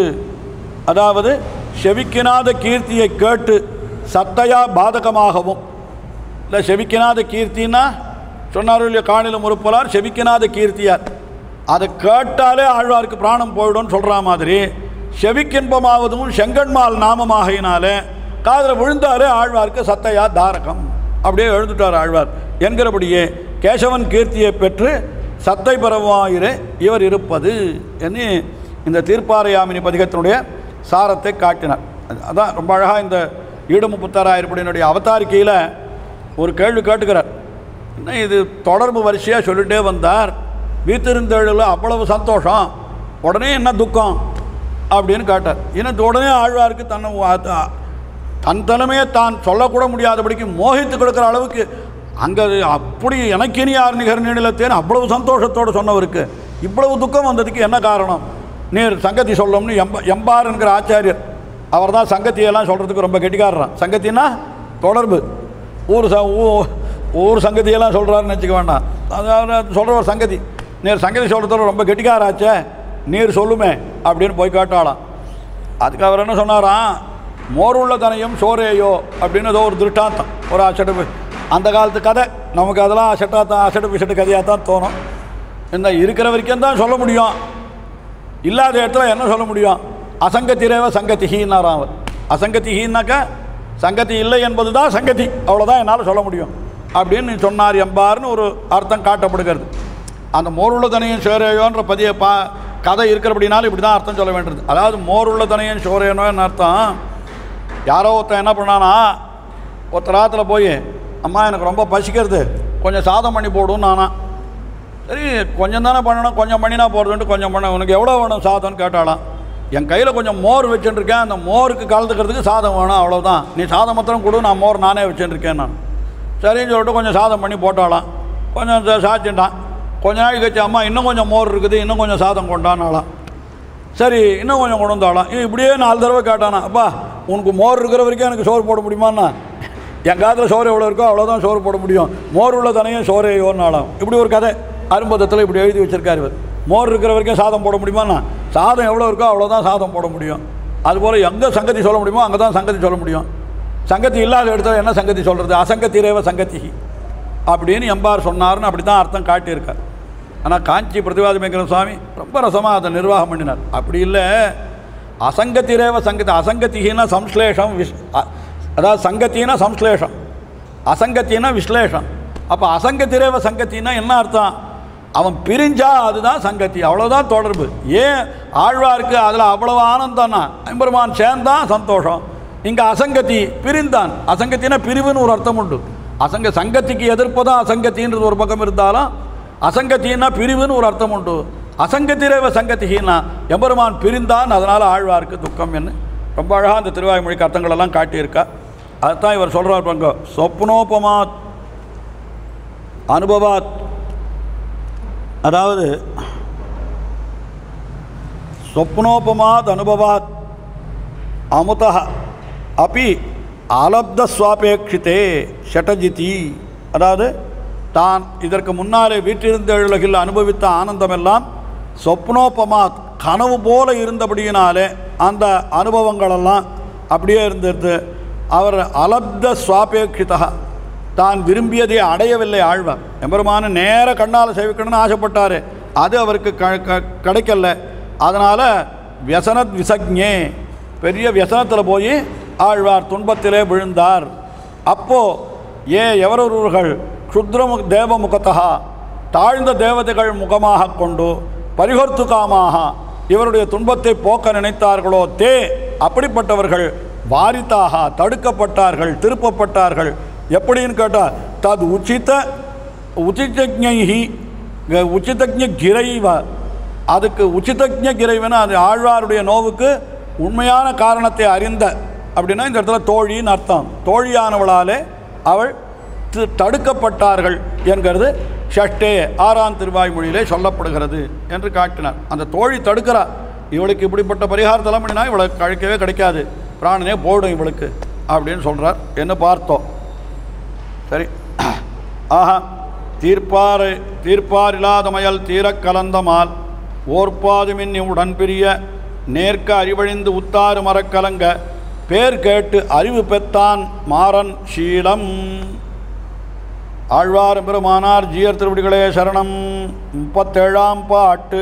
அதாவது செவிக்கினாத கீர்த்தியை கேட்டு சத்தையா பாதகமாகவும் இல்லை செவிக்கினாத கீர்த்தின்னா சொன்னார் இல்லையா காணிலும் முறுப்பலார் செவிக்கினாத கீர்த்தியார் அதை கேட்டாலே ஆழ்வாருக்கு பிராணம் போயிடும்னு சொல்கிற மாதிரி செவிக்கின்பமாவதும் செங்கன்மால் நாமமாகையினாலே காதில் விழுந்தாலே ஆழ்வாருக்கு சத்தையா தாரகம் அப்படியே எழுந்துட்டார் ஆழ்வார் என்கிறபடியே கேசவன் கீர்த்தியை பெற்று சத்தை பரவாயிரே இவர் இருப்பது என்று இந்த தீர்ப்பாரையாமினி பதிகத்தினுடைய சாரத்தை காட்டினார் அது- அதான் ரொம்ப அழகாக இந்த ஈடுமு புத்தராயிருப்படியினுடைய அவதாரிக்கையில் ஒரு கேள்வி கேட்டுக்கிறார் என்ன இது தொடர்பு வரிசையாக சொல்லிட்டே வந்தார் வீத்திருந்தேழில் அவ்வளவு சந்தோஷம் உடனே என்ன துக்கம் அப்படின்னு கேட்டார் இன்னும் உடனே ஆழ்வாருக்கு தன்னை வா- த- தன் தலைமையை தான் சொல்லக்கூட முடியாதபடிக்கு மோகித்து கொடுக்குற அளவுக்கு அங்கே அப்படி எனக்கு இனி யார் நிகர் நீளத்தேன்னு அவ்வளவு சந்தோஷத்தோடு சொன்னவருக்கு இவ்வளவு துக்கம் வந்ததுக்கு என்ன காரணம் நீர் சங்கதி சொல்லணும்னு எம்ப எம்பார் என்கிற ஆச்சாரியர் அவர் தான் சங்கத்தியெல்லாம் சொல்கிறதுக்கு ரொம்ப கெட்டிக்காரரான் சங்கத்தின்னா தொடர்பு ஊர் ச ஊ- ஊர் சங்கதியெல்லாம் சொல்கிறாருன்னு வச்சுக்க வேண்டாம் அதாவது சொல்கிற ஒரு சங்கதி நீர் சங்கதி சொல்கிறதோட ரொம்ப கெட்டிக்காராச்சே நீர் சொல்லுமே அப்படின்னு போய் கேட்டாளாம் அதுக்கு அவர் என்ன சொன்னாராம் மோருள்ள தனையும் சோரேயோ அப்படின்னு ஏதோ ஒரு திருஷ்டாந்தம் ஒரு அசடு அந்த காலத்து கதை நமக்கு அதெல்லாம் அசட்டாத்தான் அசடு பிசட்டு கதையாக தான் தோணும் இந்த இருக்கிற வரைக்கும் தான் சொல்ல முடியும் இல்லாத இடத்துல என்ன சொல்ல முடியும் அசங்கத்திரேவ சங்கதிஹின்னாராம் அவர் அசங்கதிஹின்னாக்கா சங்கதி இல்லை என்பது தான் சங்கதி அவ்வளோதான் என்னால் சொல்ல முடியும் அப்படின்னு சொன்னார் எம்பார்னு ஒரு அர்த்தம் காட்டப்படுகிறது அந்த மோருள்ள தனையும் சோரேயோன்ற பதிய பா கதை இருக்கிறபடினாலும் இப்படி தான் அர்த்தம் சொல்ல வேண்டியது அதாவது மோருள்ள தனையும் சோரேனோன்னு அர்த்தம் யாரோ ஒருத்தன் என்ன பண்ணானா ஒருத்தர் ராத்துல போய் அம்மா எனக்கு ரொம்ப பசிக்கிறது கொஞ்சம் சாதம் பண்ணி போடுன்னு நானா சரி கொஞ்சம் தானே பண்ணணும் கொஞ்சம் பண்ணினா போகிறதுன்ட்டு கொஞ்சம் பண்ண உனக்கு எவ்வளோ வேணும் சாதம்னு கேட்டாலாம் என் கையில் கொஞ்சம் மோர் வச்சுட்டுருக்கேன் அந்த மோருக்கு கலந்துக்கிறதுக்கு சாதம் வேணும் அவ்வளோதான் நீ சாதம் மாத்திரம் கொடு நான் மோர் நானே வச்சுட்டுருக்கேன் நான் சரின்னு சொல்லிட்டு கொஞ்சம் சாதம் பண்ணி போட்டாலாம் கொஞ்சம் சா- சாய்ச்சிட்டான் கொஞ்ச நாள் கழிச்சு அம்மா இன்னும் கொஞ்சம் மோர் இருக்குது இன்னும் கொஞ்சம் சாதம் கொண்டானாலாம் சரி இன்னும் கொஞ்சம் கொண்டு வந்தாலாம் இவன் இப்படியே நாலு தடவை கேட்டானா அப்பா உனக்கு மோர் இருக்கிற வரைக்கும் எனக்கு சோறு போட முடியுமாண்ணா என் காதில் சோறு எவ்வளோ இருக்கோ அவ்வளோதான் சோறு போட முடியும் மோர் உள்ள தனையும் சோறையோன்னாலும் இப்படி ஒரு கதை அரும்பதத்தில் இப்படி எழுதி வச்சிருக்காரு இவர் மோர் இருக்கிற வரைக்கும் சாதம் போட முடியுமாண்ணா சாதம் எவ்வளோ இருக்கோ அவ்வளோதான் சாதம் போட முடியும் அதுபோல் எங்கே சங்கதி சொல்ல முடியுமோ அங்கே தான் சங்கதி சொல்ல முடியும் சங்கதி இல்லாத இடத்துல என்ன சங்கதி சொல்கிறது அசங்கத்திரேவ சங்கதி அப்படின்னு எம்பார் சொன்னார்னு அப்படி தான் அர்த்தம் காட்டியிருக்கார் ஆனால் காஞ்சி பிரதிவாதிமேங்கிற சுவாமி ரொம்ப ரசமாக அதை நிர்வாகம் பண்ணினார் அப்படி இல்லை அசங்கத்திரேவ சங்கதி அசங்கத்தினா சம்ஸ்லேஷம் விஷ் அ- அதாவது சங்கத்தினா சம்ஸ்லேஷம் அசங்கத்தினா விஸ்லேஷம் அப்போ அசங்கத்திரேவ சங்கத்தினா என்ன அர்த்தம் அவன் பிரிஞ்சா அதுதான் சங்கத்தி அவ்வளோதான் தொடர்பு ஏன் ஆழ்வாருக்கு அதில் அவ்வளவு ஆனந்தம்னா ஐம்பெருமான் சேர்ந்தான் சந்தோஷம் இங்கே அசங்கத்தி பிரிந்தான் அசங்கத்தினா பிரிவுன்னு ஒரு அர்த்தம் உண்டு அசங்க சங்கத்திக்கு எதிர்ப்பதான் அசங்கத்தின்றது ஒரு பக்கம் இருந்தாலும் அசங்கத்தின்னா பிரிவுன்னு ஒரு அர்த்தம் உண்டு அசங்கத்திரேவ சங்கத்தினா எம்பெருமான் பிரிந்தான் அதனால் ஆழ்வாருக்கு துக்கம் என்ன ரொம்ப அழகாக அந்த திருவாய்மொழிக்கு அர்த்தங்களெல்லாம் காட்டியிருக்கா அதுதான் இவர் சொல்கிறார் பாருங்க சொப்னோபமாத் அனுபவாத் அதாவது சொப்னோபமாத் அனுபவாத் அமுதா அப்பி ஆலப்த சுவாபேட்சித்தே ஷட்டஜிதி அதாவது தான் இதற்கு முன்னாலே வீட்டிருந்த உலகில் அனுபவித்த ஆனந்தமெல்லாம் சொப்னோபமா கனவு போல இருந்தபடியினாலே அந்த அனுபவங்களெல்லாம் அப்படியே இருந்திருது அவர் அலப்த சுவாபேட்சிதா தான் விரும்பியதை அடையவில்லை ஆழ்வார் எம்பெருமான நேர கண்ணால் சேவிக்கணும்னு ஆசைப்பட்டார் அது அவருக்கு க க- கிடைக்கல அதனால் வியசனத் விசக்ஞே பெரிய வியசனத்தில் போய் ஆழ்வார் துன்பத்திலே விழுந்தார் அப்போ ஏ எவரொருவர்கள் க்ஷுத்ரமு தேவமுகத்தா தாழ்ந்த தேவதைகள் முகமாக கொண்டு பரிகொர்த்து காமாக இவருடைய துன்பத்தை போக்க நினைத்தார்களோ தே அப்படிப்பட்டவர்கள் வாரித்தாக தடுக்கப்பட்டார்கள் திருப்பப்பட்டார்கள் எப்படின்னு கேட்டால் தது உச்சித உச்சிதஜ்ஞி உச்சிதஜ்ஞ கிரைவ அதுக்கு உச்சிதஜ்ஞ கிரைவன அது ஆழ்வாருடைய நோவுக்கு உண்மையான காரணத்தை அறிந்த அப்படின்னா இந்த இடத்துல தோழின்னு அர்த்தம் தோழியானவளாலே அவள் தி- தடுக்கப்பட்டார்கள் என்கிறது ஷஷ்டே ஆறாம் திருவாய்மொழியிலே சொல்லப்படுகிறது என்று காட்டினார் அந்த தோழி தடுக்கிறார் இவளுக்கு இப்படிப்பட்ட பரிகாரத்தெல்லாம் பண்ணினா இவளுக்கு கழிக்கவே கிடைக்காது பிராணனே போடும் இவளுக்கு அப்படின்னு சொல்கிறார் என்ன பார்த்தோம் சரி ஆஹா தீர்ப்பார் தீர்ப்பார் இல்லாத மயல் தீரக் கலந்தமால் ஓர்ப்பாதுமின் உடன் பிரிய நேர்க்க அறிவழிந்து உத்தாறு மரக்கலங்க பேர் கேட்டு அறிவு பெத்தான் மாறன் சீலம் ஆழ்வார் பெருமானார் ஜீயர் திருவடிகளே சரணம் முப்பத்தேழாம் பாட்டு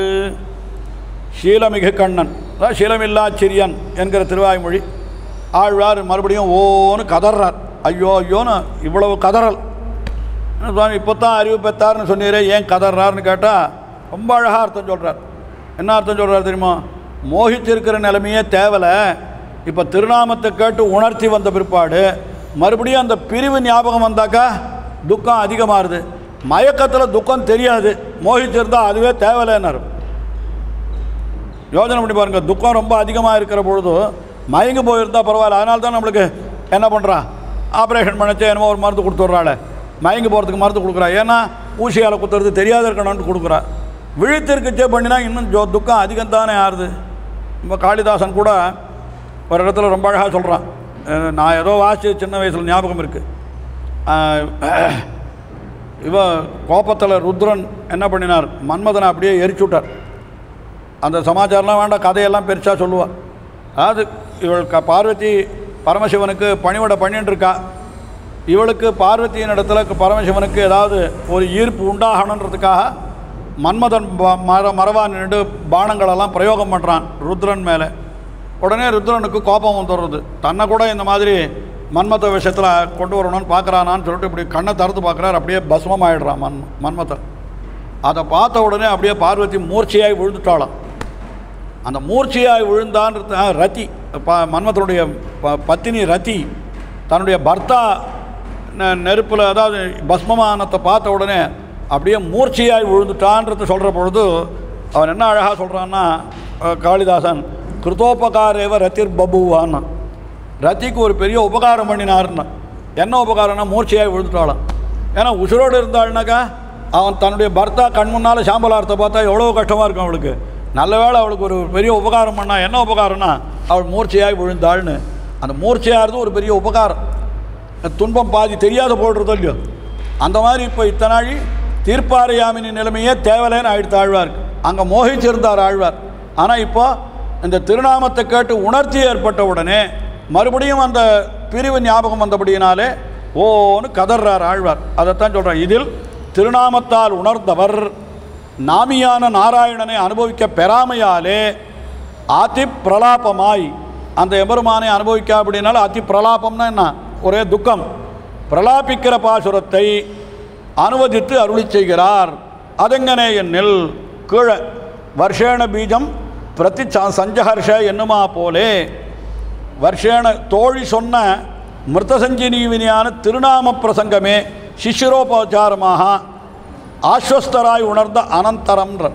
சீலமிகு கண்ணன் அதான் சீலமில்லா சிறியன் என்கிற திருவாய்மொழி ஆழ்வார் மறுபடியும் ஓன்னு கதறார் ஐயோ ஐயோன்னு இவ்வளவு கதறல் என்ன சுவாமி இப்போ தான் அறிவு பெற்றார்னு சொன்னீரே ஏன் கதறாருன்னு கேட்டால் ரொம்ப அழகாக அர்த்தம் சொல்கிறார் என்ன அர்த்தம் சொல்கிறார் தெரியுமா மோகிச்சிருக்கிற நிலைமையே தேவலை இப்போ திருநாமத்தை கேட்டு உணர்த்தி வந்த பிற்பாடு மறுபடியும் அந்த பிரிவு ஞாபகம் வந்தாக்கா துக்கம் அதிகமாகுது மயக்கத்தில் துக்கம் தெரியாது மோகிச்சிருந்தா அதுவே தேவலைன்னாரு யோசனை பண்ணி பாருங்க துக்கம் ரொம்ப அதிகமாக இருக்கிற பொழுது மயங்கி போயிருந்தா பரவாயில்ல அதனால தான் நம்மளுக்கு என்ன பண்ணுறான் ஆப்ரேஷன் பண்ணச்சே என்னமோ ஒரு மருந்து கொடுத்துட்றாள் மயங்கி போகிறதுக்கு மருந்து கொடுக்குறா ஏன்னா ஊசியால் குத்துறது தெரியாத இருக்கணும்னு கொடுக்குறா விழித்திருக்கச்சே பண்ணினா இன்னும் ஜோ துக்கம் அதிகம் தானே ஆறுது இப்போ காளிதாசன் கூட ஒரு இடத்துல ரொம்ப அழகாக சொல்கிறான் நான் ஏதோ வாசி சின்ன வயசில் ஞாபகம் இருக்குது இவ கோபத்தில் ருத்ரன் என்ன பண்ணினார் மன்மதனை அப்படியே எரிச்சு விட்டார் அந்த சமாச்சாரம்லாம் வேண்டாம் கதையெல்லாம் பெருசாக சொல்லுவாள் அதாவது இவள் க பார்வதி பரமசிவனுக்கு பணிவிட பண்ணிட்டு இருக்கா இவளுக்கு பார்வதியின் இடத்துல க- பரமசிவனுக்கு ஏதாவது ஒரு ஈர்ப்பு உண்டாகணுன்றதுக்காக மன்மதன் ப- மர மரவா நின்று பானங்களெல்லாம் பிரயோகம் பண்ணுறான் ருத்ரன் மேலே உடனே ருத்ரனுக்கு கோபம் வந்துடுறது தன்னை கூட இந்த மாதிரி மன்மத விஷயத்தில் கொண்டு வரணும்னு பார்க்குறானான்னு சொல்லிட்டு இப்படி கண்ணை திறந்து பார்க்குறாரு அப்படியே பஸ்மம் ஆயிடுறான் மன் மன்மதன் அதை பார்த்த உடனே அப்படியே பார்வதி மூர்ச்சையாய் விழுந்துட்டாளாம் அந்த மூர்ச்சையாய் விழுந்தான்றது ஆ, ரதி ப மன்மதனுடைய ப பத்தினி ரதி தன்னுடைய பர்த்தா நெ- நெருப்பில் அதாவது பஸ்மமானத்தை பார்த்த உடனே அப்படியே மூர்ச்சையாய் விழுந்துட்டான்றத சொல்கிற பொழுது அவன் என்ன அழகாக சொல்கிறான்னா காளிதாசன் கிருத்தோபகாரேவ ரத்திர் பபுவான்னா ரத்திக்கு ஒரு பெரிய உபகாரம் பண்ணினார்னா என்ன உபகாரம்னா மூர்ச்சையாய் விழுந்துட்டாளாம் ஏன்னா உசுரோடு இருந்தாள்னாக்கா அவன் தன்னுடைய பர்த்தா கண் முன்னால் சாம்பலாரத்தை பார்த்தா எவ்வளோ கஷ்டமாக இருக்கும் அவளுக்கு நல்ல வேளை அவளுக்கு ஒரு பெரிய உபகாரம் பண்ணா என்ன உபகாரம்னா அவள் மூர்ச்சையாய் விழுந்தாள்னு அந்த மூர்ச்சையாகிறது ஒரு பெரிய உபகாரம் துன்பம் பாதி தெரியாத போடுறதோ இல்லையோ அந்த மாதிரி இப்போ இத்தனாழி தீர்ப்பாரையாமினி நிலைமையே தேவலைன்னு ஆயிடுத்து ஆழ்வார் அங்கே மோகிச்சிருந்தார் ஆழ்வார் ஆனால் இப்போ இந்த திருநாமத்தை கேட்டு உணர்ச்சி ஏற்பட்ட உடனே மறுபடியும் அந்த பிரிவு ஞாபகம் வந்தபடியினாலே ஓன்னு கதறார் ஆழ்வார் அதைத்தான் சொல்கிறார் இதில் திருநாமத்தால் உணர்ந்தவர் நாமியான நாராயணனை அனுபவிக்க பெறாமையாலே அதி பிரலாபமாய் அந்த எபெருமானை அனுபவிக்க அப்படின்னால அதி பிரலாபம்னா என்ன ஒரே துக்கம் பிரலாபிக்கிற பாசுரத்தை அனுவதித்து அருளி செய்கிறார் அதெங்கனே என்னில் கீழே வருஷேண பீஜம் பிரதி ச- சஞ்சஹர்ஷ என்னுமா போலே வருஷேண தோழி சொன்ன மிருத சஞ்சீவினியான திருநாம பிரசங்கமே சிஷ்யரோபச்சாரமாக ஆஸ்வஸ்தராய் உணர்ந்த அனந்தரம்ன்ற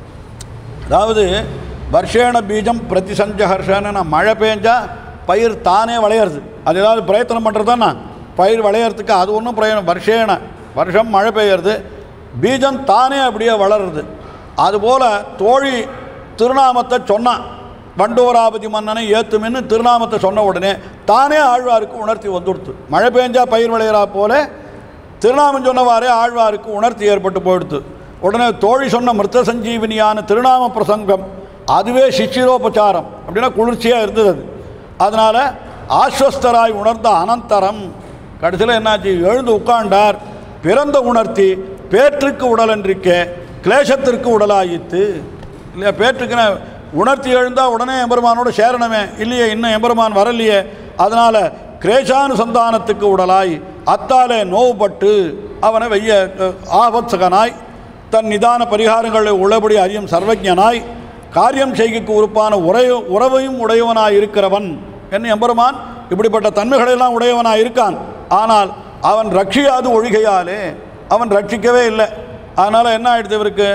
அதாவது வருஷேண பீஜம் பிரதி சஞ்சஹர்ஷன்னு மழை பெஞ்சா பயிர் தானே விளையிறது அது ஏதாவது பிரயத்தனம் பண்ணுறதானா பயிர் விளையறதுக்கு அது ஒன்றும் பிரயோஜனம் வருஷேன வருஷம் மழை பெய்யறது பீஜம் தானே அப்படியே வளருது அதுபோல் தோழி திருநாமத்தை சொன்னான் வண்டோராபதி மன்னனை ஏத்துமின்னு திருநாமத்தை சொன்ன உடனே தானே ஆழ்வாருக்கு உணர்த்தி வந்துடுத்து மழை பெஞ்சா பயிர் விளையிறா போல திருநாமம் சொன்னவாறே ஆழ்வாருக்கு உணர்த்தி ஏற்பட்டு போயிடுத்து உடனே தோழி சொன்ன மிருத்த சஞ்சீவினியான திருநாம பிரசங்கம் அதுவே சிச்சிரோபச்சாரம் அப்படின்னா குளிர்ச்சியாக இருந்தது அது அதனால் ஆஸ்வஸ்தராய் உணர்ந்த அனந்தரம் கடைசியில் என்னாச்சு எழுந்து உட்கார்ந்தார் பிறந்த உணர்த்தி பேற்றுக்கு உடலன்றிக்க கிளேசத்திற்கு உடலாயித்து இல்லையா பேற்றுக்குன்னு உணர்த்தி எழுந்தால் உடனே எம்பெருமானோட சேரணுமே இல்லையே இன்னும் எம்பெருமான் வரலையே அதனால் கிரேசானுசந்தானத்துக்கு உடலாய் அத்தாலே நோவுபட்டு அவனை வெய்ய அஹ், ஆபத்சகனாய் தன் நிதான பரிகாரங்களை உள்ளபடி அறியும் சர்வஜனாய் காரியம் செய்கைக்கு உறுப்பான உரைய உறவையும் உடையவனாய் இருக்கிறவன் என்ன எம்பெருமான் இப்படிப்பட்ட தன்மைகளெல்லாம் உடையவனாய் இருக்கான் ஆனால் அவன் ரட்சியாது ஒழிகையாலே அவன் ரட்சிக்கவே இல்லை அதனால் என்ன ஆயிடுது இவருக்கு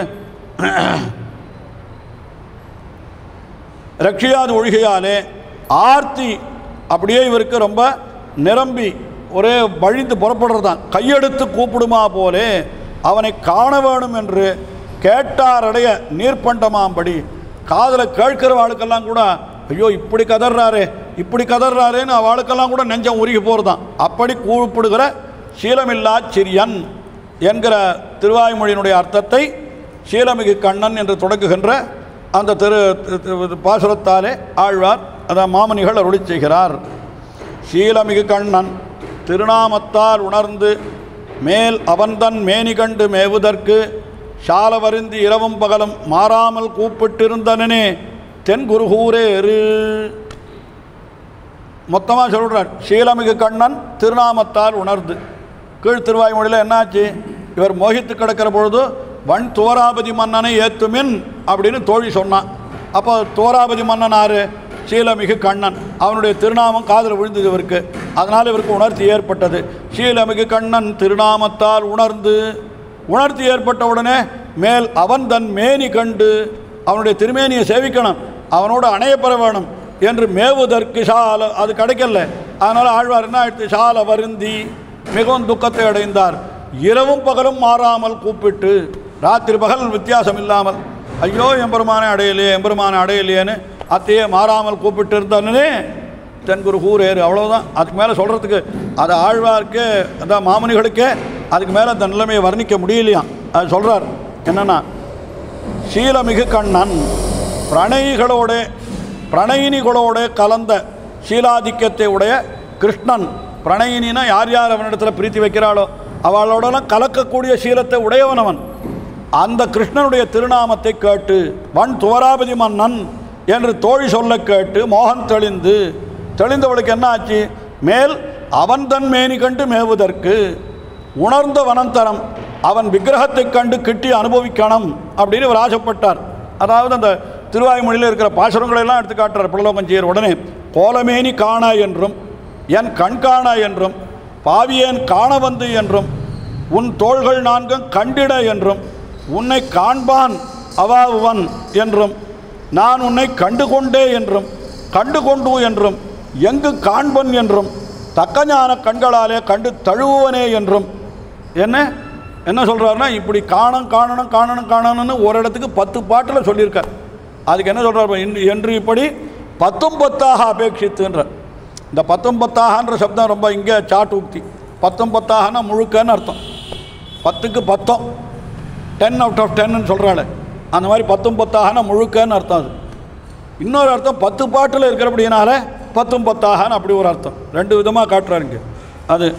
ரட்சியாது ஒழிகையாலே ஆர்த்தி அப்படியே இவருக்கு ரொம்ப நிரம்பி ஒரே வழிந்து புறப்படுறதான் கையெடுத்து கூப்பிடுமா போலே அவனை காண வேணும் என்று கேட்டாரடைய நீர்ப்பண்டமாம்படி காதில் கேட்கிற வாழ்க்கெல்லாம் கூட ஐயோ இப்படி கதறாரே இப்படி கதறாரேன்னு அவளுக்கெல்லாம் கூட நெஞ்சம் உருகி போகிறதான் அப்படி கூப்பிடுகிற சீலமில்லா சிறியன் என்கிற திருவாய்மொழியினுடைய அர்த்தத்தை சீலமிகு கண்ணன் என்று தொடங்குகின்ற அந்த திரு திரு- பாசுரத்தாலே ஆழ்வார் அதான் மாமனிகள் அருளி செய்கிறார் சீலமிகு கண்ணன் திருநாமத்தால் உணர்ந்து மேல் அவன்தன் மேனி கண்டு மேவுதற்கு சாலவருந்தி இரவும் பகலும் மாறாமல் கூப்பிட்டிருந்தனனே தென் குருகூரேறு மொத்தமாக சொல்கிறார் சீலமிகு கண்ணன் திருநாமத்தால் உணர்ந்து கீழ் திருவாய்மொழியில் என்னாச்சு இவர் மோகித்து கிடக்கிற பொழுது வன் தோராபதி மன்னனை ஏத்துமின் அப்படின்னு தோழி சொன்னான் அப்போ தோராபதி மன்னன் ஆறு சீலமிகு கண்ணன் அவனுடைய திருநாமம் காதில் விழுந்தது இவருக்கு அதனால் இவருக்கு உணர்ச்சி ஏற்பட்டது சீலமிகு கண்ணன் திருநாமத்தால் உணர்ந்து உணர்ச்சி ஏற்பட்ட உடனே மேல் அவன் தன் மேனி கண்டு அவனுடைய திருமேனியை சேவிக்கணும் அவனோடு அணையப்பெற வேணும் என்று மேவுதற்கு சால அது கிடைக்கல அதனால் ஆழ்வார் என்ன ஆயிடுச்சு சால வருந்தி மிகவும் துக்கத்தை அடைந்தார் இரவும் பகலும் மாறாமல் கூப்பிட்டு ராத்திரி பகல் வித்தியாசம் இல்லாமல் ஐயோ எம்பெருமானை அடையலையே எம்பெருமானை அடையலையேன்னு அத்தையே மாறாமல் கூப்பிட்டு இருந்தானே தென்குரு கூரேறு அவ்வளோதான் அதுக்கு மேலே சொல்கிறதுக்கு அது ஆழ்வார்க்கு அதான் மாமனிகளுக்கே அதுக்கு மேலே அந்த நிலைமையை வர்ணிக்க முடியலையாம் அது சொல்கிறார் என்னென்னா சீலமிகு கண்ணன் பிரணயிகளோட பிரணயினிகளோட கலந்த சீலாதிக்கத்தை உடைய கிருஷ்ணன் பிரணயினினா யார் யார் அவனிடத்தில் பிரீத்தி வைக்கிறாளோ அவளோடலாம் கலக்கக்கூடிய சீலத்தை உடையவன் அவன் அந்த கிருஷ்ணனுடைய திருநாமத்தை கேட்டு வன் துவராபதி மன்னன் என்று தோழி சொல்ல கேட்டு மோகன் தெளிந்து தெளிந்தவளுக்கு என்ன ஆச்சு மேல் அவன் தன் மேனி கண்டு மேவுதற்கு உணர்ந்த வனந்தரம் அவன் விக்கிரகத்தை கண்டு கிட்டி அனுபவிக்கணும் அப்படின்னு இவர் ஆசைப்பட்டார் அதாவது அந்த திருவாய்மொழியில் இருக்கிற பாசுரங்களை எல்லாம் எடுத்து காட்டுறார் புலலோகஞ்சியர் உடனே கோலமேனி காணா என்றும் என் கண் காணா என்றும் பாவியேன் காண வந்து என்றும் உன் தோள்கள் நான்கும் கண்டிட என்றும் உன்னை காண்பான் அவாவுவன் என்றும் நான் உன்னை கண்டு கொண்டே என்றும் கண்டு கொண்டு என்றும் எங்கு காண்பன் என்றும் தக்க ஞான கண்களாலே கண்டு தழுவுவனே என்றும் என்ன என்ன சொல்கிறாருன்னா இப்படி காணும் காணணும் காணணும் காணணும்னு ஒரு இடத்துக்கு பத்து பாட்டில் சொல்லியிருக்கார் அதுக்கு என்ன சொல்கிறார் இன்று என்று இப்படி பத்தும் பத்தாக அபேட்சித்துன்ற இந்த பத்தும் பத்தாகன்ற சப்தம் ரொம்ப இங்கே சாட்டு உக்தி பத்தும் பத்தாகனா முழுக்கன்னு அர்த்தம் பத்துக்கு பத்தம் டென் அவுட் ஆஃப் டென்னு சொல்கிறாள் அந்த மாதிரி பத்தும் பத்தாகனா முழுக்கன்னு அர்த்தம் அது இன்னொரு அர்த்தம் பத்து பாட்டில் இருக்கிறபடினால பத்தும் பத்தாகன்னு அப்படி ஒரு அர்த்தம் ரெண்டு விதமாக காட்டுறாருங்க அது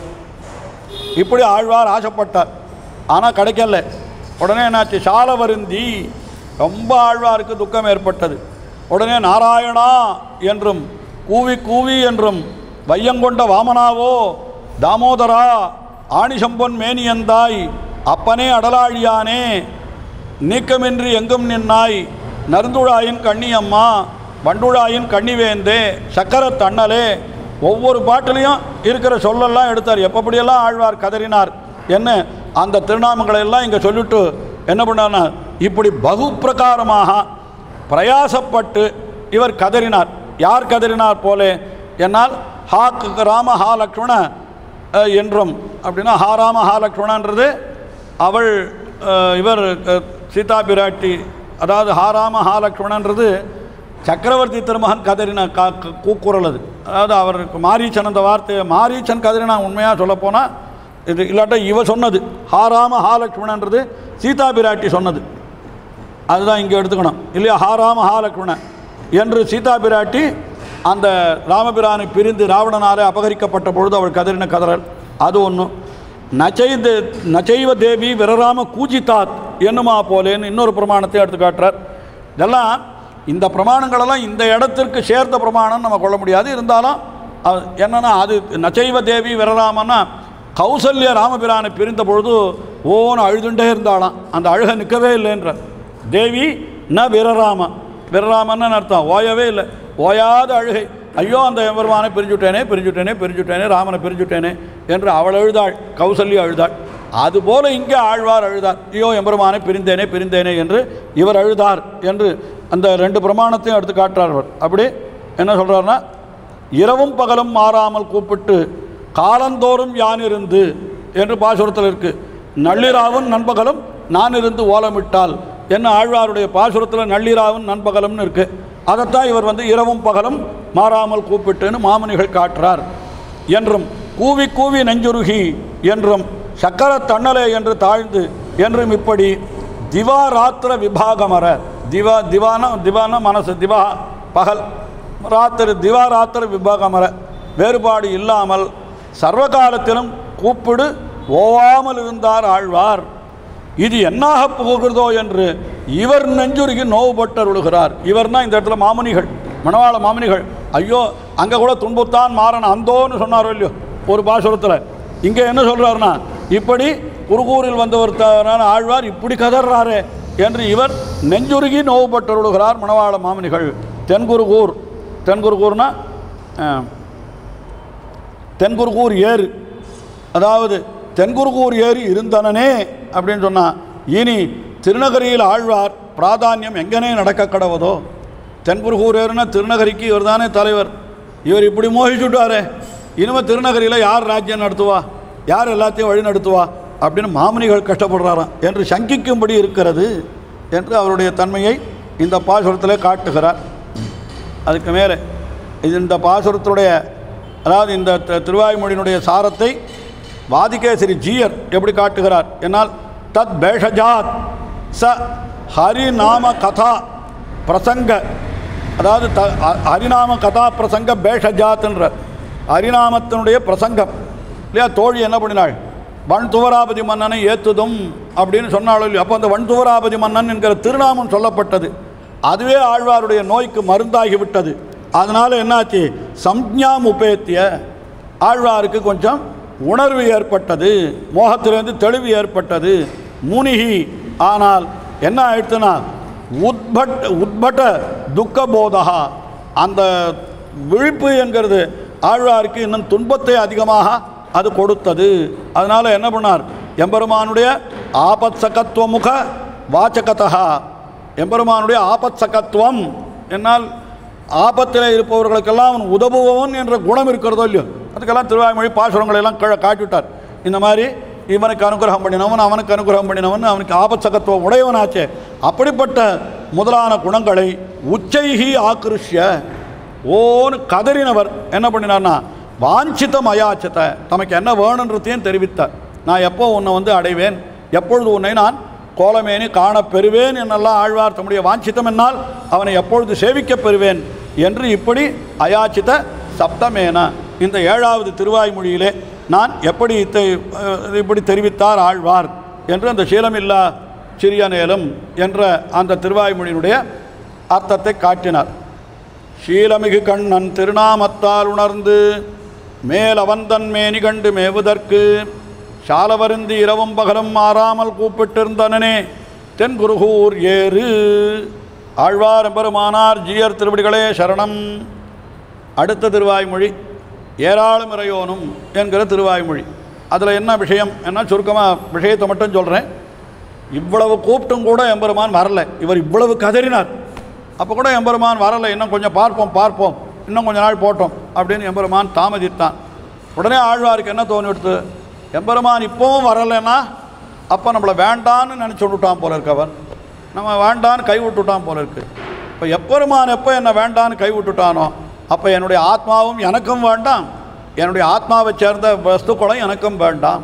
இப்படி ஆழ்வார் ஆசைப்பட்டார் ஆனால் கிடைக்கல உடனே என்னாச்சு சால வருந்தி ரொம்ப ஆழ்வாருக்கு துக்கம் ஏற்பட்டது உடனே நாராயணா என்றும் கூவி கூவி என்றும் வையங்கொண்ட வாமனாவோ தாமோதரா ஆணிசம்பொன் மேனியந்தாய் அப்பனே அடலாழியானே நீக்கமின்றி எங்கும் நின்னாய் நருந்துழாயின் கண்ணியம்மா வண்டுழாயின் கண்ணிவேந்தே சக்கரத் தண்ணலே ஒவ்வொரு பாட்டிலையும் இருக்கிற சொல்லெல்லாம் எடுத்தார் எப்படியெல்லாம் ஆழ்வார் கதறினார் என்ன அந்த திருநாமங்களை எல்லாம் இங்கே சொல்லிட்டு என்ன பண்ணார்னா இப்படி பகு பிரகாரமாக பிரயாசப்பட்டு இவர் கதறினார் யார் கதறினார் போலே என்னால் ஹா க- ராம ஹா லக்ஷ்மண அஹ், என்றும் அப்படின்னா ஹா ராம ஹா லக்ஷ்மணன்றது அவள் அஹ், இவர் அஹ், சீதா பிராட்டி அதாவது ஹா ராம ஹா லக்ஷ்மணன்றது சக்கரவர்த்தி திருமகன் கதறின கா க- கூக்குரல் அது அதாவது அவருக்கு மாரீச்சன் அந்த வார்த்தையை மாரீச்சன் கதறினா உண்மையாக சொல்லப்போனால் இது இல்லாட்டா இவ சொன்னது ஹாராம ஹாலக்ஷ்மணன்றது சீதா பிராட்டி சொன்னது அதுதான் இங்கே எடுத்துக்கணும் இல்லையா ஹாராம ஹாலக்ஷ்மணன் என்று சீதா பிராட்டி அந்த ராமபிரானை பிரிந்து ராவணனாலே அபகரிக்கப்பட்ட பொழுது அவள் கதறின கதறல் அது ஒன்று நச்சைத நச்சைவ தேவி விரராம கூஜிதாத் என்னுமா போலேன்னு இன்னொரு பிரமாணத்தை எடுத்து காட்டுறார் இதெல்லாம் இந்த பிரமாணங்களெல்லாம் இந்த இடத்திற்கு சேர்த்த பிரமாணம் நம்ம கொள்ள முடியாது இருந்தாலும் அது என்னன்னா அது நச்சைவ தேவி விரராமன்னா கௌசல்ய ராமபிரானை பிரிந்த பொழுது ஓன்னு அழுதுண்டே இருந்தாளாம் அந்த அழுக நிற்கவே இல்லைன்றார் தேவி ந விரராம விரராமன்னு அர்த்தம் ஓயவே இல்லை ஓயாத அழுகை ஐயோ அந்த எம்பெருமானை பிரிஞ்சுட்டேனே பிரிஞ்சுட்டேனே பிரிஞ்சுட்டேனே ராமனை பிரிஞ்சுட்டேனே என்று அவள் அழுதாள் கௌசல்யா அழுதாள் அதுபோல இங்கே ஆழ்வார் அழுதார் ஐயோ எம்பெருமானை பிரிந்தேனே பிரிந்தேனே என்று இவர் அழுதார் என்று அந்த ரெண்டு பிரமாணத்தையும் எடுத்து காட்டுறார் அவர் அப்படி என்ன சொல்கிறாருன்னா இரவும் பகலும் மாறாமல் கூப்பிட்டு காலந்தோறும் யான் இருந்து என்று பாசுரத்தில் இருக்கு நள்ளிராவும் நண்பகலும் நான் இருந்து ஓலமிட்டால் என்ன ஆழ்வாருடைய பாசுரத்தில் நள்ளிராவும் நண்பகலும்னு இருக்கு அதைத்தான் இவர் வந்து இரவும் பகலும் மாறாமல் கூப்பிட்டுன்னு மாமுனிகள் காட்டுறார் என்றும் கூவி கூவி நெஞ்சுருகி என்றும் சக்கர தன்னலே என்று தாழ்ந்து என்றும் இப்படி திவாராத்திர விபாகமர திவா திவான திவான மனசு திவா பகல் ராத்திரி திவாராத்திர விபாகமர வேறுபாடு இல்லாமல் சர்வகாலத்திலும் கூப்பிடு ஓவாமல் இருந்தார் ஆழ்வார் இது என்னாக புகுகிறதோ என்று இவர் நெஞ்சுருகி நோவுபட்டர் விழுகிறார் இவர்னா இந்த இடத்துல மாமுனிகள் மணவாள மாமுனிகள் ஐயோ அங்கே கூட துன்புத்தான் மாறன் அந்தோன்னு சொன்னாரோ இல்லையோ ஒரு பாசுரத்தில் இங்கே என்ன சொல்கிறாருன்னா இப்படி குருகூரில் வந்தவர் தவறான ஆழ்வார் இப்படி கதறாரே என்று இவர் நெஞ்சுருகி நோவுபட்டர் விழுகிறார் மணவாள மாமுனிகள் தென்குருகூர் தென்குருகூர்னா அஹ், தென்குருகூர் ஏறு அதாவது தென்குருகூர் ஏறி இருந்தனனே அப்படின்னு சொன்னா இனி திருநகரியில் ஆழ்வார் பிராதானியம் எங்கனே நடக்க கடவதோ தென்குருகூர் ஏறுனா திருநகரிக்கு இவர் தானே தலைவர் இவர் இப்படி மோகிச்சுட்டாரே இனிமே திருநகரியில் யார் ராஜ்யம் நடத்துவா யார் எல்லாத்தையும் வழி நடத்துவா அப்படின்னு மாமுனிகள் கஷ்டப்படுறாராம் என்று சங்கிக்கும்படி இருக்கிறது என்று அவருடைய தன்மையை இந்த பாசுரத்திலே காட்டுகிறார் அதுக்கு மேலே இது இந்த பாசுரத்துடைய அதாவது இந்த தி- திருவாய்மொழியினுடைய சாரத்தை வாதிகேசரி ஜீயர் எப்படி காட்டுகிறார் என்னால் தத் பேஷஜாத் ச ஹரிநாம கதா பிரசங்க அதாவது த அ- ஹரிநாம கதா பிரசங்க பேஷஜாத்ன்ற ஹரிநாமத்தினுடைய பிரசங்கம் இல்லையா தோழி என்ன பண்ணினாள் வன் துவராபதி மன்னனை ஏத்துதும் அப்படின்னு சொன்னாலும் இல்லையா அப்போ அந்த வன் துவராபதி மன்னன் என்கிற திருநாமம் சொல்லப்பட்டது அதுவே ஆழ்வாருடைய நோய்க்கு மருந்தாகிவிட்டது அதனால் என்னாச்சு சம்ஞாம் உபேத்திய ஆழ்வாருக்கு கொஞ்சம் உணர்வு ஏற்பட்டது மோகத்திலிருந்து தெளிவு ஏற்பட்டது முனிகி ஆனால் என்ன ஆயிடுச்சுன்னா உத்பட் உத்பட்ட துக்க போதகா அந்த விழிப்பு என்கிறது ஆழ்வாருக்கு இன்னும் துன்பத்தை அதிகமாக அது கொடுத்தது அதனால் என்ன பண்ணார் எம்பெருமானுடைய ஆபத் சகத்துவ முக வாச்சகதா எம்பெருமானுடைய ஆபத் சகத்துவம் என்னால் ஆபத்தில் இருப்பவர்களுக்கெல்லாம் அவன் உதவுபவன் என்ற குணம் இருக்கிறதோ இல்லையோ அதுக்கெல்லாம் திருவாய்மொழி பாசுரங்களை எல்லாம் கீழே காட்டிவிட்டார் இந்த மாதிரி இவனுக்கு அனுகிரகம் பண்ணினவன் அவனுக்கு அனுகிரகம் பண்ணினவன் அவனுக்கு ஆபத் சகத்துவம் உடையவனாச்சே அப்படிப்பட்ட முதலான குணங்களை உச்சைகி ஆக்கிருஷ்ய ஓன்னு கதறினவர் என்ன பண்ணினார்னா வாஞ்சிதம் அயாச்சத்தை தமக்கு என்ன வேணுன்றதையும் தெரிவித்தார் நான் எப்போ உன்னை வந்து அடைவேன் எப்பொழுது உன்னை நான் கோலமேனி காணப் பெறுவேன் என்னெல்லாம் ஆழ்வார் தம்முடைய வாஞ்சிதம் என்னால் அவனை எப்பொழுது சேவிக்கப் பெறுவேன் என்று இப்படி அயாச்சித சப்தமேன இந்த ஏழாவது திருவாய்மொழியிலே நான் எப்படி இத்தை அஹ், இப்படி தெரிவித்தார் ஆழ்வார் என்று அந்த சீலமில்லா சிறியநேலும் என்ற அந்த திருவாய்மொழியினுடைய அர்த்தத்தை காட்டினார் ஷீலமிகு கண்ணன் திருநாமத்தால் உணர்ந்து மேல் அவந்தன் மேனி கண்டு மேவுதற்கு சாலவருந்தி இரவும் பகலும் மாறாமல் கூப்பிட்டிருந்தனனே தென்குருகூர் ஏறு ஆழ்வார் எம்பெருமானார் ஜீயர் திருவடிகளே சரணம் அடுத்த திருவாய்மொழி ஏராளம் இறையோனும் என்கிற திருவாய்மொழி அதில் என்ன விஷயம் என்ன சுருக்கமாக விஷயத்தை மட்டும் சொல்கிறேன் இவ்வளவு கூப்பிட்டும் கூட எம்பெருமான் வரல இவர் இவ்வளவு கதறினார் அப்போ கூட எம்பெருமான் வரலை இன்னும் கொஞ்சம் பார்ப்போம் பார்ப்போம் இன்னும் கொஞ்ச நாள் போட்டோம் அப்படின்னு எம்பெருமான் தாமதித்தான் உடனே ஆழ்வாருக்கு என்ன தோணி எடுத்து எம்பெருமான் இப்போவும் வரலைன்னா அப்போ நம்மளை வேண்டான்னு நினச்சி விட்டுட்டான் போல இருக்கு அவர் நம்ம வேண்டான்னு கை விட்டுட்டான் போல இருக்கு இப்போ எப்பெருமான் எப்போ என்னை வேண்டான்னு கை விட்டுட்டானோ அப்போ என்னுடைய ஆத்மாவும் எனக்கும் வேண்டாம் என்னுடைய ஆத்மாவை சேர்ந்த வஸ்துக்களும் எனக்கும் வேண்டாம்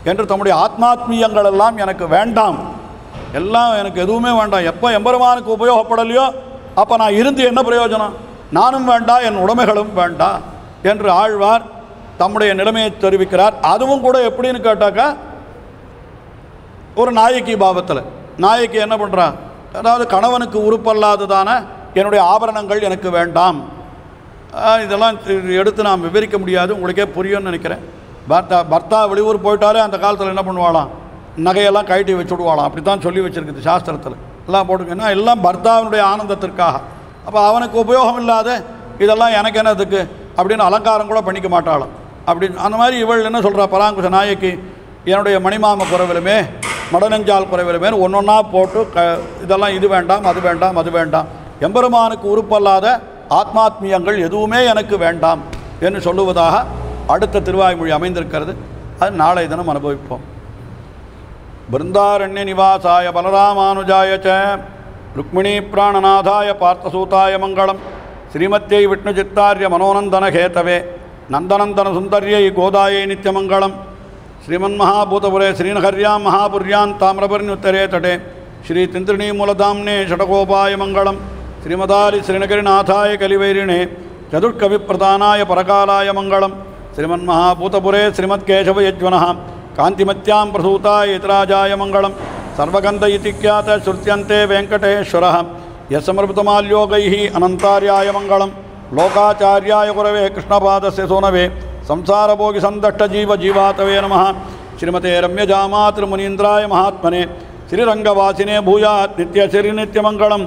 என்று தம்முடைய ஆத்மாத்மீயங்கள் எல்லாம் எனக்கு வேண்டாம் எல்லாம் எனக்கு எதுவுமே வேண்டாம் எப்போ எம்பெருமானுக்கு உபயோகப்படலையோ அப்போ நான் இருந்து என்ன பிரயோஜனம் நானும் வேண்டாம் என் உடைமைகளும் வேண்டாம் என்று ஆழ்வார் தம்முடைய நிலைமையை தெரிவிக்கிறார் அதுவும் கூட எப்படின்னு கேட்டாக்கா ஒரு நாயகி பாவத்தில் நாயகி என்ன பண்ணுறா அதாவது கணவனுக்கு உறுப்பல்லாததான என்னுடைய ஆபரணங்கள் எனக்கு வேண்டாம் ஆஹ் இதெல்லாம் இது எடுத்து நாம் விவரிக்க முடியாது உங்களுக்கே புரியும்னு நினைக்கிறேன் பர்த்தா பர்த்தா வெளியூர் போயிட்டாலே அந்த காலத்தில் என்ன பண்ணுவாளாம் நகையெல்லாம் கழட்டி வச்சு விடுவாளாம் அப்படி தான் சொல்லி வச்சுருக்குது சாஸ்திரத்தில் எல்லாம் போட்டுக்கன்னா எல்லாம் பர்த்தாவினுடைய ஆனந்தத்திற்காக அப்போ அவனுக்கு உபயோகம் இல்லாத இதெல்லாம் எனக்கு என்னதுக்கு அப்படின்னு அலங்காரம் கூட பண்ணிக்க மாட்டாளாம் அப்படின்னு அந்த மாதிரி இவள் என்ன சொல்கிறா பராங்குஷ நாயக்கி என்னுடைய மணிமாம குறைவிலுமே மடநெஞ்சால் குறைவிலுமே ஒன்று ஒன்றா போட்டு க இதெல்லாம் இது வேண்டாம் அது வேண்டாம் அது வேண்டாம் எம்பெருமானுக்கு உறுப்பல்லாத ஆத்மாத்மியங்கள் எதுவுமே எனக்கு வேண்டாம் என்று சொல்லுவதாக அடுத்த திருவாய்மொழி அமைந்திருக்கிறது அது நாளை தினம் அனுபவிப்போம் பிருந்தாரண்ய நிவாசாய பலராமானுஜாய ச ருக்மிணி பிராணநாதாய பார்த்தசூதாய மங்களம் ஸ்ரீமத்யை விஷ்ணுச்சித்தாரிய மனோநந்தன கேதவே நந்தனந்தன சுந்தர்யை கோதாயை நித்யமங்கலம் श्रीमन्महाभूतपुरे श्रीनगर्यां महापुर्यां ताम्रपर्ण्युत्तरे तटे श्रीतिन्त्रिणीमूलधाम्ने षटकोपाय मङ्गलं श्रीमदालि श्रीनगरिनाथाय कलिवैरिणे चतुर्कविप्रधानाय परकालाय मङ्गलं श्रीमन्महाभूतपुरे श्रीमत्केशवयज्वनः कान्तिमत्यां प्रसूताय इतराजाय मङ्गलं सर्वगन्ध इति ख्यात श्रुत्यन्ते वेङ्कटेश्वरः यस्मृतमाल्योगैः अनन्तार्याय मङ्गलं लोकाचार्याय गुरवे कृष्णपादस्य सोनवे संसारभोगि संदष्ट जीव जीवातवे नमः श्रीमते रम्यजामातृमुनीन्द्राय महात्मने श्रीरङ्गवासिने भूयात् नित्यश्रीनित्यमङ्गलं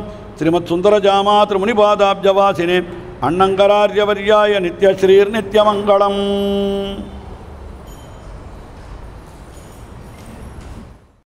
श्रीमत्सुन्दरजामातृमुनिपादाब्जवासिने अण्णङ्करार्यवर्याय नित्यश्रीर्नित्यमङ्गलम्